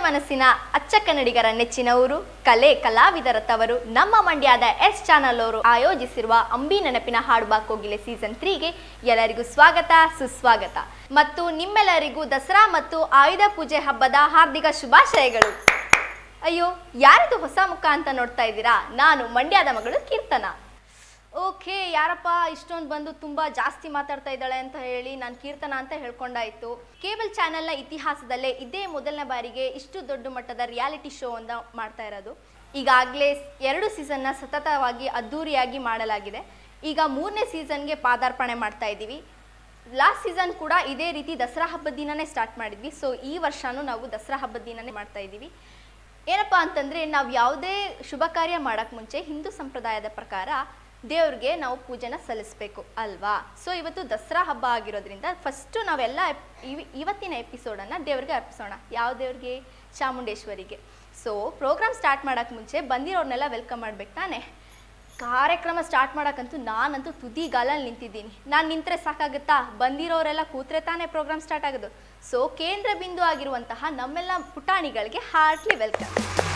ಮನಸ್ಸಿನ ಅಚ್ಚ ಕನ್ನಡಿಗರ ನೆಚ್ಚಿನ ಊರು ಕಲೆ ಕಲಾವಿದರ ತವರು ನಮ್ಮ ಮಂಡ್ಯದ ಎಸ್ ಚಾನಲ್ ಅವರು ಆಯೋಜಿಸಿರುವ ಅಂಬಿ ನೆನಪಿನ ಹಾಡುಬಾ ಕೋಗಿಲೆ ಸೀಸನ್ ತ್ರೀಗೆ ಎಲ್ಲರಿಗೂ ಸ್ವಾಗತ ಸುಸ್ವಾಗತ ಮತ್ತು ನಿಮ್ಮೆಲ್ಲರಿಗೂ ದಸರಾ ಮತ್ತು ಆಯುಧ ಪೂಜೆ ಹಬ್ಬದ ಹಾರ್ದಿಕ ಶುಭಾಶಯಗಳು ಅಯ್ಯೋ ಯಾರಿದು ಹೊಸ ಮುಖ ಅಂತ ನೋಡ್ತಾ ಇದ್ದೀರಾ ನಾನು ಮಂಡ್ಯದ ಮಗಳು ಕೀರ್ತನ ಓಕೆ ಯಾರಪ್ಪ ಇಷ್ಟೊಂದು ಬಂದು ತುಂಬ ಜಾಸ್ತಿ ಮಾತಾಡ್ತಾ ಇದ್ದಾಳೆ ಅಂತ ಹೇಳಿ ನಾನು ಕೀರ್ತನ ಅಂತ ಹೇಳ್ಕೊಂಡಾಯ್ತು ಕೇಬಲ್ ಚಾನೆಲ್ನ ಇತಿಹಾಸದಲ್ಲೇ ಇದೇ ಮೊದಲನೇ ಬಾರಿಗೆ ಇಷ್ಟು ದೊಡ್ಡ ಮಟ್ಟದ ರಿಯಾಲಿಟಿ ಶೋ ಅಂತ ಮಾಡ್ತಾ ಇರೋದು ಈಗಾಗಲೇ ಎರಡು ಸೀಸನ್ನ ಸತತವಾಗಿ ಅದ್ಧೂರಿಯಾಗಿ ಮಾಡಲಾಗಿದೆ ಈಗ ಮೂರನೇ ಸೀಸನ್ಗೆ ಪಾದಾರ್ಪಣೆ ಮಾಡ್ತಾ ಇದ್ದೀವಿ ಲಾಸ್ಟ್ ಸೀಸನ್ ಕೂಡ ಇದೇ ರೀತಿ ದಸರಾ ಹಬ್ಬದ ದಿನನೇ ಸ್ಟಾರ್ಟ್ ಮಾಡಿದ್ವಿ ಸೊ ಈ ವರ್ಷನೂ ನಾವು ದಸರಾ ಹಬ್ಬದ ದಿನನೇ ಮಾಡ್ತಾ ಇದ್ದೀವಿ ಏನಪ್ಪ ಅಂತಂದರೆ ನಾವು ಯಾವುದೇ ಶುಭ ಕಾರ್ಯ ಮಾಡೋಕ್ಕೆ ಮುಂಚೆ ಹಿಂದೂ ಸಂಪ್ರದಾಯದ ಪ್ರಕಾರ ದೇವ್ರಿಗೆ ನಾವು ಪೂಜೆನ ಸಲ್ಲಿಸಬೇಕು ಅಲ್ವಾ ಸೊ ಇವತ್ತು ದಸರಾ ಹಬ್ಬ ಆಗಿರೋದ್ರಿಂದ ಫಸ್ಟು ನಾವೆಲ್ಲ ಎಪ್- ಇವ್- ಇವತ್ತಿನ ಎಪಿಸೋಡನ್ನು ದೇವ್ರಿಗೆ ಅರ್ಪಿಸೋಣ ಯಾವ ದೇವ್ರಿಗೆ ಚಾಮುಂಡೇಶ್ವರಿಗೆ ಸೊ ಪ್ರೋಗ್ರಾಮ್ ಸ್ಟಾರ್ಟ್ ಮಾಡೋಕ್ಕೆ ಮುಂಚೆ ಬಂದಿರೋರ್ನೆಲ್ಲ ವೆಲ್ಕಮ್ ಮಾಡ್ಬೇಕು ತಾನೇ ಕಾರ್ಯಕ್ರಮ ಸ್ಟಾರ್ಟ್ ಮಾಡೋಕ್ಕಂತೂ ನಾನಂತೂ ತುದಿಗಾಲಲ್ಲಿ ನಿಂತಿದ್ದೀನಿ ನಾನು ನಿಂತರೆ ಸಾಕಾಗುತ್ತಾ ಬಂದಿರೋರೆಲ್ಲ ಕೂತ್ರೆ ತಾನೇ ಪ್ರೋಗ್ರಾಮ್ ಸ್ಟಾರ್ಟ್ ಆಗೋದು ಸೊ ಕೇಂದ್ರ ಬಿಂದು ಆಗಿರುವಂತಹ ನಮ್ಮೆಲ್ಲ ಪುಟಾಣಿಗಳಿಗೆ ಹಾರ್ಟ್ಲಿ ವೆಲ್ಕಮ್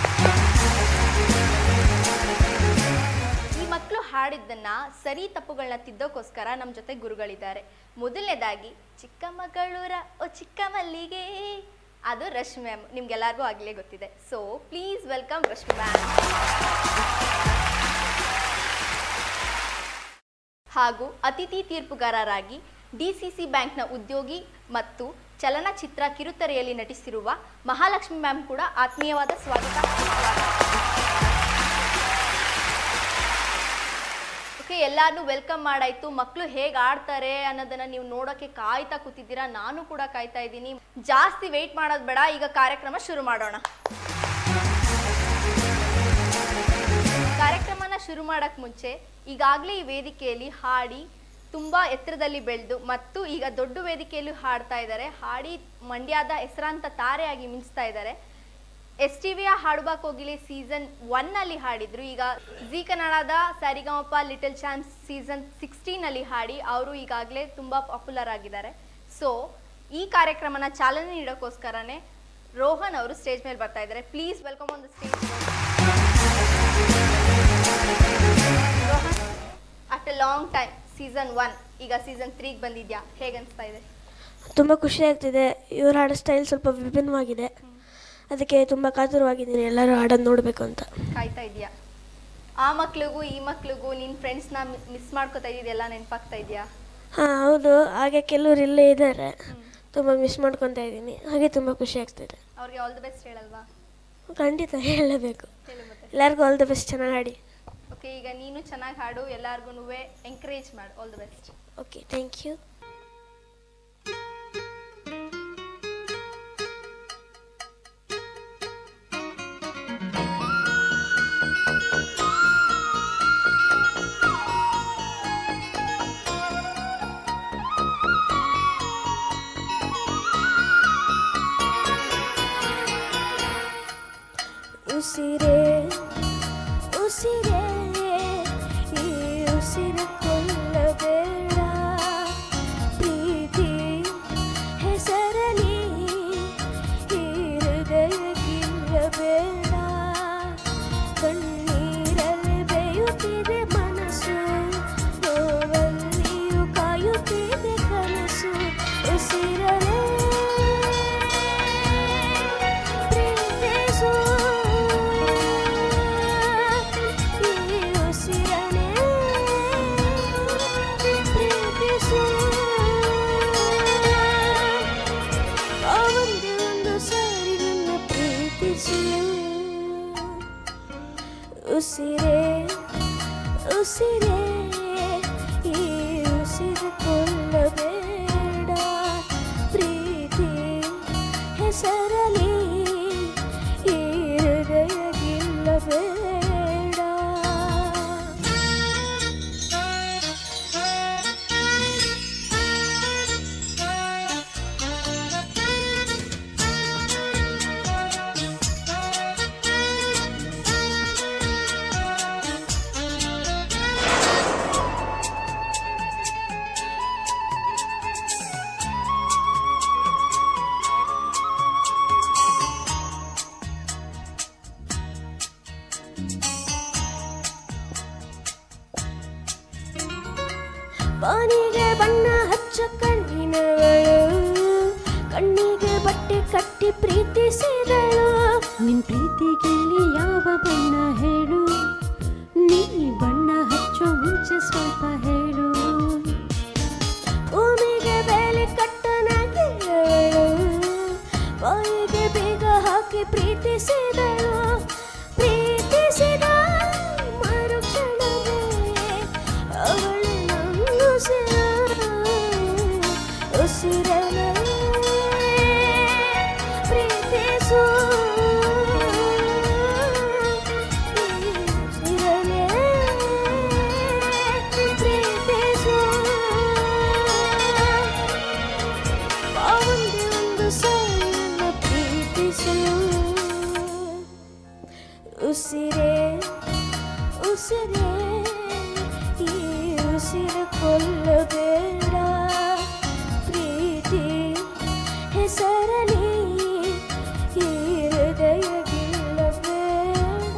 ಈ ಮಕ್ಕಳು ಹಾಡಿದ್ದನ್ನ ಸರಿ ತಪ್ಪುಗಳನ್ನ ತಿದ್ದೋಕ್ಕೋಸ್ಕರ ನಮ್ಮ ಜೊತೆ ಗುರುಗಳಿದ್ದಾರೆ ಮೊದಲನೇದಾಗಿ ಚಿಕ್ಕಮಗಳೂರ ಓ ಚಿಕ್ಕ ಮಲ್ಲಿಗೆ ಅದು ರಶ್ಮಿ ಮ್ಯಾಮ್ ನಿಮ್ಗೆಲ್ಲರಿಗೂ ಆಗಲೇ ಗೊತ್ತಿದೆ so please welcome Rashmi ma'am ಹಾಗೂ ಅತಿಥಿ ತೀರ್ಪುಗಾರರಾಗಿ ಡಿಸಿಸಿ ಬ್ಯಾಂಕ್ನ ಉದ್ಯೋಗಿ ಮತ್ತು ಚಲನಚಿತ್ರ ಕಿರುತೆರೆಯಲ್ಲಿ ನಟಿಸಿರುವ ಮಹಾಲಕ್ಷ್ಮಿ ಮ್ಯಾಮ್ ಕೂಡ ಆತ್ಮೀಯವಾದ ಸ್ವಾಗತ ಓಕೆ ಎಲ್ಲಾರನ್ನೂ ವೆಲ್ಕಮ್ ಮಾಡಾಯ್ತು ಮಕ್ಕಳು ಹೇಗೆ ಆಡ್ತಾರೆ ಅನ್ನೋದನ್ನ ನೀವು ನೋಡೋಕೆ ಕಾಯ್ತಾ ಕೂತಿದ್ದೀರಾ ನಾನು ಕೂಡ ಕಾಯ್ತಾ ಇದ್ದೀನಿ ಜಾಸ್ತಿ ವೆಯ್ಟ್ ಮಾಡೋದು ಬೇಡ ಈಗ ಕಾರ್ಯಕ್ರಮ ಶುರು ಮಾಡೋಣ ಕಾರ್ಯಕ್ರಮನ ಶುರು ಮಾಡಕ್ ಮುಂಚೆ ಈಗಾಗಲೇ ಈ ವೇದಿಕೆಯಲ್ಲಿ ಹಾಡಿ ತುಂಬ ಎತ್ತರದಲ್ಲಿ ಬೆಳೆದು ಮತ್ತು ಈಗ ದೊಡ್ಡ ವೇದಿಕೆಯಲ್ಲೂ ಹಾಡ್ತಾ ಇದ್ದಾರೆ ಹಾಡಿ ಮಂಡ್ಯದ ಹೆಸರಾಂತ ತಾರೆಯಾಗಿ ಮಿಂಚ್ತಾ ಇದ್ದಾರೆ ಎಸ್ ಟಿ ವಿಯ ಹಾಡುಬಾ ಕೋಗಿಲೆ ಸೀಸನ್ ಒನ್ನಲ್ಲಿ ಹಾಡಿದ್ರು ಈಗ ಜಿ ಕನ್ನಡದ ಸರಿಗಮಪ ಲಿಟಲ್ ಚಾನ್ಸ್ ಸೀಸನ್ ಸಿಕ್ಸ್ಟೀನಲ್ಲಿ ಹಾಡಿ ಅವರು ಈಗಾಗಲೇ ತುಂಬ ಪಾಪ್ಯುಲರ್ ಆಗಿದ್ದಾರೆ ಸೊ ಈ ಕಾರ್ಯಕ್ರಮನ ಚಾಲನೆ ನೀಡೋಕ್ಕೋಸ್ಕರನೇ ರೋಹನ್ ಅವರು ಸ್ಟೇಜ್ ಮೇಲೆ ಬರ್ತಾ ಇದ್ದಾರೆ please welcome on the stage Rohan after long time season one ಈಗ ಸೀಸನ್ ತ್ರೀಗೆ ಬಂದಿದ್ಯಾ ಹೇಗೆ ಅನಿಸ್ತಾ ಇದೆ ತುಂಬ ಖುಷಿ ಆಗ್ತಿದೆ ಇವ್ರು ಹಾಡೋ ಸ್ಟೈಲ್ ಸ್ವಲ್ಪ ವಿಭಿನ್ನವಾಗಿದೆ ಅದಕ್ಕೆ ತುಂಬ ಕಾತುರವಾಗಿದ್ದೀನಿ ಎಲ್ಲರೂ ಹಾಡೋದು ನೋಡಬೇಕು ಅಂತ ಕಾಯ್ತಾ ಇದೆಯಾ ಆ ಮಕ್ಳಿಗೂ ಈ ಮಕ್ಳಿಗೂ ನಿನ್ನ ಫ್ರೆಂಡ್ಸ್ನ ಮಿಸ್ ಮಾಡ್ಕೋತಾ ಇದೆಯಲ್ಲ ನೆನಪಾಗ್ತಾ ಇದೆಯಾ ಹಾಂ ಹೌದು ಹಾಗೆ ಕೆಲವ್ರು ಇಲ್ಲೇ ಇದ್ದಾರೆ ತುಂಬ ಮಿಸ್ ಮಾಡ್ಕೊತಾ ಇದ್ದೀನಿ ಹಾಗೆ ತುಂಬ ಖುಷಿ ಆಗ್ತಿದೆ ಅವ್ರಿಗೆ ಆಲ್ ದಿ ಬೆಸ್ಟ್ ಹೇಳಲ್ವಾ ಖಂಡಿತ ಹೇಳಬೇಕು ಹೇಳು ಮತ್ತೆ ಎಲ್ಲರಿಗೂ ಆಲ್ ದ ಬೆಸ್ಟ್ ಚೆನ್ನಾಗಿ ಹಾಡಿ ಓಕೆ ಈಗ ನೀನು ಚೆನ್ನಾಗಿ ಹಾಡು ಎಲ್ಲಾರ್ಗು ಎಂಕರೇಜ್ ಮಾಡು all the best okay thank you ಉಸಿರೇ ಉಸಿರೇ ಈ ಉಸಿರ ಕೊಲ್ಲಬೇಡ ಪ್ರೀತಿ ಹೆಸರಲಿ ಈ ಹೃದಯಕ್ಕಿಲ್ಲಬೇಡ ಕಣ್ಣೀರಲ್ಲಿ ಬೇಯುತ್ತಿದೆ ಮನಸ್ಸು ನೋವಲ್ಲಿಯೂ ಕಾಯುತ್ತಿದೆ ಕನಸು ಉಸಿರಲೇ ಪ್ರೀತಿಸು ಈ ಉಸಿರನೇ ಬಾನಿಗೆ ಬಣ್ಣ ಹಚ್ಚ ಕಣ್ಣಿನವಳು ಕಣ್ಣಿಗೆ ಬಟ್ಟೆ ಕಟ್ಟಿ ಪ್ರೀತಿಸಿದಳು ನಿನ್ ಪ್ರೀತಿಗೆಲ್ಲಿ ಯಾವ ಬಣ್ಣ ಹೇಳು ನೀ ಬಣ್ಣ ಹಚ್ಚೋ ಮುಂಚೆ ಸ್ವಲ್ಪ ಹೇಳು ಭೂಮಿಗೆ ಬೇಲಿ ಕಟ್ಟನಾಗಿದ್ದಳು ಬಾಯಿಗೆ ಬೀಗ ಹಾಕಿ ಪ್ರೀತಿಸಿದಳು ಪ್ರೀತಿಸಿದ ಮರುಕ್ಷಣವೇ ಅವಳು ನನ್ನ ಉಸಿರು ಉಸಿರಲೇ ಪ್ರೀತಿಸು ಉಸಿರಲೇ ಪ್ರೀತಿಸು ಒಂದೇ ಒಂದು ಸಾಲನ್ನ ಪ್ರೀತಿಸು ಉಸಿರೇ ಉಸಿರೇ ಈ ಉಸಿರು ಕೊಲ್ಲಬೇಡ ಪ್ರೀತಿ ಹೆಸರಲಿ ಈ ಹೃದಯ ಗೆಲ್ಲಬೇಡ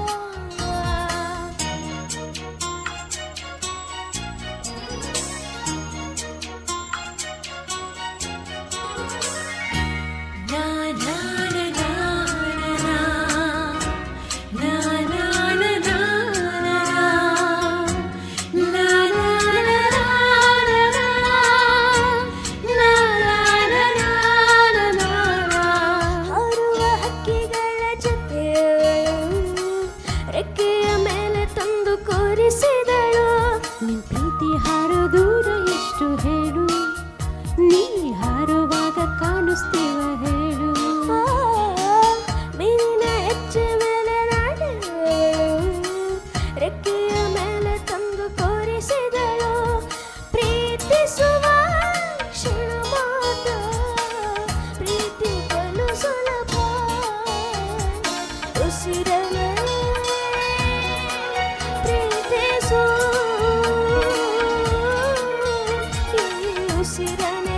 ಹಾರುವ ಹಕ್ಕಿಗಳ ಜೊತೆಯವಳು ರೆಕ್ಕೆಯ ಮೇಲೆ ತಂದು ಕೂರಿಸಿದಳು ನಿನ್ ಪ್ರೀತಿ ಹಾರೋ ದೂರ ಎಷ್ಟು ಹೇಳು ನೀ ಹಾರುವಾಗ ಕಾಣಿಸ್ತೀವ ಹೇಳು ಆ, ಮೀನಿನ ಹೆಚ್ಚೆ ಮೇಲೆ ನಾಡಿದಳು ರೆಕ್ಕೆಯ ಮೇಲೆ ತಂದು ಕೂರಿಸಿದಳು ಪ್ರೀತಿಸುವ ಕ್ಷಣ ಮಾತ್ರ ಪ್ರೀತಿ ಬಲು ಸುಲಭ ಉಸಿರಲೇ ಪ್ರೀತಿಸು ಈ ಉಸಿರನೇ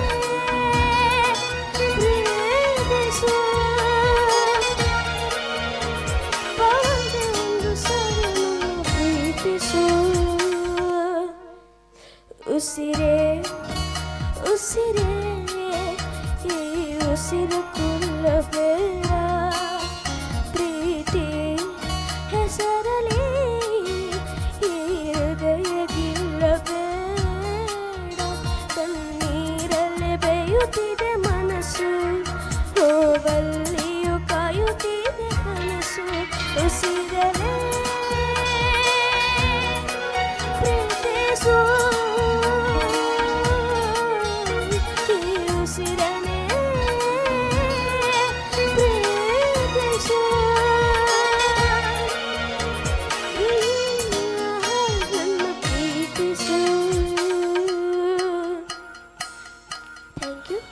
ಪ್ರೀತಿಸು ಒಂದೇ ಒಂದು ಸಾಲನ್ನು ಪ್ರೀತಿಸು ಉಸಿರೇ ಉಸಿರೇ ಈ ಉಸಿರು ಕೊಲ್ಲಬೇಡ ಪ್ರೀತಿ ಹೆಸರಲಿ ಈ ಹೃದಯ ಗೆಲ್ಲಬೇಡ ಕಣ್ಣೀರಲ್ಲೇ ಬೇಯುತ್ತಿದೆ ಮನಸ್ಸು ಹೋಗಲ್ಲಿಯೂ ಕಾಯುತ್ತಿದೆ ಕನಸು ಉಸಿರಲೇ ಪ್ರೀತಿಸು ಈ ಉಸಿರನೇ ಪ್ರೀತಿಸು ಈ ನನ್ನ ಪ್ರೀತಿಸು ಥ್ಯಾಂಕ್ ಯು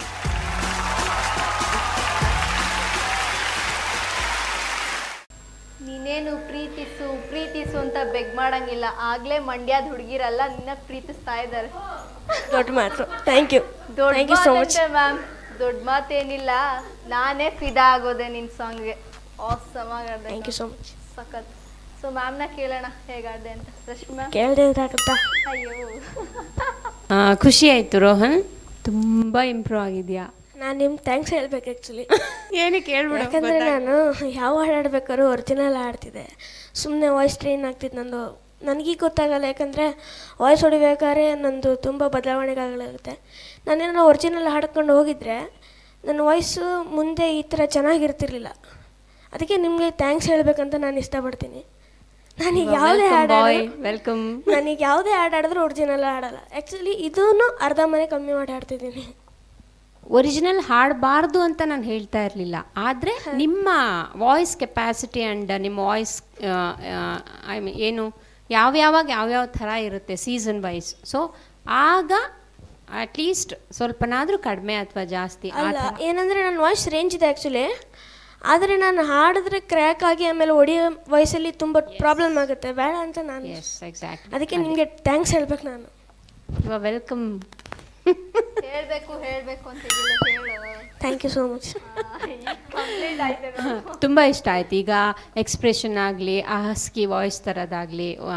ನೀನೇನು ಪ್ರೀತಿಸು ಪ್ರೀತಿಸು ಅಂತ ಬೆಗ್ ಮಾಡಂಗಿಲ್ಲ ಆಗ್ಲೇ ಮಂಡ್ಯದ ಹುಡುಗಿರಲ್ಲ ನಿನ್ನ ಪ್ರೀತಿಸ್ತಾ ಇದ್ದಾರೆ ದೊಡ್ಡ ಮಾತು ಥ್ಯಾಂಕ್ ಯು ದೊಡ್ಡ ಥ್ಯಾಂಕ್ ಯು ಸೋ ಮಚ್ ಮಾತಂತೆ ಮ್ಯಾಮ್ ದೊಡ್ಡ ಮಾತೇನಿಲ್ಲ ನಾನೇ ಫಿದಾ ಆಗೋದೆ ನಿನ್ ಸಾಂಗ್ಗೆ ಆಸಮ್ ಆಗಾಡ್ದೆ ಥ್ಯಾಂಕ್ ಯು ಸೋ ಮಚ್ ಸಖತ್ ಸೊ ಮ್ಯಾಮ್ನ ಕೇಳೋಣ ಹೇಗಾಡ್ದೆ ಅಂತ ರಶ್ಮಿ ಮ್ಯಾಮ್ ಕೇಳದೆ ಇದ್ರಾಗತ್ತಾ ಅಯ್ಯೋ ಆ, ಖುಷಿ ಆಯ್ತು ರೋಹನ್ ತುಂಬಾ ಇಂಪ್ರೂವ್ ಆಗಿದ್ಯಾ ನಾನು ನಿಮ್ಗೆ ಥ್ಯಾಂಕ್ಸ್ ಹೇಳ್ಬೇಕು ಆ್ಯಕ್ಚುಲಿ ಏನಕ್ಕೆ ಹೇಳ್ಬಿಡು ಯಾಕಂದರೆ ನಾನು ಯಾವ ಹಾಡು ಹಾಡ್ಬೇಕಾದ್ರೂ ಒರಿಜಿನಲ್ ಹಾಡ್ತಿದ್ದೆ ಸುಮ್ಮನೆ ವಾಯ್ಸ್ ಟ್ರೈನ್ ಆಗ್ತಿತ್ತು ನಂದು ನನಗೀಗ ಗೊತ್ತಾಗಲ್ಲ ಯಾಕಂದರೆ ವಾಯ್ಸ್ ಹೊಡಿಬೇಕಾದ್ರೆ ನಂದು ತುಂಬ ಬದಲಾವಣೆಗಳಾಗುತ್ತೆ ನಾನೇನೋ ಒರಿಜಿನಲ್ ಹಾಡ್ಕೊಂಡು ಹೋಗಿದ್ರೆ ನನ್ನ ವಾಯ್ಸು ಮುಂದೆ ಈ ಥರ ಚೆನ್ನಾಗಿರ್ತಿರ್ಲಿಲ್ಲ ಅದಕ್ಕೆ ನಿಮಗೆ ಥ್ಯಾಂಕ್ಸ್ ಹೇಳ್ಬೇಕಂತ ನಾನು ಇಷ್ಟಪಡ್ತೀನಿ ನನಗೆ ಯಾವುದೇ ಹಾಡು ಬಾಯ್ ಹಾಡೋದು- ವೆಲ್ಕಮ್ ನನಗೆ ಯಾವುದೇ ಹಾಡು ಹಾಡಿದ್ರೂ ಒರಿಜಿನಲ್ ಹಾಡಲ್ಲ ಆ್ಯಕ್ಚುಲಿ ಇದೂ ಅರ್ಧ ಮನೆ ಕಮ್ಮಿ ಮಾಡಿ ಹಾಡ್ತಿದ್ದೀನಿ ಒರಿಜಿನಲ್ ಹಾಡಬಾರ್ದು ಅಂತ ನಾನು ಹೇಳ್ತಾ ಇರಲಿಲ್ಲ ಆದರೆ ನಿಮ್ಮ ವಾಯ್ಸ್ ಕೆಪಾಸಿಟಿ ಆ್ಯಂಡ್ ನಿಮ್ಮ ವಾಯ್ಸ್ ಐ ಮೀನ್ ಏನು ಯಾವ್ಯಾವಾಗ ಯಾವ್ಯಾವ ಥರ ಇರುತ್ತೆ ಸೀಸನ್ ವೈಸ್ ಸೊ ಆಗ ಅಟ್ಲೀಸ್ಟ್ ಸ್ವಲ್ಪನಾದರೂ ಕಡಿಮೆ ಅಥವಾ ಜಾಸ್ತಿ ಆ ಅಲ್ಲ ಥರ ಏನಂದರೆ ನನ್ನ ವಾಯ್ಸ್ ರೇಂಜ್ ಇದೆ ಆ್ಯಕ್ಚುಲಿ ಆದರೆ ನಾನು ಹಾಡಿದ್ರೆ ಕ್ರ್ಯಾಕ್ ಆಗಿ ಆಮೇಲೆ ಹೊಡಿಯೋ ವಯಸ್ಸಲ್ಲಿ ತುಂಬ ಪ್ರಾಬ್ಲಮ್ ಆಗುತ್ತೆ ಬೇಡ ಅಂತ ನಾನು ಎಸ್ ಎಕ್ಸಾಕ್ಟ್ ಅದಕ್ಕೆ ನಿಮಗೆ ಥ್ಯಾಂಕ್ಸ್ ಹೇಳ್ಬೇಕು ನಾನು ಇವಾಗ ವೆಲ್ಕಮ್ ಹೇಳ್ಬೇಕು ಹೇಳ್ಬೇಕು ಅಂತ ಇದಿಲ್ಲ ಹೇಳು thank you so much complete ಆಯ್ತು ತುಂಬ ಇಷ್ಟ ಆಯ್ತು ಈಗ ಎಕ್ಸ್ಪ್ರೆಷನ್ ಆಗಲಿ ಆ ಹಸ್ಕಿ ವಾಯ್ಸ್ ಥರದಾಗಲಿ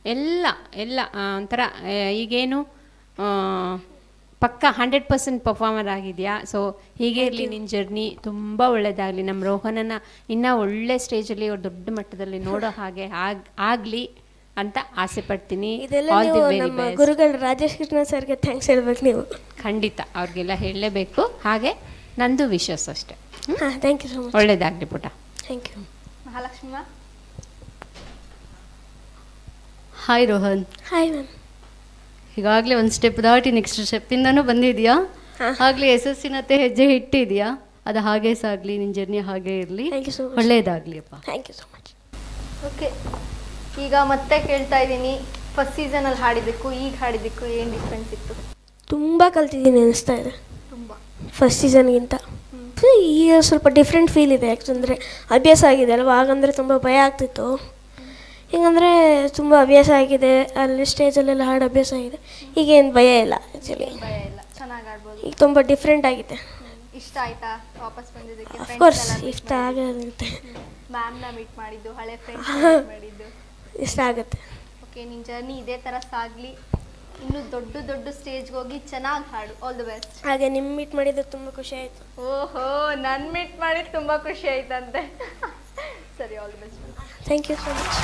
ಎಲ್ಲ ಎಲ್ಲ ಆ, ಒಂಥರ ಆ, ಈಗೇನು ಆ, ಪಕ್ಕ ಹಂಡ್ರೆಡ್ ಪರ್ಸೆಂಟ್ ಪರ್ಫಾರ್ಮರ್ ಆಗಿದೆಯಾ ಸೊ ಹೀಗೆ ಇರಲಿ ನಿನ್ನ ಜರ್ನಿ ತುಂಬ ಒಳ್ಳೆಯದಾಗಲಿ ನಮ್ಮ ರೋಹನನ ಇನ್ನೂ ಒಳ್ಳೆ ಸ್ಟೇಜಲ್ಲಿ ಅವ್ರು ದೊಡ್ಡ ಮಟ್ಟದಲ್ಲಿ ನೋಡೋ ಹಾಗೆ ಆಗ್ ಆಗಲಿ ಅಂತ ಆಸೆ ಪಡ್ತೀನಿ ಇದೆಲ್ಲ ಆಲ್ ದಿ ನೀವು ವೆರಿ ನಮ್ಮ ಬೆಸ್ಟ್ ಗುರುಗಳು ರಾಜೇಶ್ ಕೃಷ್ಣ ಸರ್ಗೆ ಥ್ಯಾಂಕ್ಸ್ ಹೇಳ್ಬೇಕು ನೀವು ಖಂಡಿತ ಅವ್ರಿಗೆಲ್ಲ ಹೇಳಲೇಬೇಕು ಹಾಗೆ ನಂದು ವಿಶ್ವಾಸ ಅಷ್ಟೇ ಹಾಂ ಥ್ಯಾಂಕ್ ಯು ಸೊ ಮಚ್ ಒಳ್ಳೇದಾಗಲಿ ಪುಟ thank you Mahalakshmi ma'am? Hi Rohan hi ma'am ಈಗಾಗಲೇ ಒಂದು ಸ್ಟೆಪ್ ದಾಟಿ ನೆಕ್ಸ್ಟ್ ಸ್ಟೆಪ್ಪಿಂದನೂ ಬಂದಿದ್ಯಾ ಹಾ. ಆಗಲೇ ಯಶಸ್ಸಿನತ್ತೆ ಹೆಜ್ಜೆ ಇಟ್ಟಿದ್ಯಾ ಅದು ಹಾಗೇ ಸಾಗಲಿ ನಿನ್ನ ಜರ್ನಿ ಹಾಗೇ ಇರಲಿ Thank you so much. ಒಳ್ಳೆಯದಾಗಲಿ ಅಪ್ಪ thank you so much okay ಈಗ ಮತ್ತೆ ಕೇಳ್ತಾ ಇದ್ದೀನಿ ಫಸ್ಟ್ ಸೀಸನಲ್ಲಿ ಹಾಡಿದ್ದಕ್ಕೂ ಈಗ ಹಾಡಿದ್ದಕ್ಕೂ ಏನು ಡಿಫ್ರೆನ್ಸ್ ಇತ್ತು ತುಂಬ ಕಲ್ತಿದ್ದೀನಿ ಅನಿಸ್ತಾ ಇದೆ ತುಂಬ ಫಸ್ಟ್ ಸೀಸನ್ಗಿಂತ ಈಗ ಸ್ವಲ್ಪ ಡಿಫ್ರೆಂಟ್ ಫೀಲ್ ಇದೆ ಯಾಕಂದರೆ ಅಭ್ಯಾಸ ಆಗಿದೆ ಅಲ್ವಾ ಆಗಂದರೆ ತುಂಬ ಭಯ ಆಗ್ತಿತ್ತು ಹಿಂಗಂದರೆ ತುಂಬ ಅಭ್ಯಾಸ ಆಗಿದೆ ಅಲ್ಲಿ ಸ್ಟೇಜಲ್ಲೆಲ್ಲ ಹಾಡು ಅಭ್ಯಾಸ ಆಗಿದೆ ಈಗೇನು ಭಯ ಇಲ್ಲ ಆ್ಯಕ್ಚುಲಿ ಭಯ ಇಲ್ಲ ಚೆನ್ನಾಗಿ ಆಡ್ಬೋದು ಈಗ ತುಂಬ ಡಿಫ್ರೆಂಟ್ ಆಗಿದೆ ಇಷ್ಟ ಆಯ್ತಾ ವಾಪಸ್ ಬಂದಿದ್ದಕ್ಕೆ ಅಫ್ಕೋರ್ಸ್ ಇಷ್ಟ ಆಗುತ್ತೆ ಮ್ಯಾಮ್ನ ಮೀಟ್ ಮಾಡಿದ್ದು ಹಳೆ ಫ್ರೆಂಡ್ಸ್ ಮೀಟ್ ಮಾಡಿದ್ದು ಇಷ್ಟ ಆಗುತ್ತೆ ಓಕೆ ನಿನ್ನ ಜರ್ನಿ ಇದೇ ಥರ ಸಾಗಲಿ ಇನ್ನು ದೊಡ್ಡ ದೊಡ್ಡ ಸ್ಟೇಜ್ಗೆ ಹೋಗಿ ಚೆನ್ನಾಗಿ ಹಾಡು ಆಲ್ ದಿ ಬೆಸ್ಟ್ ಹಾಗೆ ನಿಮ್ಮ ಮೀಟ್ ಮಾಡಿದ್ದು ತುಂಬ ಖುಷಿ ಆಯಿತು ಓಹೋ ನನ್ನ ಮೀಟ್ ಮಾಡಿ ತುಂಬ ಖುಷಿ ಆಯ್ತಂತೆ ಸರಿ all the best thank you so much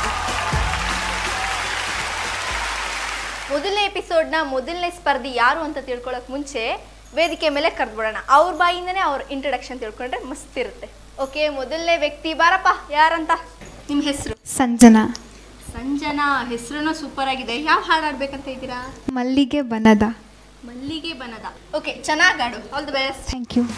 ಮೊದಲನೇ ಎಪಿಸೋಡ್ನ ಮೊದಲನೇ ಸ್ಪರ್ಧಿ ಯಾರು ಅಂತ ತಿಳ್ಕೊಳಕ್ ಮುಂಚೆ ವೇದಿಕೆ ಮೇಲೆ ಕರೆದ್ಬಿಡೋಣ ಅವ್ರ ಬಾಯಿಂದನೇ ಅವ್ರ ಇಂಟ್ರಡಕ್ಷನ್ ತಿಳ್ಕೊಂಡ್ರೆ ಮಸ್ತ್ ಇರುತ್ತೆ ಓಕೆ ಮೊದಲನೇ ವ್ಯಕ್ತಿ ಬಾರಪ್ಪ ಯಾರಂತ ನಿಮ್ಮ ಹೆಸರು ಸಂಜನಾ ಸಂಜನಾ ಹೆಸರು ಸೂಪರ್ ಆಗಿದೆ ಯಾವ ಹಾಡು ಆಡ್ಬೇಕಂತ ಇದ್ದೀರಾ ಮಲ್ಲಿಗೆ ಬನದ ಮಲ್ಲಿಗೆ ಬನದ ಓಕೆ ಚೆನ್ನಾಗಿ ಆಡು all the best thank you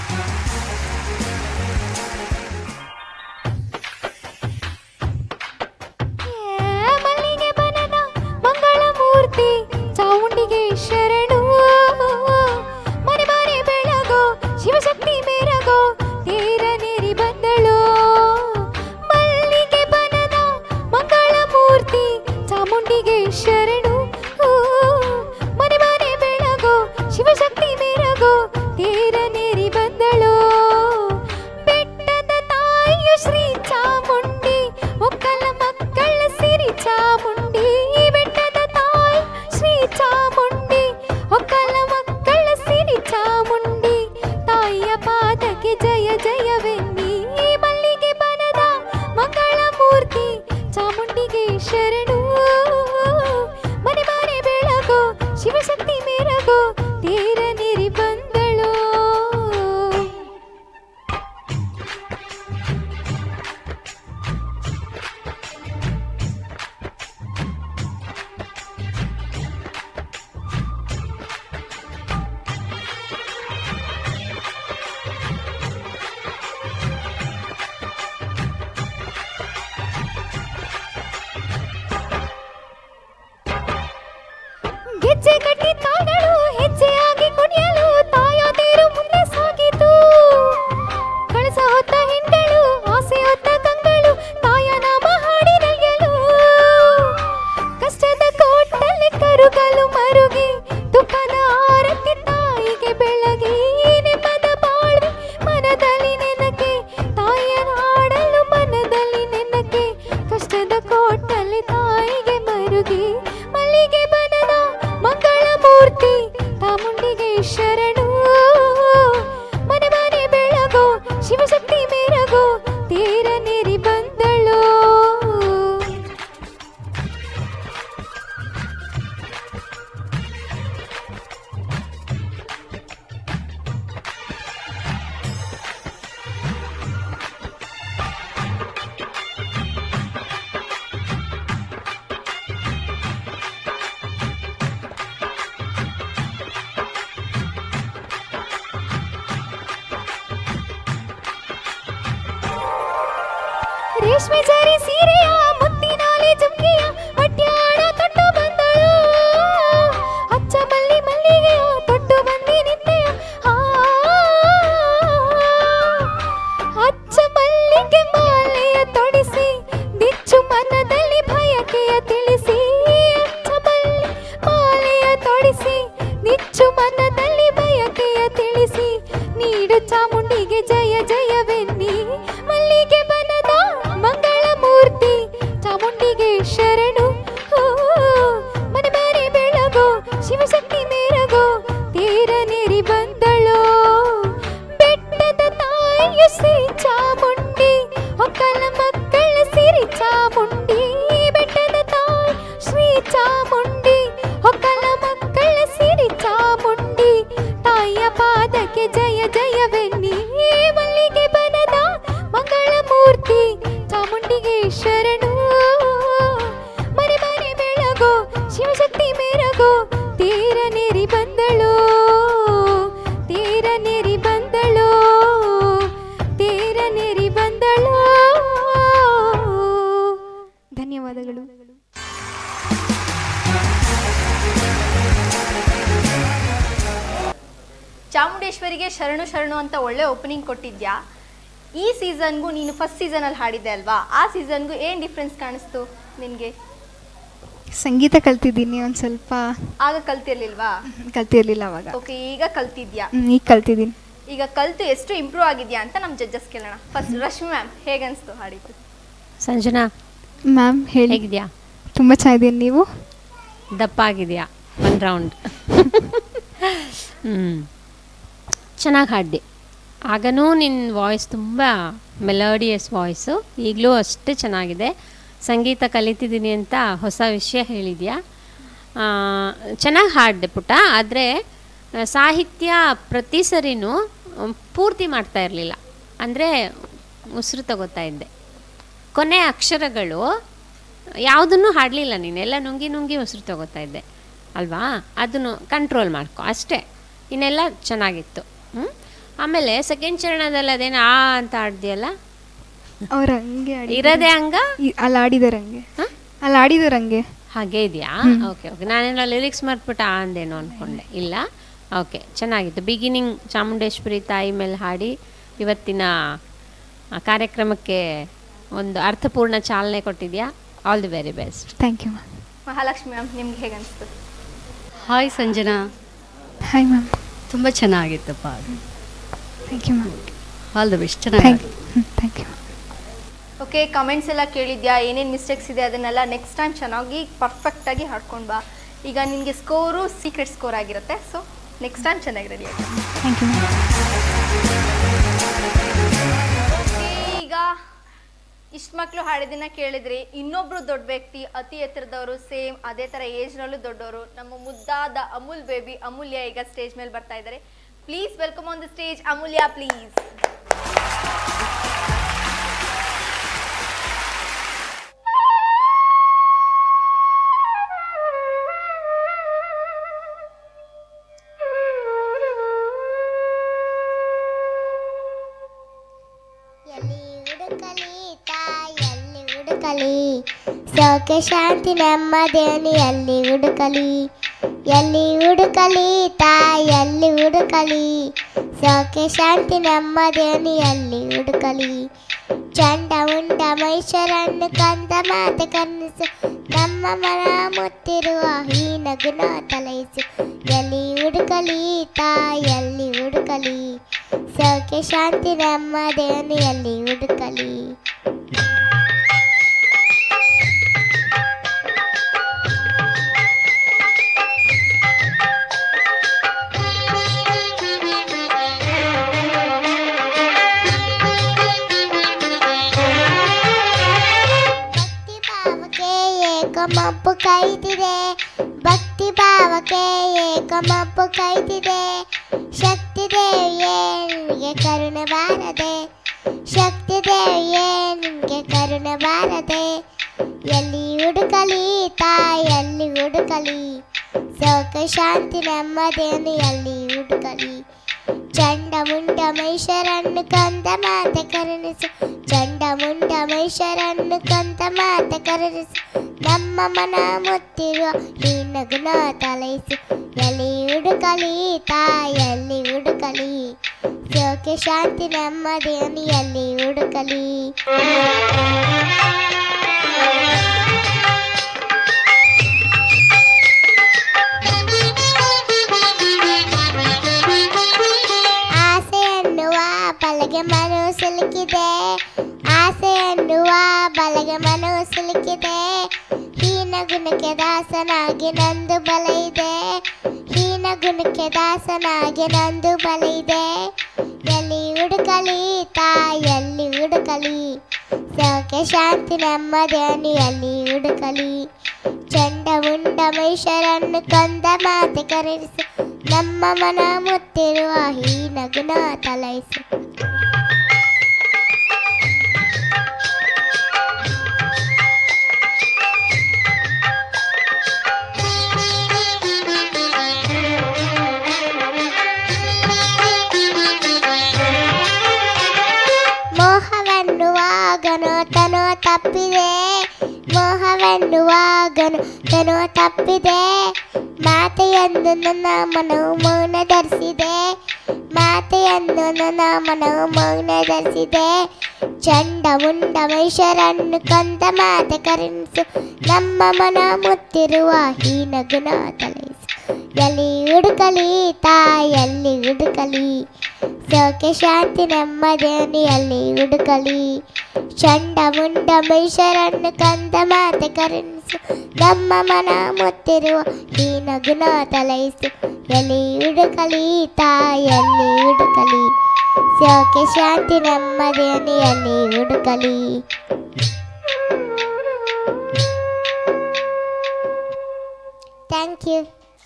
ಮಲ್ಲಿಗೆ ಬನದ ಮಂಗಳ ಮೂರ್ತಿ ಚಾಮುಂಡಿಗೆ ಶರಣು ಮನೆ ಮನೆ ಬೆಳಗೋ ಶಿವಶಕ್ತಿ ಮೆರಗೋ ತೀರ ನೀರಿ ಬಂದಳು ಮಲ್ಲಿಗೆ ಬನದ ಮಂಗಳ ಮೂರ್ತಿ ಚಾಮುಂಡಿಗೆ ಶರಣು ಮನೆ ಮನೆ ಬೆಳಗೋ ಶಿವಶಕ್ತಿ ಮೆರಗೋ ತೀರ ನೀರಿ ಬಂದಳು ಬೆಟ್ಟದ ತಾಯಿಯು ಶ್ರೀ ಚಾಮುಂಡಿ ಒಕ್ಕಲ ಮಕ್ಕಳ ಸಿರಿ ಚಾಮುಂಡಿ ಬೆಟ್ಟದ ತಾಯಿ ಶ್ರೀ ಚಾಮುಂಡಿ ಒಕ್ಕಲ ಮಕ್ಕಳ ಸಿರಿ ಚಾಮುಂಡಿ ತಾಯಿಯ ಪಾದಕ್ಕೆ ಜಯ ಜಯವೆನ್ನಿ ಮಲ್ಲಿಗೆ ಬನದ ಮಂಗಳ ಮೂರ್ತಿ ಚಾಮುಂಡಿಗೆ ಶರಣು ಮನೆ ಮನೆ ಬೆಳಗೋ ಶಿವಶಕ್ತಿ ಮೆರಗೋ ತೀರ ನೀರಿ ಬಂದಳು ಗೆಜ್ಜೆ ಕಟ್ಟಿ ತಾಳಗಳು ಹೆಜ್ಜೆಯಾಗಿ ಕುಣಿಯಲು ತಾಯೋದೇರು ಮುಂದೆ ಸಾಗಿತು ಕಳಸ ಹೊತ್ತ ಹಿಂಡಳು ಆಸೆ ಹೊತ್ತ ಕಂಗಳು ತಾಯ ನಾಮ ಹಾಡಿ ನಲಿಯಲು ಕಷ್ಟದ ಕೋಟಲ್ಲಿ ಕರುಗಲು ಮರುಗಿ ತುಪ್ಪದ ಆರತಿ ತಾಯಿಗೆ ಬೆಳಗಿ ನೆಮ್ಮದ ಬಾಳ್ವೆ ಮನದಲ್ಲಿ ನೆನಕೆ ತಾಯಿಯ ಹಾಡಲು ಮನದಲ್ಲಿ ನೆನಕೆ ಕಷ್ಟದ ಕೋಟಲ್ಲಿ ತಾಯಿಗೆ ಮರುಗಿ ಮಲ್ಲಿಗೆ ಬನದ ಮಂಗಳ ಮೂರ್ತಿ ಚಾಮುಂಡಿಗೆ ಶರಣು ಮನೆ ಮನೆ ಬೆಳಗೋ ಶಿವಶಕ್ತಿ ಮೆರಗೋ ತೀರ ನೀರಿ ಬಂದಳು ರೇಷ್ಮೆ ಜರಿ ಸೀರೆಯ ಮುತ್ತಿನಾಲೆ ಜುಮ್ಕಿಯ ಪಟ್ಯಾಣ ತೊಟ್ಟು ಬಂದಳು ಅಚ್ಚ ಮಲ್ಲಿ ಮಲ್ಲಿಗೆಯ ತೊಟ್ಟು ಬಂದಿ ನಿತ್ತೆಯ ಆ, ಅಚ್ಚ ಮಲ್ಲಿಗೆ ಮಾಲೆಯ ತೊಡಿಸಿ ಬಿಚ್ಚು ಮನದಲ್ಲಿ ಭಯಕೆಯ ತಿಳಿಸಿ ಅಚ್ಚ ಮಲ್ಲಿ ಮಾಲೆಯ ತೊಡಿಸಿ ನಿಚ್ಚು ಮನದಲ್ಲಿ ಬಯಕೆಯ ತಿಳಿಸಿ ನೀಡು ಚಾಮುಂಡಿಗೆ ಜಯ ಜಯವೆನ್ನಿ ಮಲ್ಲಿಗೆ ಬನದ ಮಂಗಳ ಮೂರ್ತಿ ಚಾಮುಂಡಿಗೆ ಶರಣು ಚಾಮುಂಡಿ ಹೊಕ್ಕಲ ಮಕ್ಕಳ ಸಿರಿ ಚಾಮುಂಡಿ ತಾಯಿಯ ಪಾದಕ್ಕೆ ಜಯ ಜಯವೆನ್ನಿ ಮಲ್ಲಿಗೆ ಬನದ ಮಂಗಳ ಮೂರ್ತಿ ಚಾಮುಂಡಿಗೆ ಶರಣು ಮನೆ ಮನೆ ಬೆಳಗೋ ಶಿವಶಕ್ತಿ ಮೆರಗೋ ತೀರ ನೆರಿ ಬಂದಳು ತೀರ ನೆರಿ ಬಂದಳು ತೀರ ನೆರಿ ಬಂದಳು ಧನ್ಯವಾದಗಳು ಚಾಮುಂಡೇಶ್ವರಿಗೆ ಶರಣು ಶರಣು ಅಂತ ಒಳ್ಳೆ ಓಪನಿಂಗ್ ಕೊಟ್ಟಿದ್ಯಾ ಈ ಸೀಸನ್ಗೂ ನೀನು ಫಸ್ಟ್ ಸೀಸನಲ್ಲಿ ಹಾಡಿದ್ದೆ ಅಲ್ವಾ ಆ ಸೀಸನ್ಗೂ ಏನು ಡಿಫ್ರೆನ್ಸ್ ಕಾಣಿಸ್ತು ನಿನಗೆ ಸಂಗೀತ ಕಲ್ತಿದ್ದೀನಿ ಒಂದು ಸ್ವಲ್ಪ ಆಗ ಕಲ್ತಿರ್ಲಿಲ್ವಾ ಕಲ್ತಿರ್ಲಿಲ್ಲ ಅವಾಗ ಓಕೆ ಈಗ ಕಲ್ತಿದ್ಯಾ ಹ್ಮ್, ಈಗ ಕಲ್ತಿದ್ದೀನಿ ಈಗ ಕಲ್ತು ಎಷ್ಟು ಇಂಪ್ರೂವ್ ಆಗಿದ್ಯಾ ಅಂತ ನಮ್ಮ ಜಡ್ಜಸ್ ಕೇಳೋಣ ಫಸ್ಟ್ ರಶ್ಮಿ ಮ್ಯಾಮ್ ಹೇಗನ್ಸ್ತು ಹಾಡಿದ್ದು ಸಂಜನಾ ಮ್ಯಾಮ್ ಹೇಳಿ ಹೇಗಿದ್ಯಾ ತುಂಬ ಚೆನ್ನಾಗಿದ್ದೀನಿ ನೀವು ದಪ್ಪ ಆಗಿದೆಯಾ ಒನ್ ರೌಂಡ್ ಹ್ಞೂ ಚೆನ್ನಾಗಿ ಹಾಡಿದೆ ಆಗನೂ ನಿನ್ನ ವಾಯ್ಸ್ ತುಂಬ ಮೆಲೋಡಿಯಸ್ ವಾಯ್ಸು ಈಗಲೂ ಅಷ್ಟೇ ಚೆನ್ನಾಗಿದೆ ಸಂಗೀತ ಕಲಿತಿದ್ದೀನಿ ಅಂತ ಹೊಸ ವಿಷಯ ಹೇಳಿದ್ಯಾ ಚೆನ್ನಾಗಿ ಹಾಡಿದೆ ಪುಟ್ಟ ಆದರೆ ಸಾಹಿತ್ಯ ಪ್ರತಿ ಸರಿನೂ ಮ್, ಪೂರ್ತಿ ಮಾಡ್ತಾ ಇರಲಿಲ್ಲ ಅಂದರೆ ಉಸಿರು ತಗೋತಾ ಇದ್ದೆ ಕೊನೆ ಅಕ್ಷರಗಳು ಯಾವುದನ್ನು ಹಾಡಲಿಲ್ಲ ನೀನು ಎಲ್ಲ ನುಂಗಿ ನುಂಗಿ ಉಸಿರು ತಗೋತಾ ಇದ್ದೆ ಅಲ್ವಾ ಅದನ್ನು ಕಂಟ್ರೋಲ್ ಮಾಡ್ಕೊ ಅಷ್ಟೇ ಇನ್ನೆಲ್ಲ ಚೆನ್ನಾಗಿತ್ತು ಹ್ಞೂ ಆಮೇಲೆ ಸೆಕೆಂಡ್ ಚರಣದಲ್ಲಿ ಅದೇನು ಆ ಅಂತ ಆಡ್ದಿಯಲ್ಲ ಅವ್ರು ಹಂಗೆ ಆಡಿ ಇರೋದೇ ಹಂಗ ಅಲ್ಲಿ ಆಡಿದಾರೆ ಹಂಗೆ ಹ? ಅಲ್ಲಿ ಆಡಿದಾರೆ ಹಂಗೆ ಹಾಗೆ ಇದೆಯಾ ಓಕೆ ಓಕೆ ನಾನೇನೋ ಲಿರಿಕ್ಸ್ ಮರ್ತ್ಬಿಟ್ಟು ಆ ಅಂದೇನೋ ಅಂದ್ಕೊಂಡೆ ಇಲ್ಲ ಓಕೆ ಚೆನ್ನಾಗಿತ್ತು ಬಿಗಿನಿಂಗ್ ಚಾಮುಂಡೇಶ್ವರಿ ತಾಯಿ ಮೇಲೆ ಹಾಡಿ ಇವತ್ತಿನ ಆ ಕಾರ್ಯಕ್ರಮಕ್ಕೆ ಒಂದು ಅರ್ಥಪೂರ್ಣ ಚಾಲನೆ ಕೊಟ್ಟಿದ್ಯಾ all the very best thank you ma'am Mahalakshmi ma'am ನಿಮ್ಗೆ ಹೇಗನ್ಸ್ತು ಹಾಯ್ ಸಂಜನಾ ಹಾಯ್ ಮ್ಯಾಮ್ ತುಂಬ ಚೆನ್ನಾಗಿತ್ತಪ್ಪ ಅದು thank you ma'am all the best thank ಚೆನ್ನಾಗಿ you thank you okay comments ಎಲ್ಲ ಕೇಳಿದ್ಯಾ ಏನೇನು ಮಿಸ್ಟೇಕ್ಸ್ ಇದೆ ಅದನ್ನೆಲ್ಲ ನೆಕ್ಸ್ಟ್ ಟೈಮ್ ಚೆನ್ನಾಗಿ ಪರ್ಫೆಕ್ಟಾಗಿ ಹಾಡ್ಕೊಂಡು ಬಾ ಈಗ ನಿನಗೆ ಸ್ಕೋರು ಸೀಕ್ರೆಟ್ ಸ್ಕೋರ್ ಆಗಿರುತ್ತೆ ಸೊ ನೆಕ್ಸ್ಟ್ ಟೈಮ್ ಚೆನ್ನಾಗಿ ರೆಡಿ ಆಗಿ ಥ್ಯಾಂಕ್ ಯು ಮ್ಯಾಮ್ ಈಗ ಇಷ್ಟು ಮಕ್ಕಳು ಹಾಡಿದ್ದನ್ನ ಕೇಳಿದ್ರಿ ಇನ್ನೊಬ್ರು ದೊಡ್ಡ ವ್ಯಕ್ತಿ ಅತಿ ಎತ್ತರದವರು ಸೇಮ್ ಅದೇ ಥರ ಏಜ್ನಲ್ಲೂ ದೊಡ್ಡವರು ನಮ್ಮ ಮುದ್ದಾದ ಅಮೂಲ್ ಬೇಬಿ ಅಮೂಲ್ಯ ಈಗ ಸ್ಟೇಜ್ ಮೇಲೆ ಬರ್ತಾ ಇದ್ದಾರೆ please welcome on the stage Amulya please ಎಲ್ಲಿ ಹುಡುಕಲಿ ತಾಯಲ್ಲಿ ಹುಡುಕಲಿ ಸೌಖ್ಯ ಶಾಂತಿ ನೆಮ್ಮದಿಯನ್ನು ಎಲ್ಲಿ ಹುಡುಕಲಿ ಎಲ್ಲಿ ಹುಡುಕಲಿ ತಾಯಲ್ಲಿ ಹುಡುಕಲಿ ಸೌಖ್ಯ ಶಾಂತಿ ನೆಮ್ಮದಿಯನ್ನು ಎಲ್ಲಿ ಹುಡುಕಲಿ ಚಂಡ ಉಂಡ ಮೈಸರನ್ನು ಕಂದ ಮಾತೆ ಕನ್ನಿಸು ನಮ್ಮ ಮನ ಮುತ್ತಿರುವ ಹೀನ ಗುಣ ತಲೈಸು ಎಲ್ಲಿ ಹುಡುಕಲಿ ತಾಯಲ್ಲಿ ಹುಡುಕಲಿ ಸೌಖ್ಯ ಶಾಂತಿ ನೆಮ್ಮದಿಯನ್ನು ಎಲ್ಲಿ ಹುಡುಕಲಿ ಭಕ್ತಿ ಭಾವಕ್ಕೆ ಏಕಮಪ್ಪು ಕೈತಿದೆ ಭಕ್ತಿ ಭಾವಕ್ಕೆ ಏಕಮಪ್ಪು ಕೈತಿದೆ ಶಕ್ತಿ ದೇವಿಯೇ ನಿನಗೆ ಕರುಣೆ ಬಾರದೆ ಶಕ್ತಿ ದೇವಿಯೇ ನಿನಗೆ ಕರುಣೆ ಬಾರದೆ ಎಲ್ಲಿ ಹುಡುಕಲಿ ತಾಯಲ್ಲಿ ಹುಡುಕಲಿ ಸೌಖ್ಯ ಶಾಂತಿ ನೆಮ್ಮದಿಯನ್ನು ಎಲ್ಲಿ ಹುಡುಕಲಿ ಚಂಡ ಮುಂಡ ಮೈಷರನ್ನು ಕಂದ ಮಾತೆ ಕರುಣಿಸು ಚಂಡ ಮುಂಡ ಮೈಷರನ್ನು ಕಂದ ಮಾತೆ ಕರುಣಿಸು ನಮ್ಮ ಮನ ಮುತ್ತಿರುವ ಈ ನಗುನ ತಲೈಸು ಎಲ್ಲಿ ಹುಡುಕಲಿ ತಾಯಲ್ಲಿ ಹುಡುಕಲಿ ಸೌಖ್ಯ ಶಾಂತಿ ನೆಮ್ಮದಿಯನ್ನು ಎಲ್ಲಿ ಹುಡುಕಲಿ ಆಸೆ ಎನ್ನುವ ಬಲಗೆ ಮನವು ಸಿಲುಕಿದೆ ಆಸೆ ಎನ್ನುವ ಬಲಗೆ ಮನವು ಸಿಲುಕಿದೆ ಹೀನ ಗುಣಕ್ಕೆ ದಾಸನಾಗಿ ನಂದು ಬಲ ಇದೆ ಹೀನ ಗುಣಕ್ಕೆ ದಾಸನಾಗಿ ನಂದು ಬಲ ಇದೆ ಎಲ್ಲಿ ಹುಡುಕಲಿ ತಾಯಲ್ಲಿ ಹುಡುಕಲಿ ಸೌಖ್ಯ ಶಾಂತಿ ನೆಮ್ಮದಿಯನ್ನು ಎಲ್ಲಿ ಹುಡುಕಲಿ ಚಂಡ ಮುಂಡ ಮೈಷರನ್ನು ಕಂದ ಮಾತೆ ಕರೆನಿಸು ನಮ್ಮ ಮನ ಮುತ್ತಿರುವ ಹೀನ ಗುಣ ತಲೈಸು ಮೋಹವೆನ್ನುವಾಗನು ತನು ತಪ್ಪಿದೆ ಮೋಹವೆನ್ನುವಾಗನು ತನು ತಪ್ಪಿದೆ ಮಾತೆಯಂದು ನನ್ನ ಮನವು ಮೌನ ಧರಿಸಿದೆ ಮಾತೆಯಂದು ನನ್ನ ಮನವು ಮೌನ ಧರಿಸಿದೆ ಚಂಡ ಮುಂಡ ಮೈಷರನ್ನು ಕಂದ ಮಾತೆ ಕರೆನಿಸು ನಮ್ಮ ಮನ ಮುತ್ತಿರುವ ಹೀನ ಗುಣ ತಲೈಸು ಎಲ್ಲಿ ಹುಡುಕಲಿ ತಾಯಲ್ಲಿ ಹುಡುಕಲಿ ಸೋಕೆ ಶಾಂತಿ ನೆಮ್ಮದಿಯಲ್ಲಿ ಹುಡುಕಲಿ ಚಂಡ ಮುಂಡ ಮೈಷರನ್ನು ಕಂದ ಮಾತೆ ಕರುಣಿಸು ನಮ್ಮ ಮನ ಮುತ್ತಿರುವ ಹೀನ ಗುಣ ತಲೈಸು ಎಲ್ಲಿ ಹುಡುಕಲಿ ತಾಯಲ್ಲಿ ಹುಡುಕಲಿ ಸೋಕೆ ಶಾಂತಿ ನೆಮ್ಮದಿಯಲ್ಲಿ ಹುಡುಕಲಿ ಥ್ಯಾಂಕ್ ಯು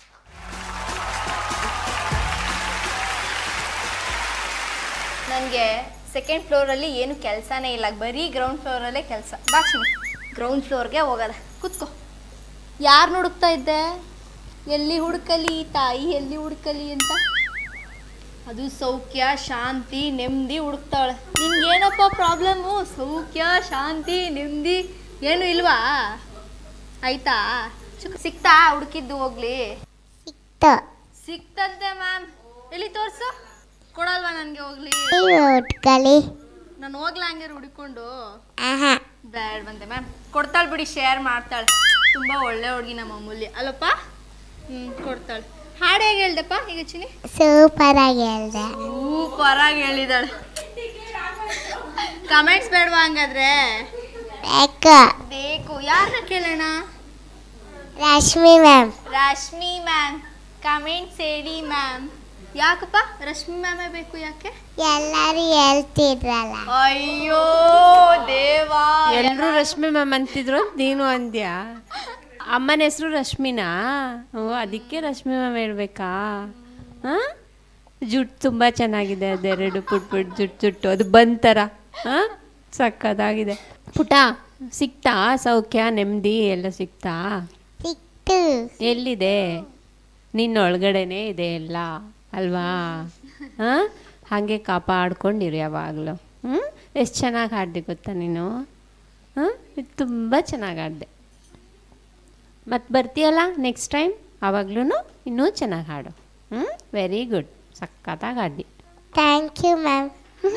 ನನಗೆ ಸೆಕೆಂಡ್ ಫ್ಲೋರಲ್ಲಿ ಏನು ಕೆಲಸನೇ ಇಲ್ಲ ಬರೀ ಗ್ರೌಂಡ್ ಫ್ಲೋರಲ್ಲೇ ಕೆಲಸ ಬಾಕ್ಸಿನಿ ಗ್ರೌಂಡ್ ಫ್ಲೋರ್ಗೆ ಹೋಗೋದ ಕೂತ್ಕೋ ಯಾರು ಹುಡುಕ್ತಾ ಇದ್ದೆ ಎಲ್ಲಿ ಹುಡುಕಲಿ ತಾಯಿ ಎಲ್ಲಿ ಹುಡುಕಲಿ ಅಂತ ಅದು ಸೌಖ್ಯ ಶಾಂತಿ ನೆಮ್ಮದಿ ಹುಡುಕ್ತಾವಳೆ ನಿನ್ಗೇನಪ್ಪ ಪ್ರಾಬ್ಲಮ್ಮು ಸೌಖ್ಯ ಶಾಂತಿ ನೆಮ್ಮದಿ ಏನು ಇಲ್ವಾ ಆಯ್ತಾ ಚಿಕ್ಕ ಸಿಕ್ತಾ ಹುಡುಕಿದ್ದು ಹೋಗ್ಲಿ ಸಿಕ್ತು ಸಿಕ್ತಂತೆ ಮ್ಯಾಮ್ ಎಲ್ಲಿ ತೋರ್ಸು ಕೊಡಲ್ವಾ ನನಗೆ ಹೋಗ್ಲಿ ಹುಡ್ಕಲಿ ನಾನು ಹೋಗ್ಲಾ ಹಂಗೆ ಹುಡುಕೊಂಡು ಆಹಾ ಬ್ಯಾಡ್ ಬಂದೆ ಮ್ಯಾಮ್ ಕೊಡ್ತಾಳೆ ಬಿಡಿ ಶೇರ್ ಮಾಡ್ತಾಳೆ ತುಂಬ ಒಳ್ಳೆ ಹುಡುಗಿ ನಮ್ಮ ಅಮೂಲ್ಯ ಅಲ್ಲಪ್ಪ ಹ್ಞೂ ಕೊಡ್ತಾಳೆ ಹಾಡು ಹೇಗೆ ಹೇಳ್ದಪ್ಪ ಈಗ ಚಿನಿ ಸೂಪರ್ ಆಗಿ ಹೇಳ್ದೆ ಸೂಪರಾಗಿ ಹೇಳಿದಾಳೆ ಕಮೆಂಟ್ಸ್ ಬೇಡವಾ ಹಂಗಾದ್ರೆ ಬೇಕು ಬೇಕು ಯಾರನ್ನ ಕೇಳೋಣ Rashmi ma'am Rashmi ma'am comments ಹೇಳಿ ಮ್ಯಾಮ್ ಯಾಕಪ್ಪ ರಶ್ಮಿ ಮ್ಯಾಮೇ ಬೇಕು ಯಾಕೆ ಎಲ್ಲರೂ ಹೇಳ್ತಿದ್ರಲ್ಲ ಅಯ್ಯೋ ದೇವಾ ಎಲ್ಲರೂ ರಶ್ಮಿ ಮ್ಯಾಮ್ ಅಂತಿದ್ರು ನೀನು ಅಂದ್ಯಾ ಅಮ್ಮನ ಹೆಸರು ರಶ್ಮಿನಾ ಓ ಅದಕ್ಕೆ ರಶ್ಮಿ ಮ್ಯಾಮ್ ಹೇಳ್ಬೇಕಾ ಹಾಂ ಜುಟ್ಟು ತುಂಬ ಚೆನ್ನಾಗಿದೆ ಅದೆರಡು ಪುಟ್ ಪುಟ್ ಜುಟ್ಟು ಜುಟ್ಟು ಅದು ಬಂತರ ಹಾಂ ಸಕ್ಕದಾಗಿದೆ ಪುಟ ಸಿಕ್ತಾ ಸೌಖ್ಯ ನೆಮ್ಮದಿ ಎಲ್ಲ ಸಿಕ್ತಾ ಸಿಕ್ತು ಎಲ್ಲಿದೆ ನಿನ್ನ ಒಳಗಡೆನೇ ಇದೆ ಎಲ್ಲ ಅಲ್ವಾ ಹಾಂ ಹಾಗೆ ಕಾಪಾಡ್ಕೊಂಡಿರು ಯಾವಾಗಲೂ ಹ್ಞೂ ಎಷ್ಟು ಚೆನ್ನಾಗಿ ಹಾಡಿದೆ ಗೊತ್ತಾ ನೀನು ಹಾಂ ಇದು ತುಂಬ ಚೆನ್ನಾಗಿ ಆಡಿದೆ ಮತ್ತು ಬರ್ತೀಯಲ್ಲ ನೆಕ್ಸ್ಟ್ ಟೈಮ್ ಆವಾಗ್ಲೂ ಇನ್ನೂ ಚೆನ್ನಾಗಿ ಹಾಡು ಹ್ಞೂ ವೆರಿ ಗುಡ್ ಸಖತ್ತಾಗಿ ಹಾಡಿ thank you ma'am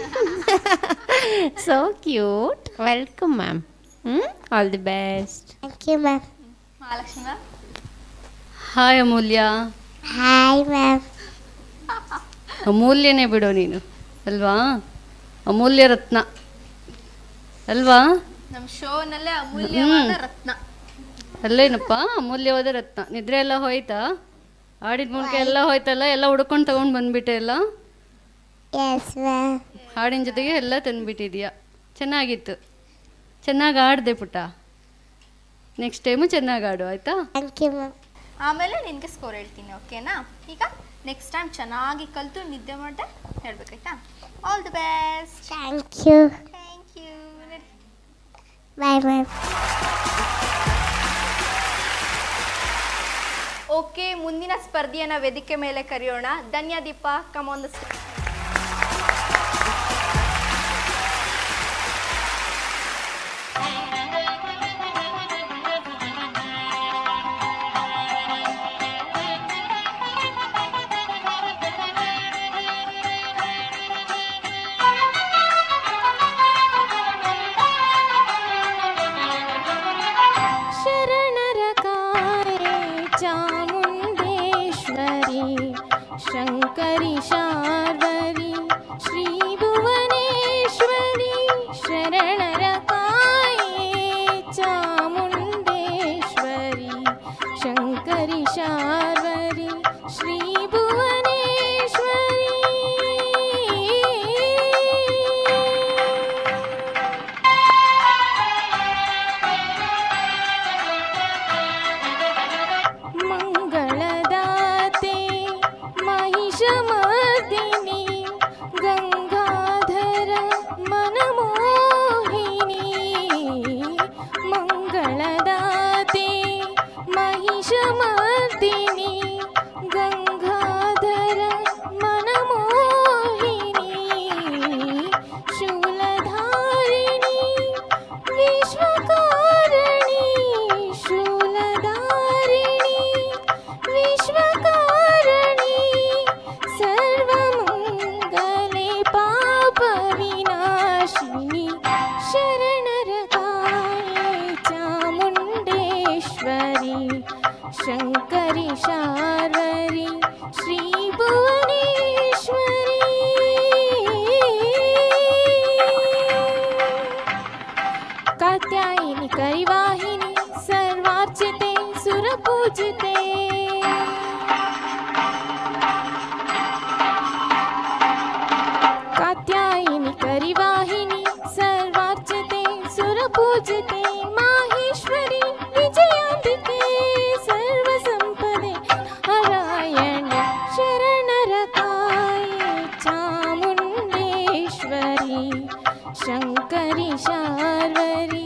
so cute welcome ma'am ಹ್ಞೂ all the best thank you ma'am Mahalakshmi ma'am hi Amulya hi ma'am ಅಮೂಲ್ಯನೇ ಬಿಡೋ ನೀನು ಅಲ್ವಾ ಅಮೂಲ್ಯ ರತ್ನ ಅಲ್ವಾ ನಮ್ಮ ಶೋನಲ್ಲೇ ಅಮೂಲ್ಯವಾದ ರತ್ನ ಅಲ್ಲೇನಪ್ಪ ಅಮೂಲ್ಯವಾದ ರತ್ನ ನಿದ್ರೆ ಎಲ್ಲ ಹೋಯ್ತಾ ಹಾಡಿದ ಮೂಲಕ ಎಲ್ಲ ಹೋಯ್ತಲ್ಲ ಎಲ್ಲ ಹುಡ್ಕೊಂಡು ತಗೊಂಡು ಬಂದ್ಬಿಟ್ಟೆ ಎಲ್ಲ ಎಸ್ ಮ್ಯಾಮ್ ಹಾಡಿನ ಜೊತೆಗೆ ಎಲ್ಲ ತಂದುಬಿಟ್ಟಿದ್ಯಾ ಚೆನ್ನಾಗಿತ್ತು ಚೆನ್ನಾಗಿ ಆಡಿದೆ ಪುಟ್ಟ ನೆಕ್ಸ್ಟ್ ಟೈಮು ಚೆನ್ನಾಗಿ ಆಡು ಆಯಿತಾ ಥ್ಯಾಂಕ್ ಯು ಮ್ಯಾಮ್ ಆಮೇಲೆ ನಿನಗೆ ಸ್ಕೋರ್ ಹೇಳ್ತೀನಿ ಓಕೆನಾ ಈಗ ನೆಕ್ಸ್ಟ್ ಟೈಮ್ ಚೆನ್ನಾಗಿ ಕಲಿತು ನಿದ್ದೆ ಮಾಡಿದೆ ಹೇಳ್ಬೇಕಾಯ್ತಾ all the best thank you thank you bye ma'am okay ಮುಂದಿನ ಸ್ಪರ್ಧೆಯನ್ನ ವೇದಿಕೆ ಮೇಲೆ ಕರೆಯೋಣ ಧನ್ಯ ದೀಪ ಕಮೋನ್ ಶರಣರ ಕಾಯೆ ಚಾಮುಂಡೇಶ್ವರಿ ಶಂಕರಿ ಶಾರ್ವರಿ ಶ್ರೀ ಭುವನೇಶ್ವರಿ ಶರಣರ ಕಾಯೆ ಚಾಮುಂಡೇಶ್ವರಿ ಶಂಕರಿ ಶಾರ್ವರಿ ಶ್ರೀ ಭುವನೇಶ್ವರಿ ವಿನೋದಿನಿ ಗಂಗಾಧರ ಮನಮೋಹಿನಿ ಶೂಲಧಾರಿಣಿ ವಿಶ್ವಕಾರಣಿ ಶೂಲಧಾರಿಣಿ ವಿಶ್ವಕಾರಣಿ ಸರ್ವಮಂಗಲೆ ಪಾಪ ವಿನಾಶಿನಿ ಶರಣರ ಕಾಯೆ ಚಾಮುಂಡೇಶ್ವರಿ ಶಂಕರಿ ಶಾರ್ವರಿ ಶ್ರೀ ಭುವನೇಶ್ವರಿ कात्यायिनि करिवाहिनि सर्वार्चिते सुरपूजिते कात्यायिनि करिवाहिनि सर्वार्चिते सुरपूजिते माहेश्वरि विजयाम्बिके सर्वसम्पदे नारायण शरणरकाये चामुण्डेश्वरी शङ्करि शार्वरि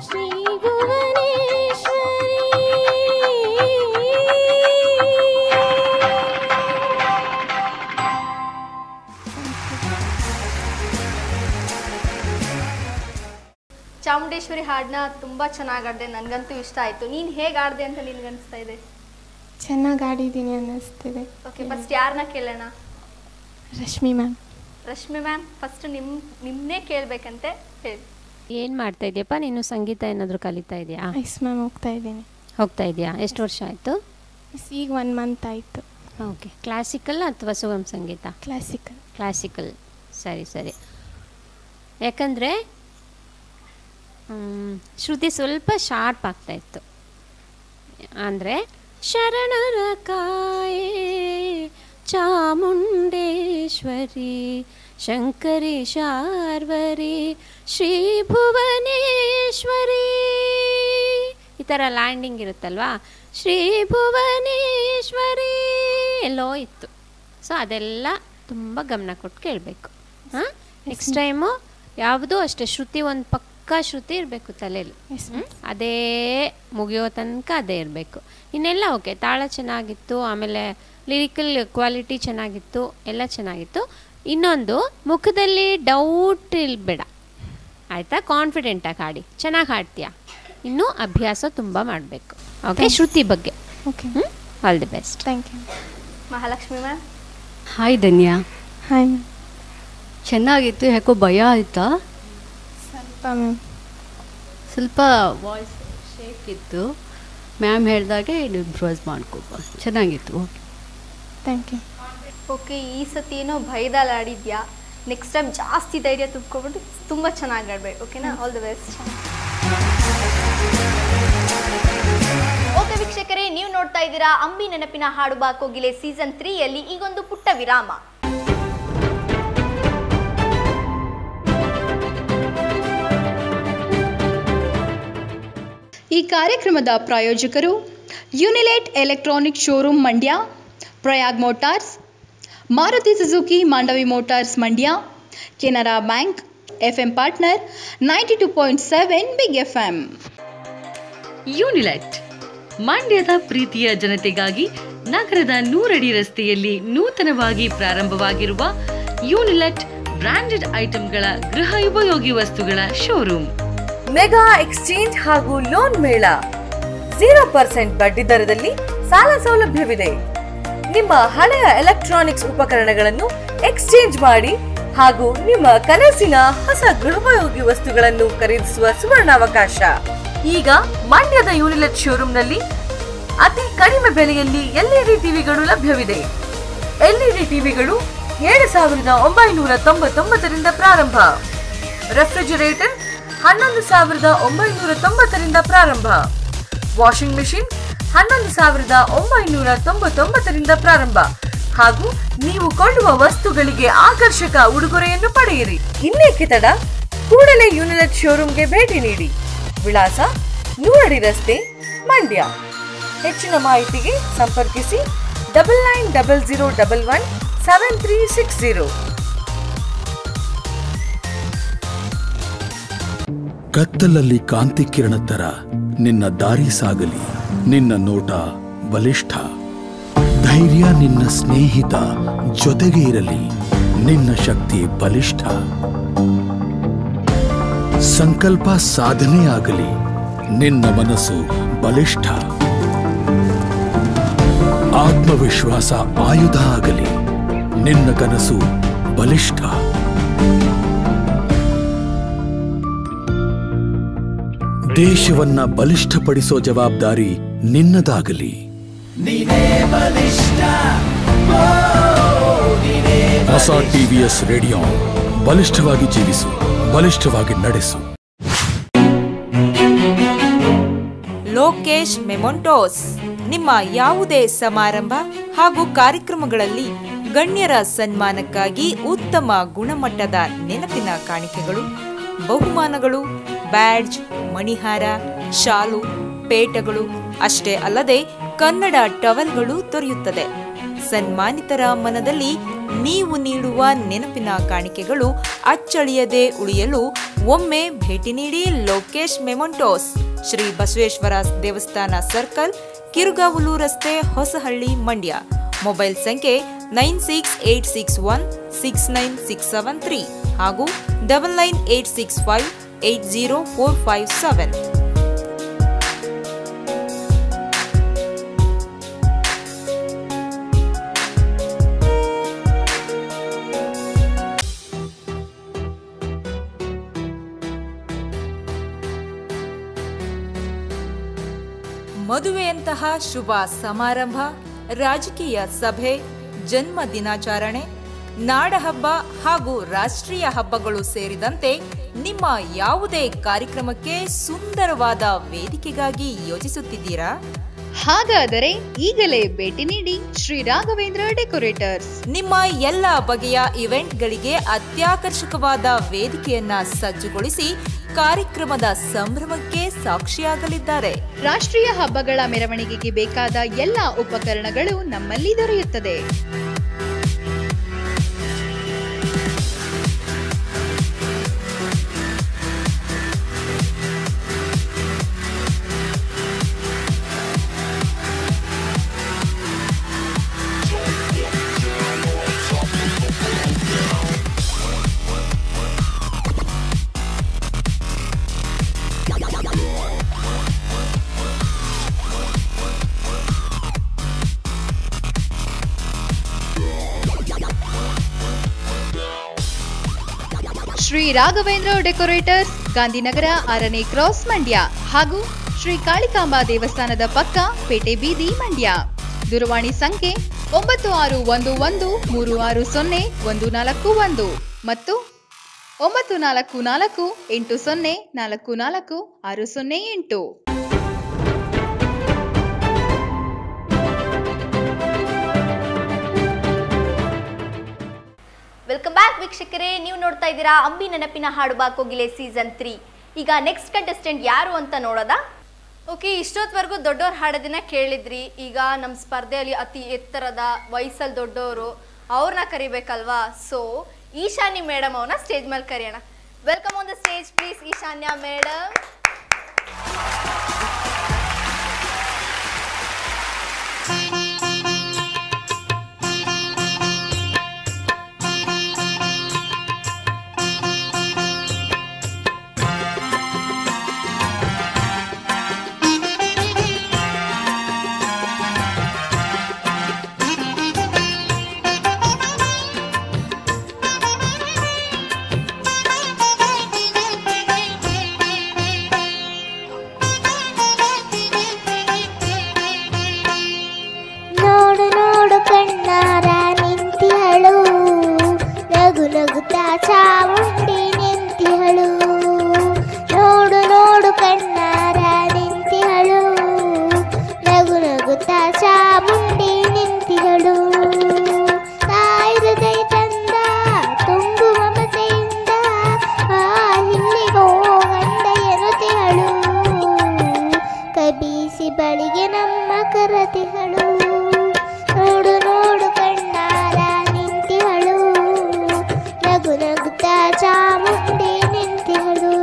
श्रीभुवनेश्वरी ಚಾಮುಂಡೇಶ್ವರಿ ಹಾಡನ್ನ ತುಂಬಾ ಚೆನ್ನಾಗಿ ಆಡ್ದೆ ನನಗಂತೂ ಇಷ್ಟ ಆಯ್ತು ನೀನ್ ಹೇಗೆ ಆಡ್ದೆ ಅಂತ ನಿನ್ಗೆ ಅನಿಸ್ತಾ ಇದೆ ಚೆನ್ನಾಗಿ ಆಡಿದ್ದೀನಿ ಅನ್ನಿಸ್ತಿದೆ ಓಕೆ ಫಸ್ಟ್ ಯಾರನ್ನ ಕೇಳೋಣ Rashmi ma'am Rashmi ma'am first ನಿಮ್ ನಿಮ್ಮನ್ನೇ ಕೇಳ್ಬೇಕಂತೆ ಹೇಳಿ ಏನು ಮಾಡ್ತಾ ಇದೆಯಪ್ಪ ನೀನು ಸಂಗೀತ ಏನಾದರೂ ಕಲಿತಾ ಇದೆಯಾ ಐಸ್ ಮ್ಯಾಮ್ ಹೋಗ್ತಾ ಇದ್ದೀನಿ ಹೋಗ್ತಾ ಇದೆಯಾ ಎಷ್ಟು ವರ್ಷ ಆಯಿತು ಮಿಸ್ ಈಗ ಒನ್ ಮಂತ್ ಆಯಿತು ಓಕೆ ಕ್ಲಾಸಿಕಲ್ ಅಥವಾ ಸುಗಮ್ ಸಂಗೀತ ಕ್ಲಾಸಿಕಲ್ ಕ್ಲಾಸಿಕಲ್ ಸರಿ ಸರಿ ಯಾಕಂದರೆ ಶ್ರುತಿ ಸ್ವಲ್ಪ ಶಾರ್ಪ್ ಆಗ್ತಾ ಇತ್ತು ಅಂದರೆ ಶರಣರ ಕಾಯೇ ಚಾಮುಂಡೇಶ್ವರಿ ಶಂಕರಿ ಶಾರ್ವರಿ ಶ್ರೀ ಭುವನೇಶ್ವರಿ ಈ ಥರ ಲ್ಯಾಂಡಿಂಗ್ ಇರುತ್ತಲ್ವಾ ಶ್ರೀ ಭುವನೇಶ್ವರಿ ಎಲ್ಲೋ ಇತ್ತು ಸೊ ಅದೆಲ್ಲ ತುಂಬ ಗಮನ ಕೊಟ್ಟು ಕೇಳಬೇಕು ಹಾಂ ನೆಕ್ಸ್ಟ್ ಟೈಮು ಯಾವುದೂ ಅಷ್ಟೇ ಶ್ರುತಿ ಒಂದು ಪಕ್ಕ ಶ್ರುತಿ ಇರಬೇಕು ತಲೆಯಲ್ಲಿ Yes, ಹ್ಮ್? ಅದೇ ಮುಗಿಯೋ ತನಕ ಅದೇ ಇರಬೇಕು ಇನ್ನೆಲ್ಲ ಓಕೆ ತಾಳ ಚೆನ್ನಾಗಿತ್ತು ಆಮೇಲೆ ಲಿರಿಕಲ್ ಕ್ವಾಲಿಟಿ ಚೆನ್ನಾಗಿತ್ತು ಎಲ್ಲ ಚೆನ್ನಾಗಿತ್ತು ಇನ್ನೊಂದು ಮುಖದಲ್ಲಿ ಡೌಟ್ ಇಲ್ಬೇಡ ಆಯಿತಾ ಕಾನ್ಫಿಡೆಂಟಾಗಿ ಹಾಡಿ ಚೆನ್ನಾಗಿ ಹಾಡ್ತೀಯಾ ಇನ್ನೂ ಅಭ್ಯಾಸ ತುಂಬ ಮಾಡಬೇಕು ಓಕೆ ಶ್ರುತಿ ಬಗ್ಗೆ okay all the best thank you Mahalakshmi ma'am hi Dhanya hi ma'am ಚೆನ್ನಾಗಿತ್ತು ಯಾಕೋ ಭಯ ಆಯಿತಾ ಸ್ವಲ್ಪ ಮ್ಯಾಮ್ ಸ್ವಲ್ಪ ವಾಯ್ಸ್ ಶೇಕ್ ಇತ್ತು ಮ್ಯಾಮ್ ಹೇಳಿದಾಗೆ ಇಂಪ್ರೂವೈಸ್ ಮಾಡ್ಕೋಬ ಚೆನ್ನಾಗಿತ್ತು ಓಕೆ ಥ್ಯಾಂಕ್ ಯು ಓಕೆ ಈ ಸತಿ ಏನೋ ಭಯದಲ್ಲಿ ಆಡಿದ್ಯಾ ನೆಕ್ಸ್ಟ್ ಟೈಮ್ ಜಾಸ್ತಿ ಧೈರ್ಯ ತುಂಬ್ಕೊಬಿಟ್ಟು ತುಂಬ ಚೆನ್ನಾಗಿ ಆಡ್ಬೇಕು ಓಕೆನಾ ಆಲ್ ದಿ ಬೆಸ್ಟ್ ಓಕೆ ವೀಕ್ಷಕರೇ ನೀವು ನೋಡ್ತಾ ಇದ್ದೀರಾ ಅಂಬಿ ನೆನಪಿನ ಹಾಡುಬಾ ಕೋಗಿಲೆ ಸೀಸನ್ ತ್ರೀಯಲ್ಲಿ ಈಗೊಂದು ಪುಟ್ಟ ವಿರಾಮ ಈ ಕಾರ್ಯಕ್ರಮದ ಪ್ರಾಯೋಜಕರು ಯುನಿಲೇಟ್ electronic showroom Mandya Prayag motors Maruti Suzuki Mandavi motors Mandya Canara bank F M partner ninety two point seven big F M Unilet ಮಂಡ್ಯದ ಪ್ರೀತಿಯ ಜನತೆಗಾಗಿ ನಗರದ ನೂರಡಿ ರಸ್ತೆಯಲ್ಲಿ ನೂತನವಾಗಿ ಪ್ರಾರಂಭವಾಗಿರುವ ಯೂನಿಲೆಟ್ ಬ್ರಾಂಡೆಡ್ ಐಟಂಗಳ ಗೃಹ ಉಪಯೋಗಿ ವಸ್ತುಗಳ ಶೋರೂಮ್ ಮೆಗಾ ಎಕ್ಸ್ಚೇಂಜ್ ಹಾಗೂ ಲೋನ್ ಮೇಳ ಜೀರೋ ಪರ್ಸೆಂಟ್ ಬಡ್ಡಿ ದರದಲ್ಲಿ ಸಾಲ ಸೌಲಭ್ಯವಿದೆ ನಿಮ್ಮ ಹಳೆಯ ಎಲೆಕ್ಟ್ರಾನಿಕ್ಸ್ ಉಪಕರಣಗಳನ್ನು ಎಕ್ಸ್ಚೇಂಜ್ ಮಾಡಿ ಹಾಗೂ ನಿಮ್ಮ ಕನಸಿನ ಹೊಸ ಗೃಹೋಪಯೋಗಿ ವಸ್ತುಗಳನ್ನು ಖರೀದಿಸುವ ಸುವರ್ಣಾವಕಾಶ ಈಗ ಮಂಡ್ಯದ ಯೂನಿಲೆಟ್ ಶೋರೂಮ್ನಲ್ಲಿ ಅತಿ ಕಡಿಮೆ ಬೆಲೆಯಲ್ಲಿ ಎಲ್ಇಡಿ ಟಿವಿಗಳು ಲಭ್ಯವಿದೆ ಎಲ್ಇಡಿ ಟಿವಿಗಳು ಏಳು ಸಾವಿರದ ಒಂಬೈನೂರ ತೊಂಬತ್ತೊಂಬತ್ತರಿಂದ ಪ್ರಾರಂಭ ರೆಫ್ರಿಜರೇಟರ್ ಹನ್ನೊಂದು ಸಾವಿರದ ಒಂಬೈನೂರ ತೊಂಬತ್ತರಿಂದ ಪ್ರಾರಂಭ ವಾಷಿಂಗ್ ಮೆಷಿನ್ ಹನ್ನೊಂದು ಸಾವಿರದ ಒಂಬೈನೂರ ತೊಂಬತ್ತೊಂಬತ್ತರಿಂದ ಪ್ರಾರಂಭ ಹಾಗೂ ನೀವು ಕೊಳ್ಳುವ ವಸ್ತುಗಳಿಗೆ ಆಕರ್ಷಕ ಉಡುಗೊರೆಯನ್ನು ಪಡೆಯಿರಿ ಇನ್ನೇಕೆ ತಡ ಕೂಡಲೇ ಯೂನಿಲೆಟ್ ಶೋರೂಮ್ಗೆ ಭೇಟಿ ನೀಡಿ ವಿಳಾಸ ನೂರಡಿ ರಸ್ತೆ ಮಂಡ್ಯ ಹೆಚ್ಚಿನ ಮಾಹಿತಿಗೆ ಸಂಪರ್ಕಿಸಿ double nine double zero double one seven three six zero ಕತ್ತಲಲ್ಲಿ ಕಾಂತಿ ಕಿರಣ ತರ ನಿನ್ನ ದಾರಿ ಸಾಗಲಿ ನಿನ್ನ ನೋಟ ಬಲಿಷ್ಠ ಧೈರ್ಯ ನಿನ್ನ ಸ್ನೇಹಿತ ಜೊತೆಗೆ ಇರಲಿ ನಿನ್ನ ಶಕ್ತಿ ಬಲಿಷ್ಠ ಸಂಕಲ್ಪ ಸಾಧನೆ ಆಗಲಿ ನಿನ್ನ ಮನಸ್ಸು ಬಲಿಷ್ಠ ಆತ್ಮವಿಶ್ವಾಸ ಆಯುಧ ಆಗಲಿ ನಿನ್ನ ಕನಸು ಬಲಿಷ್ಠ ದೇಶವನ್ನ ಬಲಿಷ್ಠಪಡಿಸೋ ಜವಾಬ್ದಾರಿ ನಿನ್ನದಾಗಲಿ ಹೊಸ ಟಿವಿಎಸ್ ರೇಡಿಯೋ ಬಲಿಷ್ಠವಾಗಿ ಜೀವಿಸು ಬಲಿಷ್ಠವಾಗಿ ನಡೆಸು ಲೋಕೇಶ್ ಮೆಮೊಂಟೋಸ್ ನಿಮ್ಮ ಯಾವುದೇ ಸಮಾರಂಭ ಹಾಗೂ ಕಾರ್ಯಕ್ರಮಗಳಲ್ಲಿ ಗಣ್ಯರ ಸನ್ಮಾನಕ್ಕಾಗಿ ಉತ್ತಮ ಗುಣಮಟ್ಟದ ನೆನಪಿನ ಕಾಣಿಕೆಗಳು ಬಹುಮಾನಗಳು ಬ್ಯಾಡ್ಜ್ ಮಣಿಹಾರ ಶಾಲು ಪೇಟಗಳು ಅಷ್ಟೇ ಅಲ್ಲದೆ ಕನ್ನಡ ಟವಲ್ಗಳು ದೊರೆಯುತ್ತದೆ ಸನ್ಮಾನಿತರ ಮನದಲ್ಲಿ ನೀವು ನೀಡುವ ನೆನಪಿನ ಕಾಣಿಕೆಗಳು ಅಚ್ಚಳಿಯದೆ ಉಳಿಯಲು ಒಮ್ಮೆ ಭೇಟಿ ನೀಡಿ ಲೋಕೇಶ್ ಮೆಮೊಂಟೋಸ್ ಶ್ರೀ ಬಸವೇಶ್ವರ ದೇವಸ್ಥಾನ ಸರ್ಕಲ್ ಕಿರುಗಾವಲು ರಸ್ತೆ ಹೊಸಹಳ್ಳಿ ಮಂಡ್ಯ ಮೊಬೈಲ್ ಸಂಖ್ಯೆ nine six eight six one six nine six seven three ಹಾಗೂ double nine eight six five eight zero four five seven ಮದುವೆಯಂತಹ ಶುಭ ಸಮಾರಂಭ ರಾಜಕೀಯ ಸಭೆ ಜನ್ಮ ದಿನಾಚರಣೆ ನಾಡಹಬ್ಬ ಹಾಗೂ ರಾಷ್ಟ್ರೀಯ ಹಬ್ಬಗಳು ಸೇರಿದಂತೆ ನಿಮ್ಮ ಯಾವುದೇ ಕಾರ್ಯಕ್ರಮಕ್ಕೆ ಸುಂದರವಾದ ವೇದಿಕೆಗಾಗಿ ಯೋಜಿಸುತ್ತಿದ್ದೀರಾ ಹಾಗಾದರೆ ಈಗಲೇ ಭೇಟಿ ನೀಡಿ ಶ್ರೀ ರಾಘವೇಂದ್ರ ಡೆಕೋರೇಟರ್ಸ್ ನಿಮ್ಮ ಎಲ್ಲ ಬಗೆಯ ಇವೆಂಟ್ಗಳಿಗೆ ಅತ್ಯಾಕರ್ಷಕವಾದ ವೇದಿಕೆಯನ್ನ ಸಜ್ಜುಗೊಳಿಸಿ ಕಾರ್ಯಕ್ರಮದ ಸಂಭ್ರಮಕ್ಕೆ ಸಾಕ್ಷಿಯಾಗಲಿದ್ದಾರೆ ರಾಷ್ಟ್ರೀಯ ಹಬ್ಬಗಳ ಮೆರವಣಿಗೆಗೆ ಬೇಕಾದ ಎಲ್ಲ ಉಪಕರಣಗಳು ನಮ್ಮಲ್ಲಿ ದೊರೆಯುತ್ತದೆ ಶ್ರೀ ರಾಘವೇಂದ್ರ ಡೆಕೋರೇಟರ್ಸ್ ಗಾಂಧಿನಗರ ಆರನೇ ಕ್ರಾಸ್ ಮಂಡ್ಯ ಹಾಗೂ ಶ್ರೀ ಕಾಳಿಕಾಂಬಾ ದೇವಸ್ಥಾನದ ಪಕ್ಕ ಪೇಟೆ ಬೀದಿ ಮಂಡ್ಯ ದೂರವಾಣಿ ಸಂಖ್ಯೆ ಒಂಬತ್ತು ಆರು ಒಂದು ಒಂದು ಮೂರು ಆರು ಸೊನ್ನೆ ಒಂದು ನಾಲ್ಕು ಒಂದು ಮತ್ತು ಒಂಬತ್ತು ನಾಲ್ಕು ನಾಲ್ಕು ಎಂಟು ಸೊನ್ನೆ ನಾಲ್ಕು ನಾಲ್ಕು ಆರು ಸೊನ್ನೆ ಎಂಟು ವೆಲ್ಕಮ್ ಬ್ಯಾಕ್ ವೀಕ್ಷಕರೇ ನೀವು ನೋಡ್ತಾ ಇದ್ದೀರಾ ಅಂಬಿ ನೆನಪಿನ ಹಾಡು ಬಾ ಕೋಗಿಲೆ ಸೀಸನ್ ತ್ರೀ ಈಗ ನೆಕ್ಸ್ಟ್ ಕಂಟೆಸ್ಟೆಂಟ್ ಯಾರು ಅಂತ ನೋಡೋದಾ ಓಕೆ ಇಷ್ಟೊತ್ವರೆಗೂ ದೊಡ್ಡವ್ರು ಹಾಡೋದನ್ನ ಕೇಳಿದ್ರಿ ಈಗ ನಮ್ಮ ಸ್ಪರ್ಧೆಯಲ್ಲಿ ಅತಿ ಎತ್ತರದ ವಯಸ್ಸಲ್ಲಿ ದೊಡ್ಡವರು ಅವ್ರನ್ನ ಕರಿಬೇಕಲ್ವಾ ಸೊ ಈಶಾನ್ಯ ಮೇಡಮ್ ಅವ್ರನ್ನ ಸ್ಟೇಜ್ ಮೇಲೆ ಕರೆಯೋಣ welcome on the stage please Eshanya madam ನೋಡು ನೋಡು ಕಣ್ಣಾರ ನಿಂತಿಹಳು ನಗು ನಗುತ್ತಾ ಚಾಮುಂಡಿ ನಿಂತಿಹಳು ನೋಡು ನೋಡು ಕಣ್ಣಾರ ನಿಂತಿಹಳು ನಗು ನಗುತ್ತಾ ಚಾಮುಂಡಿ ನಿಂತಿಹಳು ತಾಯಿ ಹೃದಯ ತಂದ ತುಂಬು ಮಮತೆಯಿಂದ ಆ ಇಲ್ಲಿಗೋ ಗಂಡ ಎನ್ನುತ್ತಿಹಳು ಕಬೀಸಿ ಬಳಿಗೆ ನಮ್ಮ ಕರತಿಹಳು ನೋಡು ನೋಡು ಕಣ್ಣಾರ ನಿಂತಿಹಳು ನಗು ನಗುತ್ತಾ ಚಾಮುಂಡಿ ನಿಂತಿಹಳು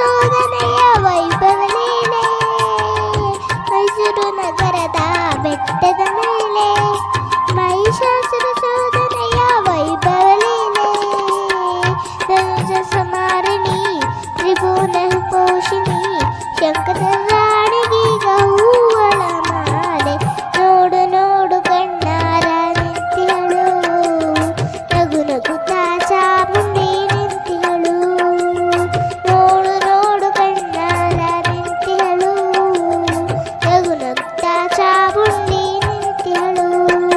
ಶೋಧನೆಯ ವೈಭವಲೀಲೆ ಮೈಸೂರು ನಗರದ ಬೆಟ್ಟದ ಮೇಲೆ ಮಹಿಷಾಸುರ ಶೋಧನೆಯ ವೈಭವಲೀಲೆ ಧನುಜ ಸಮಾರಿಣಿ ತ್ರಿಭುವನ ಪೋಷಿಣಿ ಶಂಕರ ರಾಣಿಗೀಗ ಹೂವಳ ಮಾಲೆ ನೋಡು ನೋಡು ಕಣ್ಣಾರ ನಿಂತಿಗಳು ನಗು ನಗುತ್ತಾ ಚಾಮುಂಡಿ ನಿಂತಿಗಳು ನೋಡು ನೋಡು ಕಣ್ಣಾರ ನಿಂತಿಗಳು ನಗು ನಗುತ್ತಾ ಚಾಮುಂಡಿ ನಿಂತಿಗಳು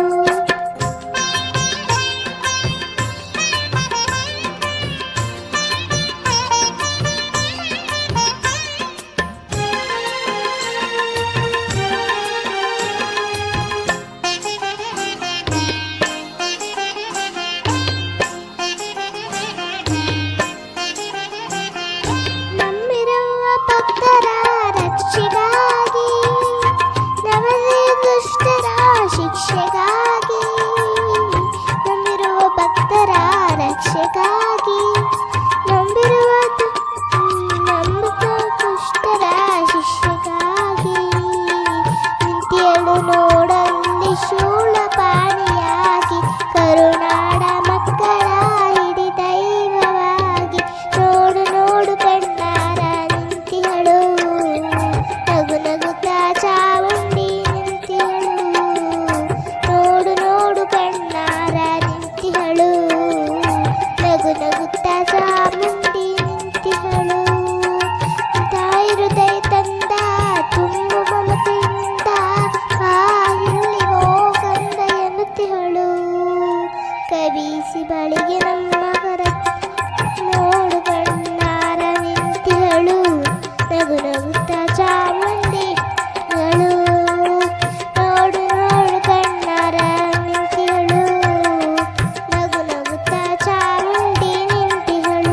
ನಮ್ಮಿರುವ ಭಕ್ತರ ರಕ್ಷೆಗಾಗಿ ನವರೇ ದುಷ್ಟರ ಶಿಕ್ಷೆಗಾಗಿ ನಮ್ಮಿರುವ ಭಕ್ತರ ರಕ್ಷೆಗಾಗಿ ನಂಬಿರುವ ದು- ನಂಬಿದ ದುಷ್ಟರ ಶಿಕ್ಷೆಗಾಗಿ ನಿಂತಿಯಳು ನೋಡಲ್ಲಿ ಶೂಳಪಾಣಿಯಾಗಿ ಕರುನಾಡ ಮಕ್ಕಳ ಹಿಡಿ ದೈವವಾಗಿ ನೋಡು ನೋಡು ಕಣ್ಣಾರ ನಿಂತಿಗಳು ನಗು ನಗುತ್ತಾ ಚಾಮುಂಡಿ ನಿಂತಿಗಳು ನೋಡು ನೋಡು ಕಣ್ಣಾರ ನಿಂತಿಗಳು ನಗು ನಗುತ್ತಾ ಚಾಮುಂಡಿ ನಿಂತಿಗಳು ತಾಯಿ ಹೃದಯ ತಂದ ತುಂಬು ಮಮತೆಯಿಂದ ಕಾಯಿಲ್ಲಿಗೋ ಕಂದ ಎನ್ನುತ್ತಿಹಳು ಕವಿಸಿ ಬಳಿಗೆ ನಮ್ಮ ಕರ ನೋಡು ಕಣ್ಣಾರ ನಿಂತಿಹಳು ನಗು ನಗುತ್ತಾ ಚಾಮುಂಡಿಗಳು ನೋಡು ನೋಡು ಕಣ್ಣಾರ ನಿಂತಿಹಳು ನಗು ನಗುತ್ತಾ ಚಾಮುಂಡಿ ನಿಂತಿಹಳು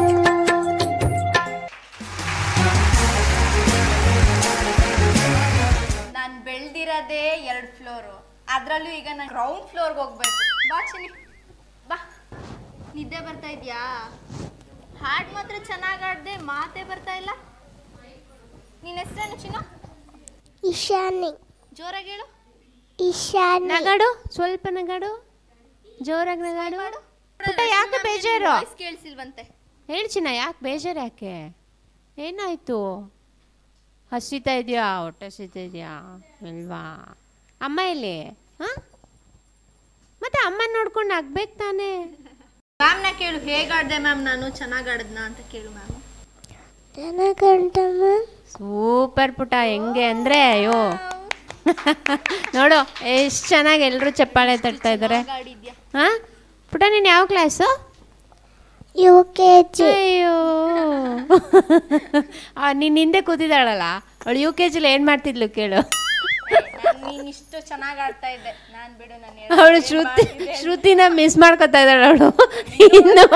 ನಾನು ಬೆಳ್ದಿರೋದೇ ಎರಡು ಫ್ಲೋರು ಅದರಲ್ಲೂ ಈಗ ನಾನು ಗ್ರೌಂಡ್ ಫ್ಲೋರ್ಗೆ ಹೋಗ್ಬೇಕು ಬಾ ಚಿನಿ ಬಾ ನಿದ್ದೆ ಬರ್ತಾ ಇದೆಯಾ ಹಾಡು ಮಾತ್ರ ಚೆನ್ನಾಗಿ ಆಡ್ದೆ ಮಾತೇ ಬರ್ತಾ ಇಲ್ಲ ನಿನ್ನ ಹೆಸರೇನು ಚಿನ್ನ ಇಶಾನಿ ಜೋರಾಗಿ ಹೇಳು ಇಶಾನಿ ನಗಾಡು ಸ್ವಲ್ಪ ನಗಾಡು ಜೋರಾಗಿ ನಗಾಡು ಪುಟ್ಟ ಯಾಕೆ ಬೇಜಾರು ವಾಯ್ಸ್ ಕೇಳಿಸಿಲ್ವಂತೆ ಹೇಳ್ಚಿನ ಯಾಕೆ ಬೇಜಾರು ಯಾಕೆ ಏನಾಯ್ತು ಹಸಿತಾ ಇದೆಯಾ ಹೊಟ್ಟೆ ಹಸಿತಾ ಇದೆಯಾ ಇಲ್ವಾ ಅಮ್ಮ ಎಲ್ಲಿ ಹಾಂ ಮತ್ತೆ ಅಮ್ಮ ನೋಡ್ಕೊಂಡು ಆಗ್ಬೇಕು ತಾನೇ ಮ್ಯಾಮ್ನ ಕೇಳು ಹೇಗಾಡ್ದೆ ಮ್ಯಾಮ್ ನಾನು ಚೆನ್ನಾಗಿ ಆಡಿದ್ನಾ ಅಂತ ಕೇಳು ಮ್ಯಾಮ್ ಚೆನ್ನಾಗಂಟಮ್ಮ ಸೂಪರ್ ಪುಟ ಹೆಂಗೆ ಅಂದರೆ ಅಯ್ಯೋ ನೋಡು ಎಷ್ಟು ಚೆನ್ನಾಗಿ ಎಲ್ಲರೂ ಚಪ್ಪಾಳೆ ತಟ್ತಾ ಇದ್ದಾರೆ ಆಡಿದ್ಯಾ ಹಾಂ ಪುಟ ನೀನು ಯಾವ ಕ್ಲಾಸು ಯು ಕೆ ಜಿ ಅಯ್ಯೋ ನೀನು ಹಿಂದೆ ಕೂತಿದ್ದಾಳಲ್ಲ ಅವಳು ಯು ಕೆ ಜಿಲಿ ಏನು ಮಾಡ್ತಿದ್ಲು ಕೇಳು ನೀನ್ ಇಷ್ಟು ಚೆನ್ನಾಗಿ ಆಡ್ತಾ ಇದ್ದೆ ನಾನ್ ಬಿಡು ನಾನು ಅವಳು ಶ್ರುತಿ ಶ್ರುತಿನ ಮಿಸ್ ಮಾಡ್ಕೊತಾ ಇದ್ದಾಳೆ ಅವಳು ಇನ್ನು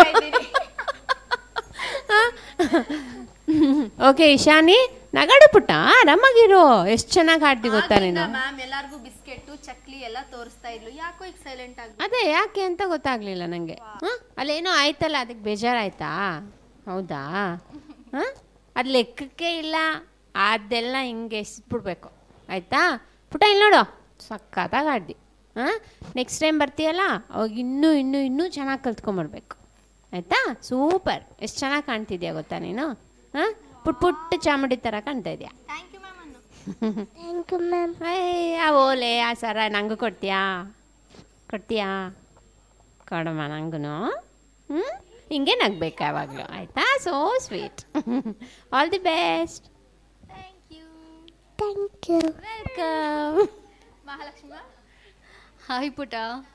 ಓಕೆ ಇಶಾನಿ ನಗಾಡು ಪುಟ್ಟ ಆರಾಮಾಗಿರು ಎಷ್ಟು ಚೆನ್ನಾಗಿ ಹಾಡ್ತಿ ಗೊತ್ತಾ ನೀನು ಮ್ಯಾಮ್ ಎಲ್ಲಾರ್ಗೂ ಬಿಸ್ಕೆಟ್ ಚಕ್ಲಿ ಎಲ್ಲ ತೋರಿಸ್ತಾ ಇದ್ಲು ಯಾಕೋ ಈಗ ಸೈಲೆಂಟ್ ಆಗಿ ಅದೇ ಯಾಕೆ ಅಂತ ಗೊತ್ತಾಗ್ಲಿಲ್ಲ ನನಗೆ ಹಾಂ ಅಲ್ಲೇನೋ ಆಯ್ತಲ್ಲ ಅದಕ್ಕೆ ಬೇಜಾರಾಯ್ತಾ ಹೌದಾ ಹಾಂ ಅದು ಲೆಕ್ಕಕ್ಕೆ ಇಲ್ಲ ಅದೆಲ್ಲ ಹಿಂಗೆ ಎಸ್ಬಿಡ್ಬೇಕು ಆಯ್ತಾ ಪುಟ ಇಲ್ಲಿ ನೋಡು ಸಕ್ಕತ್ತಾಗಿ ಆಡ್ದಿ ಹಾಂ ನೆಕ್ಸ್ಟ್ ಟೈಮ್ ಬರ್ತೀಯಲ್ಲ ಅವಾಗ ಇನ್ನೂ ಇನ್ನೂ ಇನ್ನೂ ಚೆನ್ನಾಗಿ ಕಲ್ತ್ಕೊಂಬರ್ಬೇಕು ಆಯಿತಾ ಸೂಪರ್ ಎಷ್ಟು ಚೆನ್ನಾಗಿ ಕಾಣ್ತಿದ್ಯಾ ಗೊತ್ತಾ ನೀನು ಹಾಂ ಪುಟ್ ಪುಟ್ಟ ಚಾಮುಂಡಿ ಥರ ಕಾಣ್ತಾ ಇದೆಯಾ ಥ್ಯಾಂಕ್ ಯು ಮ್ಯಾಮ್ ಅನ್ನು ಥ್ಯಾಂಕ್ ಯು ಮ್ಯಾಮ್ ಆ ಓಲೆ ಆ ಸರ ನಂಗೂ ಕೊಡ್ತೀಯಾ ಕೊಡ್ತೀಯಾ ಕೊಡಮ್ಮ ನಂಗೂ ಹ್ಞೂ ಹಿಂಗೆ ನಗ್ಬೇಕು ಯಾವಾಗಲೂ ಆಯಿತಾ so sweet all the best thank you thank you welcome Mahalakshmi hi ಪುಟ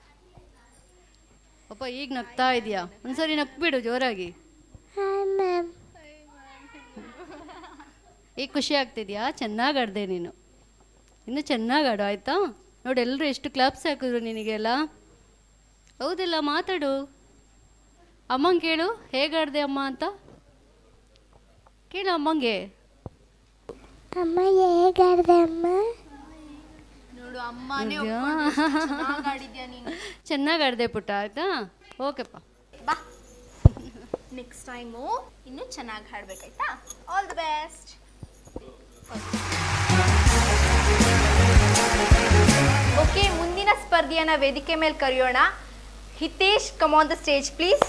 ಅಪ್ಪ ಈಗ ನಗ್ತಾ ಇದೆಯಾ ಒಂದ್ಸರಿ ನಗ್ಬಿಡು ಜೋರಾಗಿ ಹಾಯ್ ಮ್ಯಾಮ್ ಈಗ ಖುಷಿ ಆಗ್ತಿದ್ಯಾ ಚೆನ್ನಾಗಿ ಆಡ್ದೆ ನೀನು ಇನ್ನು ಚೆನ್ನಾಗಿ ಆಡು ಆಯ್ತಾ ನೋಡಿ ಎಲ್ಲರೂ ಎಷ್ಟು ಕ್ಲಾಪ್ಸ್ ಹಾಕಿದ್ರು ನಿನಗೆಲ್ಲ ಹೌದಿಲ್ಲ ಮಾತಾಡು ಅಮ್ಮಂಗೆ ಕೇಳು ಹೇಗೆ ಆಡ್ದೆ ಅಮ್ಮ ಅಂತ ಕೇಳು ಅಮ್ಮಂಗೆ ಅಮ್ಮ ಹೇಗಾಡ್ದೆ ಅಮ್ಮ ನೋಡು ಅಮ್ಮನೇ ನೋಡ್ದ್ಯಾ? ಚೆನ್ನಾಗಿ ಆಡಿದ್ಯಾ ನೀನು ಚೆನ್ನಾಗಿ ಆಡ್ದೆ ಪುಟ್ಟ ಆಯ್ತಾ ಓಕೆಪ್ಪ ಬಾ ನೆಕ್ಸ್ಟ್ ಟೈಮು ಇನ್ನೂ ಚೆನ್ನಾಗಿ ಹಾಡ್ಬೇಕಾಯ್ತಾ ಆಲ್ ದಿ ಬೆಸ್ಟ್ ಓಕೆ ಮುಂದಿನ ಸ್ಪರ್ಧೆಯನ್ನ ವೇದಿಕೆ ಮೇಲೆ ಕರೆಯೋಣ Hitesh come on the stage please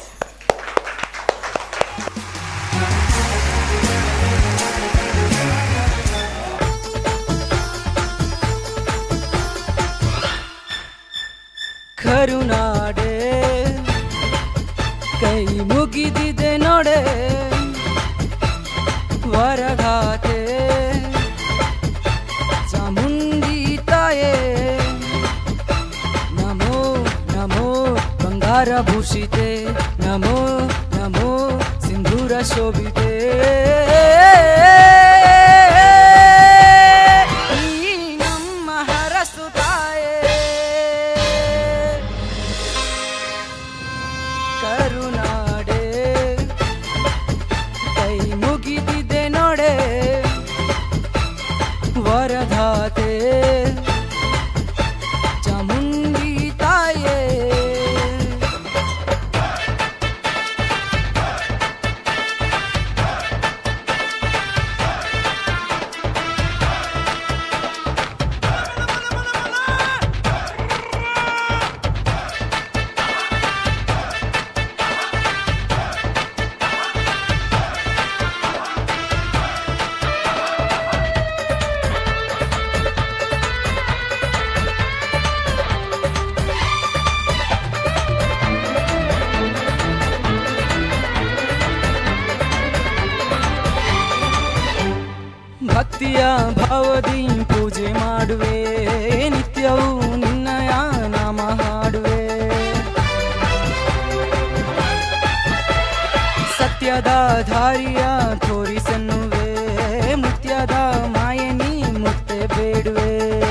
ಕರುನಾಡೆ ಕೈ ಮುಗಿದಿದೆ ನೋಡೆ ವರಗಾತೆ ಚಾಮುಂಡಿ ತಾಯೇ ನಮೋ ನಮೋ ಬಂಗಾರ ಭೂಷಿತೆ ನಮೋ ನಮೋ ಸಿಂಧೂರ ಶೋಭಿತೆ ಈ ನಮ್ಮ ಹರಸು ತಾಯೇ ಕರುನಾಡೆ ಕೈ ಮುಗಿದಿದೆ ನೋಡೆ ವರಧಾತೆ ಚಾಮುಂಡಿ ತಾಯೇ ಭಕ್ತಿಯ ಭಾವದಿ ಪೂಜೆ ಮಾಡುವೆ ನಿತ್ಯವೂ ನಿನ್ನಯ ನಾಮ ಹಾಡುವೆ ಸತ್ಯದ ದಾರಿಯ ತೋರಿಸನ್ನುವೆ ಮುತ್ಯದ ಮಾಯನಿ ಮುತ್ತೆ ಬೇಡುವೆ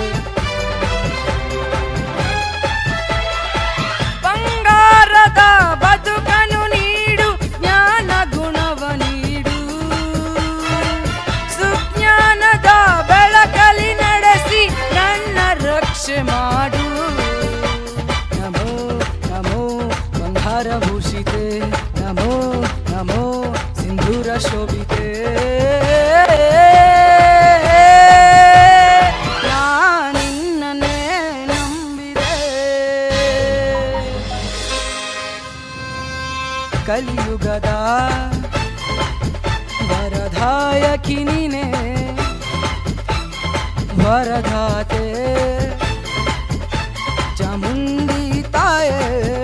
ಬಂಗಾರದ ಬದುಕನು ನೀಡು ಜ್ಞಾನ ಗುಣವ ನೀಡು ಸುಜ್ಞಾನದ ಬೆಳಕಲಿ ನಡೆಸಿ ನನ್ನ ರಕ್ಷೆ ಮಾಡು ನಮೋ ನಮೋ ಬಂಗಾರ ಭೂಷಿತೆ ನಮೋ ನಮೋ ಸಿಂಧೂರ ಶೋಭಿತೆ ನಾನಿನ್ನನ್ನೇ ನಂಬಿದೆ ಕಲಿಯುಗದ ವರದಾಯಕಿ ನೀನೆ ವರದಾತೆ ಚಾಮುಂಡಿ ತಾಯೇ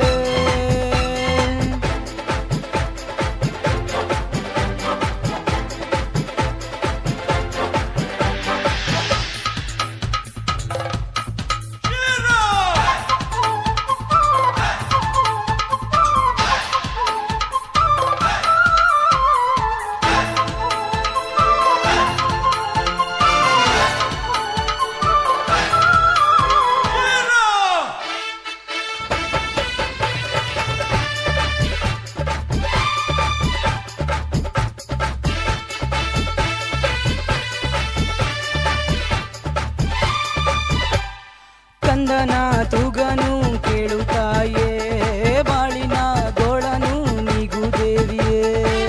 ಕಂದನ ತೂಗನು ಕೇಳುತ್ತಾಯೇ ಬಾಳಿನ ಗೋಳನು ನೀಗು ದೇವಿಯೇ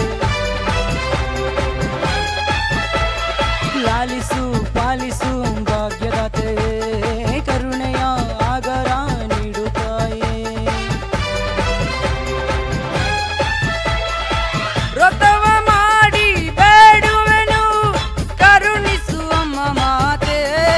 ಲಾಲಿಸು ಪಾಲಿಸು ಭಾಗ್ಯದಾತೆ ಕರುಣೆಯ ಆಗರ ನೀಡುತ್ತಾಯೇ ವ್ರತವ ಮಾಡಿ ಬೇಡುವೆನು ಕರುಣಿಸುವಮ್ಮ ಮಾತೆ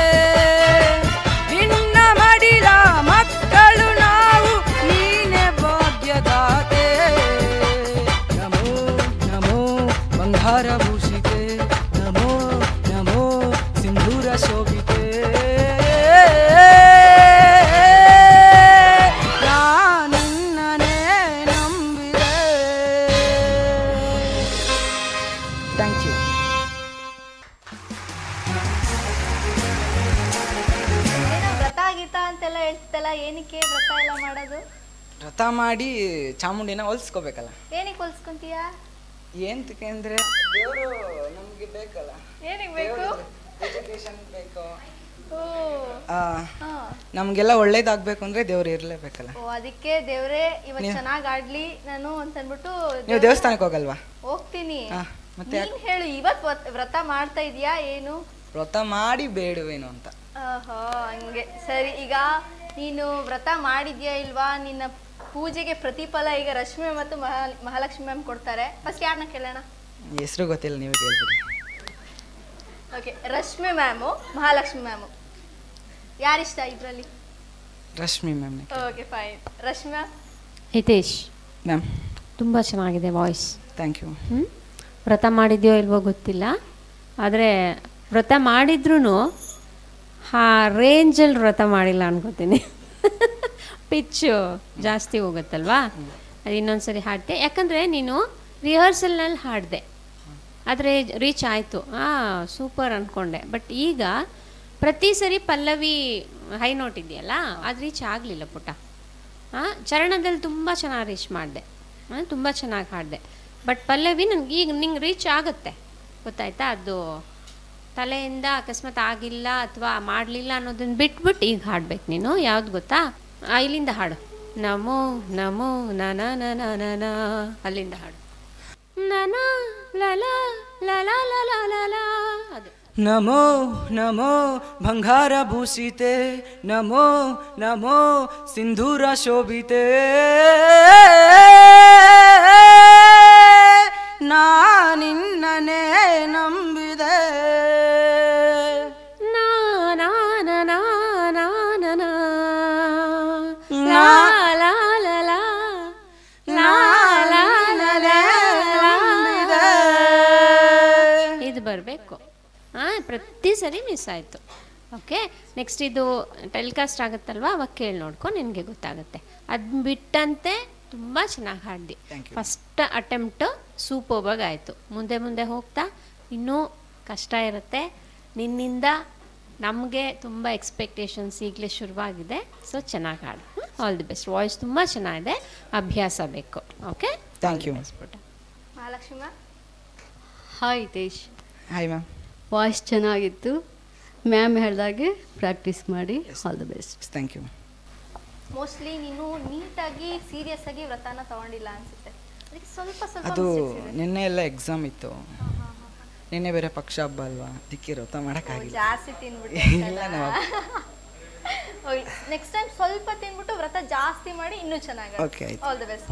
ನಿನ್ನ ಮಡಿಲ ಮಕ್ಕಳು ನಾವು ನೀನೆ ಭಾಗ್ಯದಾತೆ ನಮೋ ನಮೋ ಬಂಗಾರ ಭೂಷಿತೆ ನಮೋ ನಮೋ ಸಿಂಧೂರ ಶೋಭಿತೆ ನಾನಿನ್ನನೇ ನಂಬಿದೆ ಥ್ಯಾಂಕ್ ಯು ಏನೋ ವ್ರತ ಗೀತ ಅಂತೆಲ್ಲ ಹೇಳ್ತಲ್ಲ ಏನಕ್ಕೆ ವ್ರತ ಎಲ್ಲ ಮಾಡೋದು ವ್ರತ ಮಾಡಿ ಚಾಮುಂಡಿನ ಹೊಲ್ಸ್ಕೋಬೇಕಲ್ಲ ಏನಕ್ಕೆ ಹೊಲ್ಸ್ಕೊಂತೀಯ ಏಂತಕ್ಕೆ ಅಂದ್ರೆ ದೇವರು ನಮ್ಗೆ ಬೇಕಲ್ಲ ಏನಕ್ಕೆ ಬೇಕು ಎಜುಕೇಶನ್ ಬೇಕು ಆ, ನಮ್ಗೆಲ್ಲ ಒಳ್ಳೇದಾಗ್ಬೇಕು ಅಂದ್ರೆ ದೇವ್ರು ಇರ್ಲೇಬೇಕಲ್ಲ ಓ ಅದಕ್ಕೆ ದೇವ್ರೇ ಇವತ್ತು ನೀವು- ಚೆನ್ನಾಗಿ ಆಡ್ಲಿ ನಾನು ಅಂತ ಅನ್ಬಿಟ್ಟು ನೀವು ದೇವ್ರನ್ನ- ದೇವಸ್ಥಾನಕ್ಕೆ ಹೋಗಲ್ವಾ ಹೋಗ್ತೀನಿ ಆ, ಮತ್ತೆ ನೀನ್ ಹೇಳು ಇವತ್ ವತ್- ವ್ರತ ಮಾಡ್ತಾ ಇದೀಯಾ ಏನು ವ್ರತ ಮಾಡಿ ಬೇಡವೇನು ಅಂತ ಆಹಾ ಹಂಗೆ ಸರಿ ಈಗ ನೀನು ವ್ರತ ಮಾಡಿದ್ಯಾ ಇಲ್ವಾ ನಿನ್ನ ಪೂಜೆಗೆ ಪ್ರತಿಫಲ ಈಗ ರಶ್ಮಿ ಮತ್ತು ಮಹಾ- ಮಹಾಲಕ್ಷ್ಮಿ ಮ್ಯಾಮ್ ಕೊಡ್ತಾರೆ ಫಸ್ಟ್ ಯಾರನ್ನ ಕೇಳೋಣ ಹೆಸರು ಗೊತ್ತಿಲ್ಲ ನೀವೇ ಕೇಳ್ಬಿಡಿ okay Rashmi ma'am Mahalakshmi ma'am ಯಾರಿಷ್ಟ ಇದ್ರಲ್ಲಿ Rashmi ma'am okay fine Rashmi ma'am Hitesh ma'am ತುಂಬ ಚೆನ್ನಾಗಿದೆ ವಾಯ್ಸ್ ಥ್ಯಾಂಕ್ ಯು ಹ್ಮ್? ವ್ರತ ಮಾಡಿದ್ಯೋ ಇಲ್ವೋ ಗೊತ್ತಿಲ್ಲ ಆದರೆ ವ್ರತ ಮಾಡಿದ್ರೂ ಆ ರೇಂಜಲ್ಲಿ ವ್ರತ ಮಾಡಿಲ್ಲ ಅನ್ಕೋತೀನಿ ಪಿಚ್ಚು ಜಾಸ್ತಿ ಹೋಗುತ್ತಲ್ವಾ ಅದು ಇನ್ನೊಂದ್ಸರಿ ಹಾಡ್ತೆ ಯಾಕಂದರೆ ನೀನು ರಿಹರ್ಸಲ್ನಲ್ಲಿ ಹಾಡಿದೆ ಆದರೆ ರೀಚ್ ಆಯಿತು ಹಾಂ ಸೂಪರ್ ಅಂದ್ಕೊಂಡೆ ಬಟ್ ಈಗ ಪ್ರತಿ ಸರಿ ಪಲ್ಲವಿ ಹೈ ನೋಟ್ ಇದೆಯಲ್ಲ ಅದು ರೀಚ್ ಆಗಲಿಲ್ಲ ಪುಟ್ಟ ಹಾಂ ಚರಣದಲ್ಲಿ ತುಂಬ ಚೆನ್ನಾಗಿ ರೀಚ್ ಮಾಡಿದೆ ತುಂಬ ಚೆನ್ನಾಗಿ ಹಾಡಿದೆ ಬಟ್ ಪಲ್ಲವಿ ನನಗೆ ಈಗ ನಿಂಗೆ ರೀಚ್ ಆಗುತ್ತೆ ಗೊತ್ತಾಯ್ತಾ ಅದು ತಲೆಯಿಂದ ಅಕಸ್ಮಾತ್ ಆಗಿಲ್ಲ ಅಥವಾ ಮಾಡಲಿಲ್ಲ ಅನ್ನೋದನ್ನ ಬಿಟ್ಬಿಟ್ಟು ಈಗ ಹಾಡ್ಬೇಕು ನೀನು ಯಾವ್ದು ಗೊತ್ತಾ ಆ, ಇಲ್ಲಿಂದ ಹಾಡು ನಮೋ ನಮೋ ನನ ನನ ನನ ಅಲ್ಲಿಂದ ಹಾಡು ನನ ಲಲ ಲಲ ಲಲ ಲಲ ಅದು ನಮೋ ನಮೋ ಬಂಗಾರ ಭೂಷಿತೆ ನಮೋ ನಮೋ ಸಿಂಧೂರ ಶೋಭಿತೆ ನಾನಿನ್ನನೇ ನಂಬಿದೆ ನಾ ನಾ ನ ನಾ ನಾ ನ ನಾ. ನಾ- ಲಾ ಲಾ ಲಾ ಲಾ ಲಾ ಲಾ ಲಾ ಲಾ. ಇದು ಬರಬೇಕು ಹಾಂ ಪ್ರತಿ ಸರಿ ಮಿಸ್ ಆಯಿತು ಓಕೆ ನೆಕ್ಸ್ಟ್ ಇದು ಟೆಲಿಕಾಸ್ಟ್ ಆಗುತ್ತಲ್ವಾ ಅವಾಗ ಕೇಳಿ ನೋಡ್ಕೊ ನಿನಗೆ ಗೊತ್ತಾಗುತ್ತೆ ಅದು ಬಿಟ್ಟಂತೆ ತುಂಬ ಚೆನ್ನಾಗಿ ಹಾಡ್ದಿ ಫಸ್ಟ್ ಅಟೆಂಪ್ಟು ಸೂಪರ್ಬಾಗಿ ಆಯಿತು ಮುಂದೆ ಮುಂದೆ ಹೋಗ್ತಾ ಇನ್ನೂ ಕಷ್ಟ ಇರುತ್ತೆ ನಿನ್ನಿಂದ ನಮಗೆ ತುಂಬ ಎಕ್ಸ್ಪೆಕ್ಟೇಷನ್ಸ್ ಈಗಲೇ ಶುರುವಾಗಿದೆ ಸೊ ಚೆನ್ನಾಗಿ ಹಾಡು ಆಲ್ ದಿ ಬೆಸ್ಟ್ ವಾಯ್ಸ್ ತುಂಬ ಚೆನ್ನಾಗಿದೆ ಅಭ್ಯಾಸ ಬೇಕು okay thank you Mahalakshmi ma'am hi Hitesh hi ma'am voice ಚೆನ್ನಾಗಿತ್ತು ಮ್ಯಾಮ್ ಹೇಳ್ದಾಗೆ ಪ್ರಾಕ್ಟೀಸ್ ಮಾಡಿ all the best thank you mostly ನೀನು ನೀಟಾಗಿ ಸೀರಿಯಸ್ ಆಗಿ ವ್ರತನ ತಗೊಂಡಿಲ್ಲ ಅನ್ಸುತ್ತೆ ಅದಕ್ಕೆ ಸ್ವಲ್ಪ ಸ್ವಲ್ಪ ಅದು mistakes ಇದೆ. ನಿನ್ನೆ ಎಲ್ಲ ಎಕ್ಸಾಮ್ ಇತ್ತು ನಿನ್ನೆ ಬೇರೆ ಪಕ್ಷ ಹಬ್ಬ ಅಲ್ವಾ ಅದಕ್ಕೆ ವ್ರತ ಮಾಡೋಕ್ಕಾಗಿಲ್ಲ ಜಾಸ್ತಿ ಇಲ್ಲ ನಾವು ನೆಕ್ಸ್ಟ್ ಟೈಮ್ ಸ್ವಲ್ಪ ತಿನ್ಬಿಟ್ಟು ವ್ರತ ಜಾಸ್ತಿ ಮಾಡಿ ಇನ್ನೂ ಚೆನ್ನಾಗಿ Okay, ಆಯ್ತು. ಆಲ್ ದ ಬೆಸ್ಟ್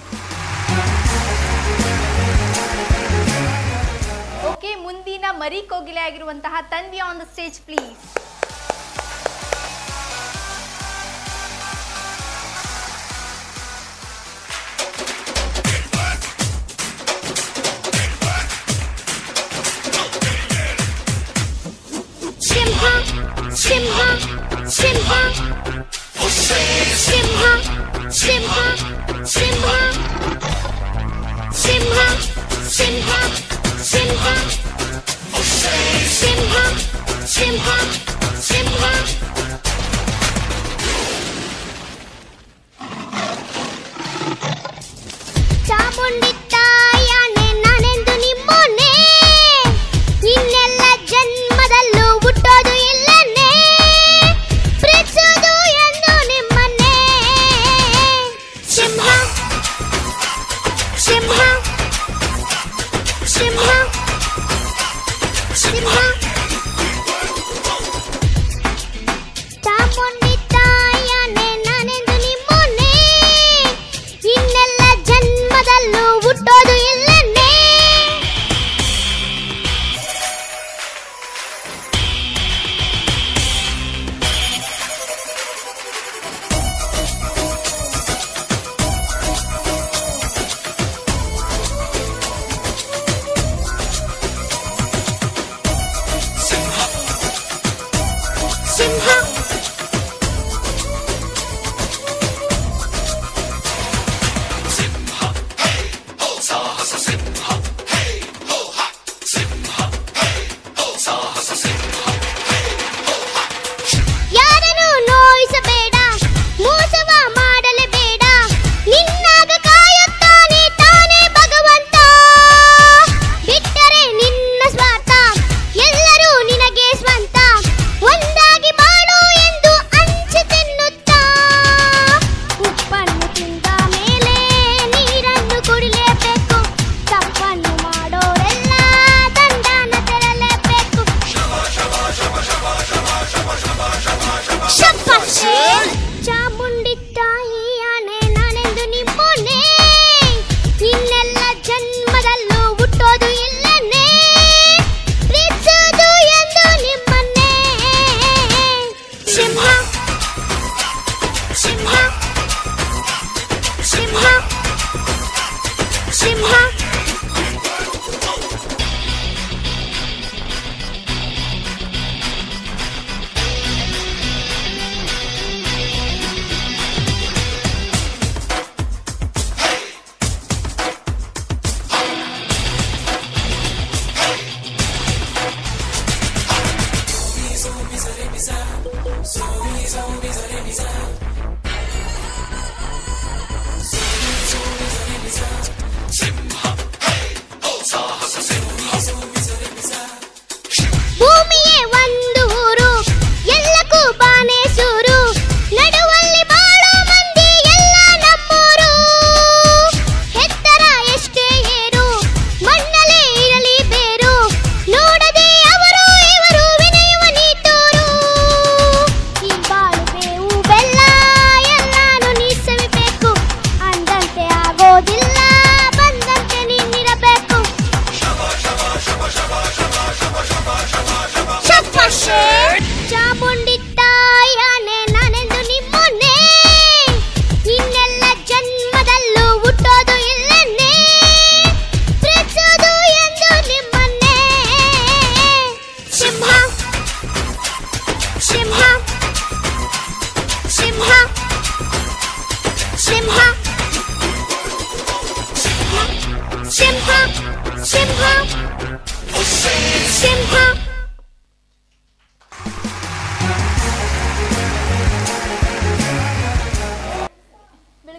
ಓಕೆ ಮುಂದಿನ ಮರಿ ಕೋಗಿಲೆ ಆಗಿರುವಂತಹ Tanvi on the stage please ಸಿಂಹ ಸಿಂಹ ಸಿಂಹ ಸಿಂಹ ಸಿಂಹ ಸಿಂಹ ಸಿಂಹ ಸಿಂಹ ಸಿಂಹ ಸಿಂಹ ಸಿಂಹ ಸಿಂಹ ಚಾಮುಂಡಿ ತಾಯನೆ ನಾನೆಂದು ನಿಮ್ಮೊನ್ನೆ ಇನ್ನೆಲ್ಲ ಜನ್ಮದಲ್ಲೂ ಹುಟ್ಟೋದು ಇಲ್ಲನೇ ಪ್ರೀತಿಸೋದು ಎಂದು ನಿಮ್ಮನ್ನೇ ಸಿಂಹ ಸಿಂಹ ಸಿಂಹ ಸಿಂಹ ಚಾಮುಂಡಿ ತಾಯನೆ ನಾನೆಂದು ನಿಮ್ಮೊನ್ನೆ ಇನ್ನೆಲ್ಲ ಜನ್ಮದಲ್ಲೂ ಹುಟ್ಟೋದು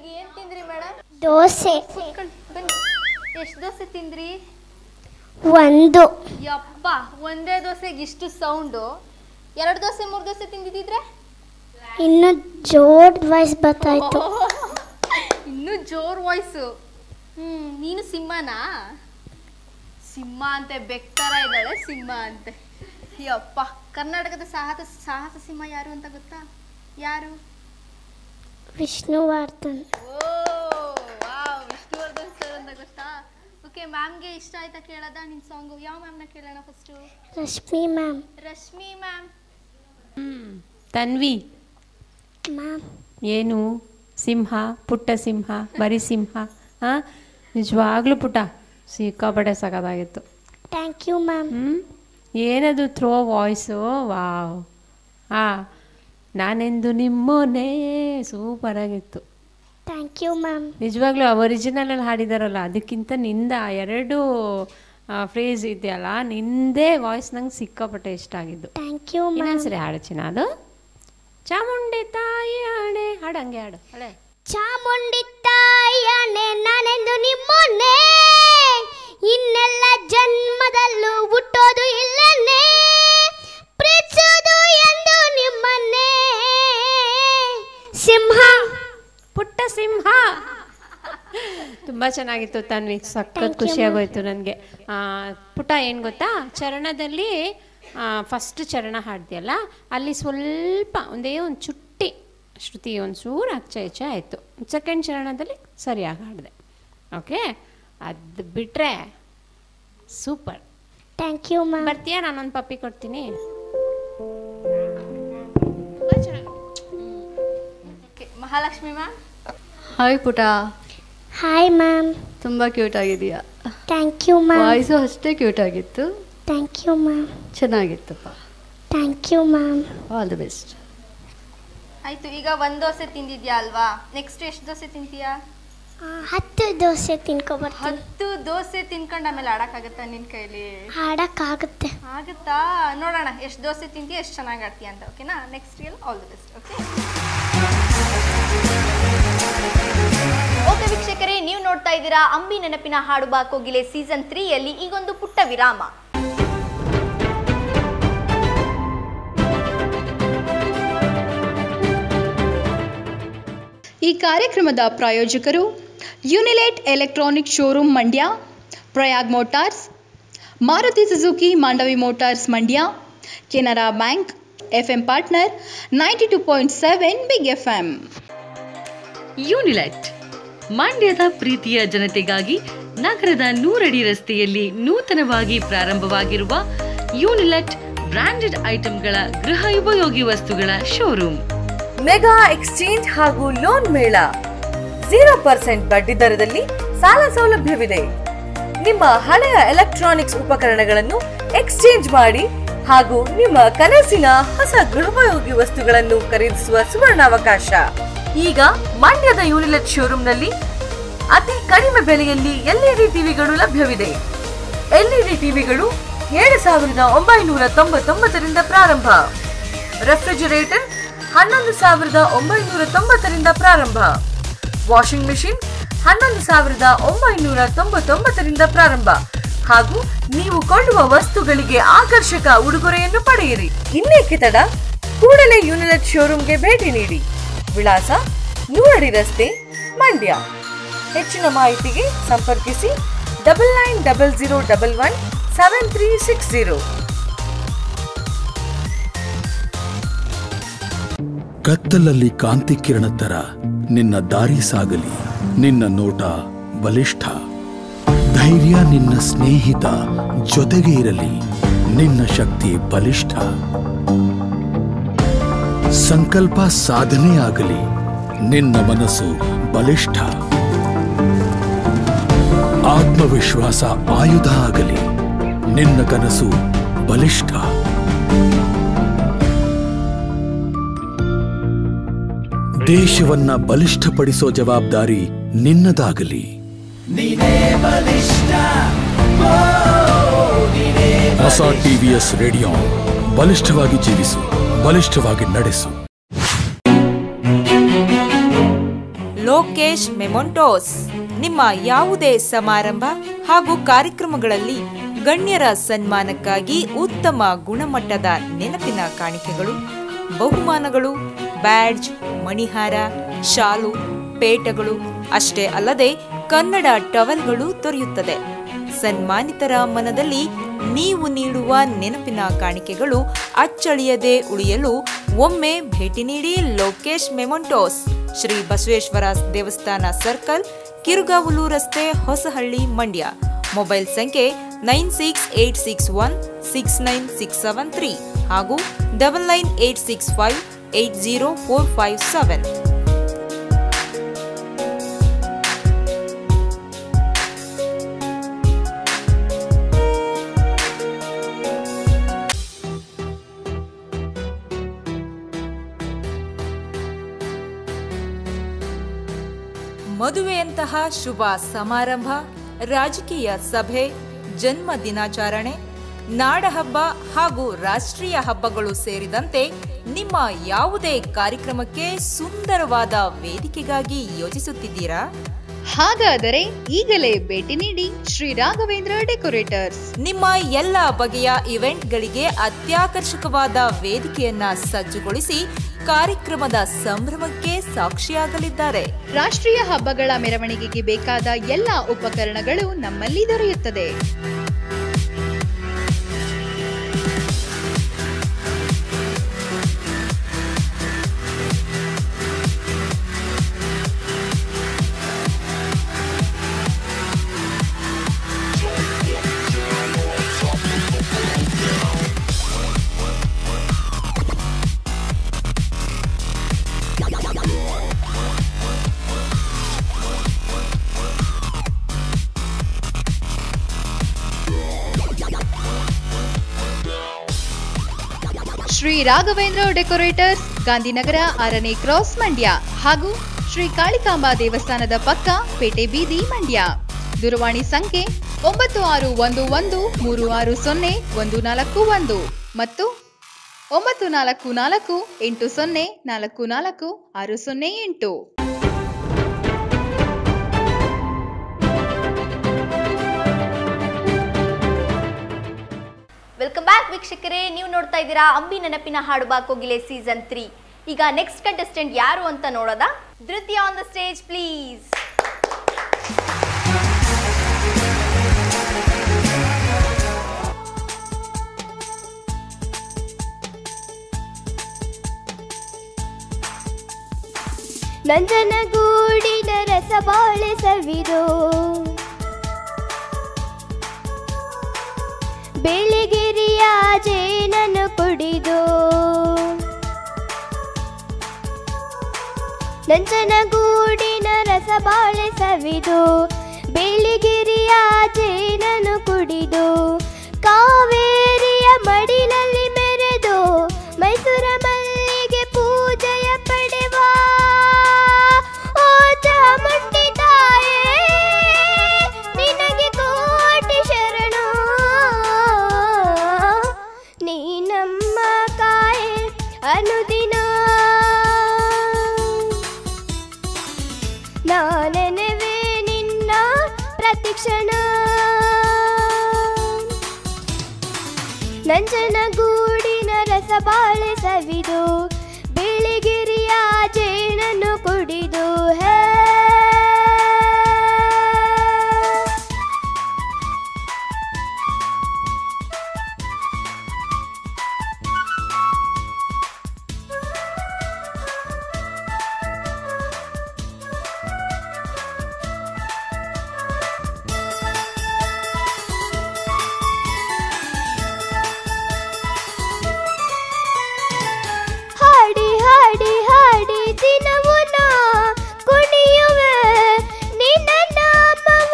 ಏನ್ ತಿಂದ್ರಿ ಮೇಡಮ್ ದೋಸೆ ಬನ್ನಿ ಎಷ್ಟು ದೋಸೆ ತಿಂದ್ರಿ ಒಂದು ಯಪ್ಪ ಒಂದೇ ದೋಸೆಗೆ ಇಷ್ಟು ಸೌಂಡು ಎರಡು ದೋಸೆ ಮೂರು ದೋಸೆ ತಿಂದಿದ್ರೆ ಇನ್ನು ಜೋರ್ ವಾಯ್ಸ್ ಬರ್ತಾಯಿತ್ತು ಇನ್ನೂ ಜೋರ್ ವಾಯ್ಸು ಹ್ಮ್ ನೀನು ಸಿಂಹನಾ ಸಿಂಹ ಅಂತೆ ಬೆಕ್ತರ ಇದ್ದಾಳೆ ಸಿಂಹ ಅಂತೆ ಯಪ್ಪ ಕರ್ನಾಟಕದ ಸಾಹಸ ಸಾಹಸ ಸಿಂಹ ಯಾರು ಅಂತ ಗೊತ್ತಾ ಯಾರು Vishnuvardhan oh wow Vishnuvardhan sir ಅಂತ ಗೊತ್ತಾ ಓಕೆ ಮ್ಯಾಮ್ಗೆ ಇಷ್ಟ ಆಯ್ತಾ ಕೇಳದ ನಿನ್ ಸಾಂಗು ಯಾವ ಮ್ಯಾಮ್ನ ಕೇಳೋಣ first Rashmi ma'am Rashmi ma'am Tanvi ma'am ಏನು ಸಿಂಹ ಪುಟ್ಟ ಸಿಂಹ ಬರೀ ಸಿಂಹ ಹಾಂ ನಿಜವಾಗ್ಲೂ ಪುಟ್ಟ ಸಿಕ್ಕಾಪಟ್ಟೆ ಸಖತ್ತಾಗಿತ್ತು ಥ್ಯಾಂಕ್ ಯು ಮ್ಯಾಮ್ ಹ್ಞೂ ಏನದು ಥ್ರೋ ವಾಯ್ಸು ವಾವ್ ಹಾಂ ನಾನೆಂದು ನಿಮ್ಮೋನೇ ಸೂಪರಾಗಿತ್ತು ಥ್ಯಾಂಕ್ ಯು ಮ್ಯಾಮ್ ನಿಜವಾಗ್ಲೂ ಒರಿಜಿನಲಲ್ಲಿ ಹಾಡಿದಾರಲ್ಲ ಅದಕ್ಕಿಂತ ನಿಂದ ಆ ಎರಡು ಫ್ರೇಸ್ ಇದೆಯಲ್ಲ ನಿಂದೇ ವಾಯ್ಸ್ ನಂಗೆ ಸಿಕ್ಕಾಪಟ್ಟೆ ಇಷ್ಟ ಆಗಿದ್ದು ಥ್ಯಾಂಕ್ ಯು ಮ್ಯಾಮ್ ಇನ್ನೊಂದ್ಸರಿ ಹಾಡು ಚಿನ್ನ ಅದು ಚಾಮುಂಡಿ ತಾಯಿ ಹಾಡೆ ಹಾಡು ಹಂಗೆ ಹಾಡು ಹಳೆ ಚಾಮುಂಡಿ ತಾಯನೆ ನಾನೆಂದು ನಿಮ್ಮೊನ್ನೆ ಇನ್ನೆಲ್ಲ ಜನ್ಮದಲ್ಲೂ ಹುಟ್ಟೋದು ಇಲ್ಲನೇ ಪ್ರೀತಿಸೋದು ಎಂದು ನಿಮ್ಮನ್ನೇ ಸಿಂಹ ಪುಟ್ಟ ಸಿಂಹ ತುಂಬ ಚೆನ್ನಾಗಿತ್ತು ತನ್ವಿ ಸಖತ್ ಖುಷಿ ಆಗೋಯ್ತು ನನಗೆ ಪುಟ್ಟ ಏನು ಗೊತ್ತಾ ಚರಣದಲ್ಲಿ ಫಸ್ಟ್ ಚರಣ ಹಾಡ್ದಿಯಲ್ಲ ಅಲ್ಲಿ ಸ್ವಲ್ಪ ಒಂದೇ ಒಂದು ಚುಟ್ಟಿ ಶ್ರುತಿ ಒಂದು ಚೂರು ಅಚ್ಚ ಹೆಚ್ಚ ಆಯಿತು ಸೆಕೆಂಡ್ ಚರಣದಲ್ಲಿ ಸರಿಯಾಗಿ ಹಾಡಿದೆ ಓಕೆ ಅದು ಬಿಟ್ಟರೆ ಸೂಪರ್ ಥ್ಯಾಂಕ್ ಯು ಮ್ಯಾಮ್ ಬರ್ತೀಯಾ ನಾನೊಂದು ಪಪ್ಪಿ ಕೊಡ್ತೀನಿ ಓಕೆ ಮಹಾಲಕ್ಷ್ಮಿ ಮ್ಯಾಮ್ ಹಾಯ್ ಪುಟ ಹಾಯ್ ಮ್ಯಾಮ್ ತುಂಬ ಕ್ಯೂಟ್ ಆಗಿದೆಯಾ ಥ್ಯಾಂಕ್ ಯು ಮ್ಯಾಮ್ ವಾಯ್ಸು ಅಷ್ಟೇ ಕ್ಯೂಟ್ ಆಗಿತ್ತು ಥ್ಯಾಂಕ್ ಯು ಮ್ಯಾಮ್ ಚೆನ್ನಾಗಿತ್ತಪ್ಪ thank you ma'am all the best ಆಯ್ತು ಈಗ ಒಂದ್ ದೋಸೆ ತಿಂದಿದ್ಯಾ ಅಲ್ವಾ ನೆಕ್ಸ್ಟ್ ಎಷ್ಟು ದೋಸೆ ತಿಂತೀಯಾ ಹತ್ತು ದೋಸೆ ತಿನ್ಕೊಬರ್ತೀನಿ ಹತ್ತು ದೋಸೆ ತಿನ್ಕೊಂಡು ಆಮೇಲೆ ಆಡಕ್ಕಾಗತ್ತಾ ನಿನ್ ಕೈಲಿ ಹಾಡಕ್ಕಾಗುತ್ತೆ ಆಗುತ್ತಾ ನೋಡೋಣ ಎಷ್ಟು ದೋಸೆ ತಿಂತೀಯ ಎಷ್ಟು ಚೆನ್ನಾಗಿ ಆಡ್ತೀಯ ಅಂತ ಓಕೆನಾ ನೆಕ್ಸ್ಟ್ ಎಲ್ಲ all the best okay okay ವೀಕ್ಷಕರೇ ನೀವು ನೋಡ್ತಾ ಇದ್ದೀರಾ ಅಂಬಿ ನೆನಪಿನ ಹಾಡುಬಾ ಕೋಗಿಲೆ ಸೀಸನ್ ತ್ರೀಯಲ್ಲಿ ಈಗೊಂದು ಪುಟ್ಟ ವಿರಾಮ ಈ ಕಾರ್ಯಕ್ರಮದ ಪ್ರಾಯೋಜಕರು ಯುನಿಲೇಟ್ electronic showroom Mandya Prayag motors Maruti Suzuki Mandavi motors Mandya Canara bank F M partner ninety two point seven big F M Unilet ಮಂಡ್ಯದ ಪ್ರೀತಿಯ ಜನತೆಗಾಗಿ ನಗರದ ನೂರಡಿ ರಸ್ತೆಯಲ್ಲಿ ನೂತನವಾಗಿ ಪ್ರಾರಂಭವಾಗಿರುವ ಯೂನಿಲೆಟ್ ಬ್ರಾಂಡೆಡ್ ಐಟಂಗಳ ಗೃಹ ಉಪಯೋಗಿ ವಸ್ತುಗಳ ಶೋರೂಮ್ ಮೆಗಾ ಎಕ್ಸ್ಚೇಂಜ್ ಹಾಗೂ ಲೋನ್ ಮೇಳ ಜೀರೋ ಪರ್ಸೆಂಟ್ ಬಡ್ಡಿ ದರದಲ್ಲಿ ಸಾಲ ಸೌಲಭ್ಯವಿದೆ ನಿಮ್ಮ ಹಳೆಯ ಎಲೆಕ್ಟ್ರಾನಿಕ್ಸ್ ಉಪಕರಣಗಳನ್ನು ಎಕ್ಸ್ಚೇಂಜ್ ಮಾಡಿ ಹಾಗೂ ನಿಮ್ಮ ಕನಸಿನ ಹೊಸ ಗೃಹೋಪಯೋಗಿ ವಸ್ತುಗಳನ್ನು ಖರೀದಿಸುವ ಸುವರ್ಣಾವಕಾಶ ಈಗ ಮಂಡ್ಯದ ಯೂನಿಲೆಟ್ ಶೋರೂಮ್ನಲ್ಲಿ ಅತಿ ಕಡಿಮೆ ಬೆಲೆಯಲ್ಲಿ ಎಲ್ಇಡಿ ಟಿವಿಗಳು ಲಭ್ಯವಿದೆ ಎಲ್ಇಡಿ ಟಿವಿಗಳು ಏಳು ಸಾವಿರದ ಒಂಬೈನೂರ ತೊಂಬತ್ತೊಂಬತ್ತರಿಂದ ಪ್ರಾರಂಭ ರೆಫ್ರಿಜರೇಟರ್ ಹನ್ನೊಂದು ಸಾವಿರದ ಒಂಬೈನೂರ ತೊಂಬತ್ತರಿಂದ ಪ್ರಾರಂಭ ವಾಷಿಂಗ್ ಮೆಷಿನ್ ಹನ್ನೊಂದು ಸಾವಿರದ ಒಂಬೈನೂರ ತೊಂಬತ್ತೊಂಬತ್ತರಿಂದ ಪ್ರಾರಂಭ ಹಾಗೂ ನೀವು ಕೊಳ್ಳುವ ವಸ್ತುಗಳಿಗೆ ಆಕರ್ಷಕ ಉಡುಗೊರೆಯನ್ನು ಪಡೆಯಿರಿ ಇನ್ನೇಕೆ ತಡ ಕೂಡಲೇ ಯೂನಿಲೆಟ್ ಶೋರೂಮ್ಗೆ ಭೇಟಿ ನೀಡಿ ವಿಳಾಸ ನೂರಡಿ ರಸ್ತೆ ಮಂಡ್ಯ ಹೆಚ್ಚಿನ ಮಾಹಿತಿಗೆ ಸಂಪರ್ಕಿಸಿ double nine double zero double one seven three six zero ಕತ್ತಲಲ್ಲಿ ಕಾಂತಿ ಕಿರಣ ತರ ನಿನ್ನ ದಾರಿ ಸಾಗಲಿ ನಿನ್ನ ನೋಟ ಬಲಿಷ್ಠ ಧೈರ್ಯ ನಿನ್ನ ಸ್ನೇಹಿತ ಜೊತೆಗೆ ಇರಲಿ ನಿನ್ನ ಶಕ್ತಿ ಬಲಿಷ್ಠ ಸಂಕಲ್ಪ ಸಾಧನೆ ಆಗಲಿ ನಿನ್ನ ಮನಸ್ಸು ಬಲಿಷ್ಠ ಆತ್ಮವಿಶ್ವಾಸ ಆಯುಧ ಆಗಲಿ ನಿನ್ನ ಕನಸು ಬಲಿಷ್ಠ ದೇಶವನ್ನ ಬಲಿಷ್ಠಪಡಿಸೋ ಜವಾಬ್ದಾರಿ ನಿನ್ನದಾಗಲಿ ಹೊಸ ಟಿವಿಎಸ್ ರೇಡಿಯೋ ಬಲಿಷ್ಠವಾಗಿ ಜೀವಿಸು ಬಲಿಷ್ಠವಾಗಿ ನಡೆಸು ಲೋಕೇಶ್ ಮೆಮೊಂಟೋಸ್ ನಿಮ್ಮ ಯಾವುದೇ ಸಮಾರಂಭ ಹಾಗೂ ಕಾರ್ಯಕ್ರಮಗಳಲ್ಲಿ ಗಣ್ಯರ ಸನ್ಮಾನಕ್ಕಾಗಿ ಉತ್ತಮ ಗುಣಮಟ್ಟದ ನೆನಪಿನ ಕಾಣಿಕೆಗಳು ಬಹುಮಾನಗಳು ಬ್ಯಾಡ್ಜ್ ಮಣಿಹಾರ ಶಾಲು ಪೇಟಗಳು ಅಷ್ಟೇ ಅಲ್ಲದೆ ಕನ್ನಡ ಟವಲ್ಗಳು ದೊರೆಯುತ್ತದೆ ಸನ್ಮಾನಿತರ ಮನದಲ್ಲಿ ನೀವು ನೀಡುವ ನೆನಪಿನ ಕಾಣಿಕೆಗಳು ಅಚ್ಚಳಿಯದೆ ಉಳಿಯಲು ಒಮ್ಮೆ ಭೇಟಿ ನೀಡಿ ಲೋಕೇಶ್ ಮೆಮೊಂಟೋಸ್ ಶ್ರೀ ಬಸವೇಶ್ವರ ದೇವಸ್ಥಾನ ಸರ್ಕಲ್ ಕಿರುಗಾವಲು ರಸ್ತೆ ಹೊಸಹಳ್ಳಿ ಮಂಡ್ಯ ಮೊಬೈಲ್ ಸಂಖ್ಯೆ nine six eight six one six nine six seven three ಹಾಗೂ double nine eight six five eight zero four five seven ಮದುವೆಯಂತಹ ಶುಭ ಸಮಾರಂಭ ರಾಜಕೀಯ ಸಭೆ ಜನ್ಮ ದಿನಾಚರಣೆ ನಾಡಹಬ್ಬ ಹಾಗೂ ರಾಷ್ಟ್ರೀಯ ಹಬ್ಬಗಳು ಸೇರಿದಂತೆ ನಿಮ್ಮ ಯಾವುದೇ ಕಾರ್ಯಕ್ರಮಕ್ಕೆ ಸುಂದರವಾದ ವೇದಿಕೆಗಾಗಿ ಯೋಜಿಸುತ್ತಿದ್ದೀರಾ ಹಾಗಾದರೆ ಈಗಲೇ ಭೇಟಿ ನೀಡಿ ಶ್ರೀ ರಾಘವೇಂದ್ರ ಡೆಕೋರೇಟರ್ಸ್ ನಿಮ್ಮ ಎಲ್ಲ ಬಗೆಯ ಇವೆಂಟ್ಗಳಿಗೆ ಅತ್ಯಾಕರ್ಷಕವಾದ ವೇದಿಕೆಯನ್ನ ಸಜ್ಜುಗೊಳಿಸಿ ಕಾರ್ಯಕ್ರಮದ ಸಂಭ್ರಮಕ್ಕೆ ಸಾಕ್ಷಿಯಾಗಲಿದ್ದಾರೆ ರಾಷ್ಟ್ರೀಯ ಹಬ್ಬಗಳ ಮೆರವಣಿಗೆಗೆ ಬೇಕಾದ ಎಲ್ಲ ಉಪಕರಣಗಳು ನಮ್ಮಲ್ಲಿ ದೊರೆಯುತ್ತದೆ ಶ್ರೀ ರಾಘವೇಂದ್ರ ಡೆಕೋರೇಟರ್ಸ್ ಗಾಂಧಿನಗರ ಆರನೇ ಕ್ರಾಸ್ ಮಂಡ್ಯ ಹಾಗೂ ಶ್ರೀ ಕಾಳಿಕಾಂಬಾ ದೇವಸ್ಥಾನದ ಪಕ್ಕ ಪೇಟೆ ಬೀದಿ ಮಂಡ್ಯ ದೂರವಾಣಿ ಸಂಖ್ಯೆ ಒಂಬತ್ತು ಆರು ಒಂದು ಒಂದು ಮೂರು ಆರು ಸೊನ್ನೆ ಒಂದು ನಾಲ್ಕು ಒಂದು ಮತ್ತು ಒಂಬತ್ತು ನಾಲ್ಕು ನಾಲ್ಕು ಎಂಟು ಸೊನ್ನೆ ನಾಲ್ಕು ನಾಲ್ಕು ಆರು ಸೊನ್ನೆ ಎಂಟು ವೆಲ್ಕಮ್ ಬ್ಯಾಕ್ ವೀಕ್ಷಕರೇ ನೀವು ನೋಡ್ತಾ ಇದ್ದೀರಾ ಅಂಬಿ ನೆನಪಿನ ಹಾಡುಬಾ ಕೋಗಿಲೆ ಸೀಸನ್ ತ್ರೀ ಈಗ ನೆಕ್ಸ್ಟ್ ಕಂಟೆಸ್ಟೆಂಟ್ ಯಾರು ಅಂತ ನೋಡೋದಾ ಧೃತಿಯ ಆನ್ ದ ಸ್ಟೇಜ್ ಪ್ಲೀಸ್ ನಂಜನಗೂಡಿನ ರಸಬಾಳೆ ಸವಿದು ಬೆಳಿಗಿರಿಯ ಜೇನನ್ನು ಕುಡಿದು ನಂಜನಗೂಡಿನ ರಸಬಾಳೆ ಸವಿದು ಬೆಳಿಗಿರಿಯ ಜೇನನ್ನು ಕುಡಿದು ಕಾವೇರಿಯ ಮಡಿಲಲ್ಲಿ ಮೆರೆದು ಮೈಸೂರ ಮಲ್ಲಿಗೆ ಪೂಜೆಯ ಪಡೆವ ಓ ಚಾಮುಂಡಿ ತಾಯೇ ನಿನಗೆ ಕೋಟಿ ಶರಣು ನೀ ನಮ್ಮ ಕಾಯೆ ಅನುದಿನ ನಾನೆನವೆ ನಿನ್ನ ಪ್ರತಿಕ್ಷಣ ನಂಜನಗೂಡಿನ ರಸಬಾಳೆ ಸವಿದು ಬಿಳಿಗಿರಿಯ ಜೇನನ್ನು ಕುಡಿದು ಹೇ ಹಾಡಿ ಹಾಡಿ ಹಾಡಿ ದಿನವು ನಾ ಕುಣಿಯುವೆ ನಿನ್ನ ನಾಮವ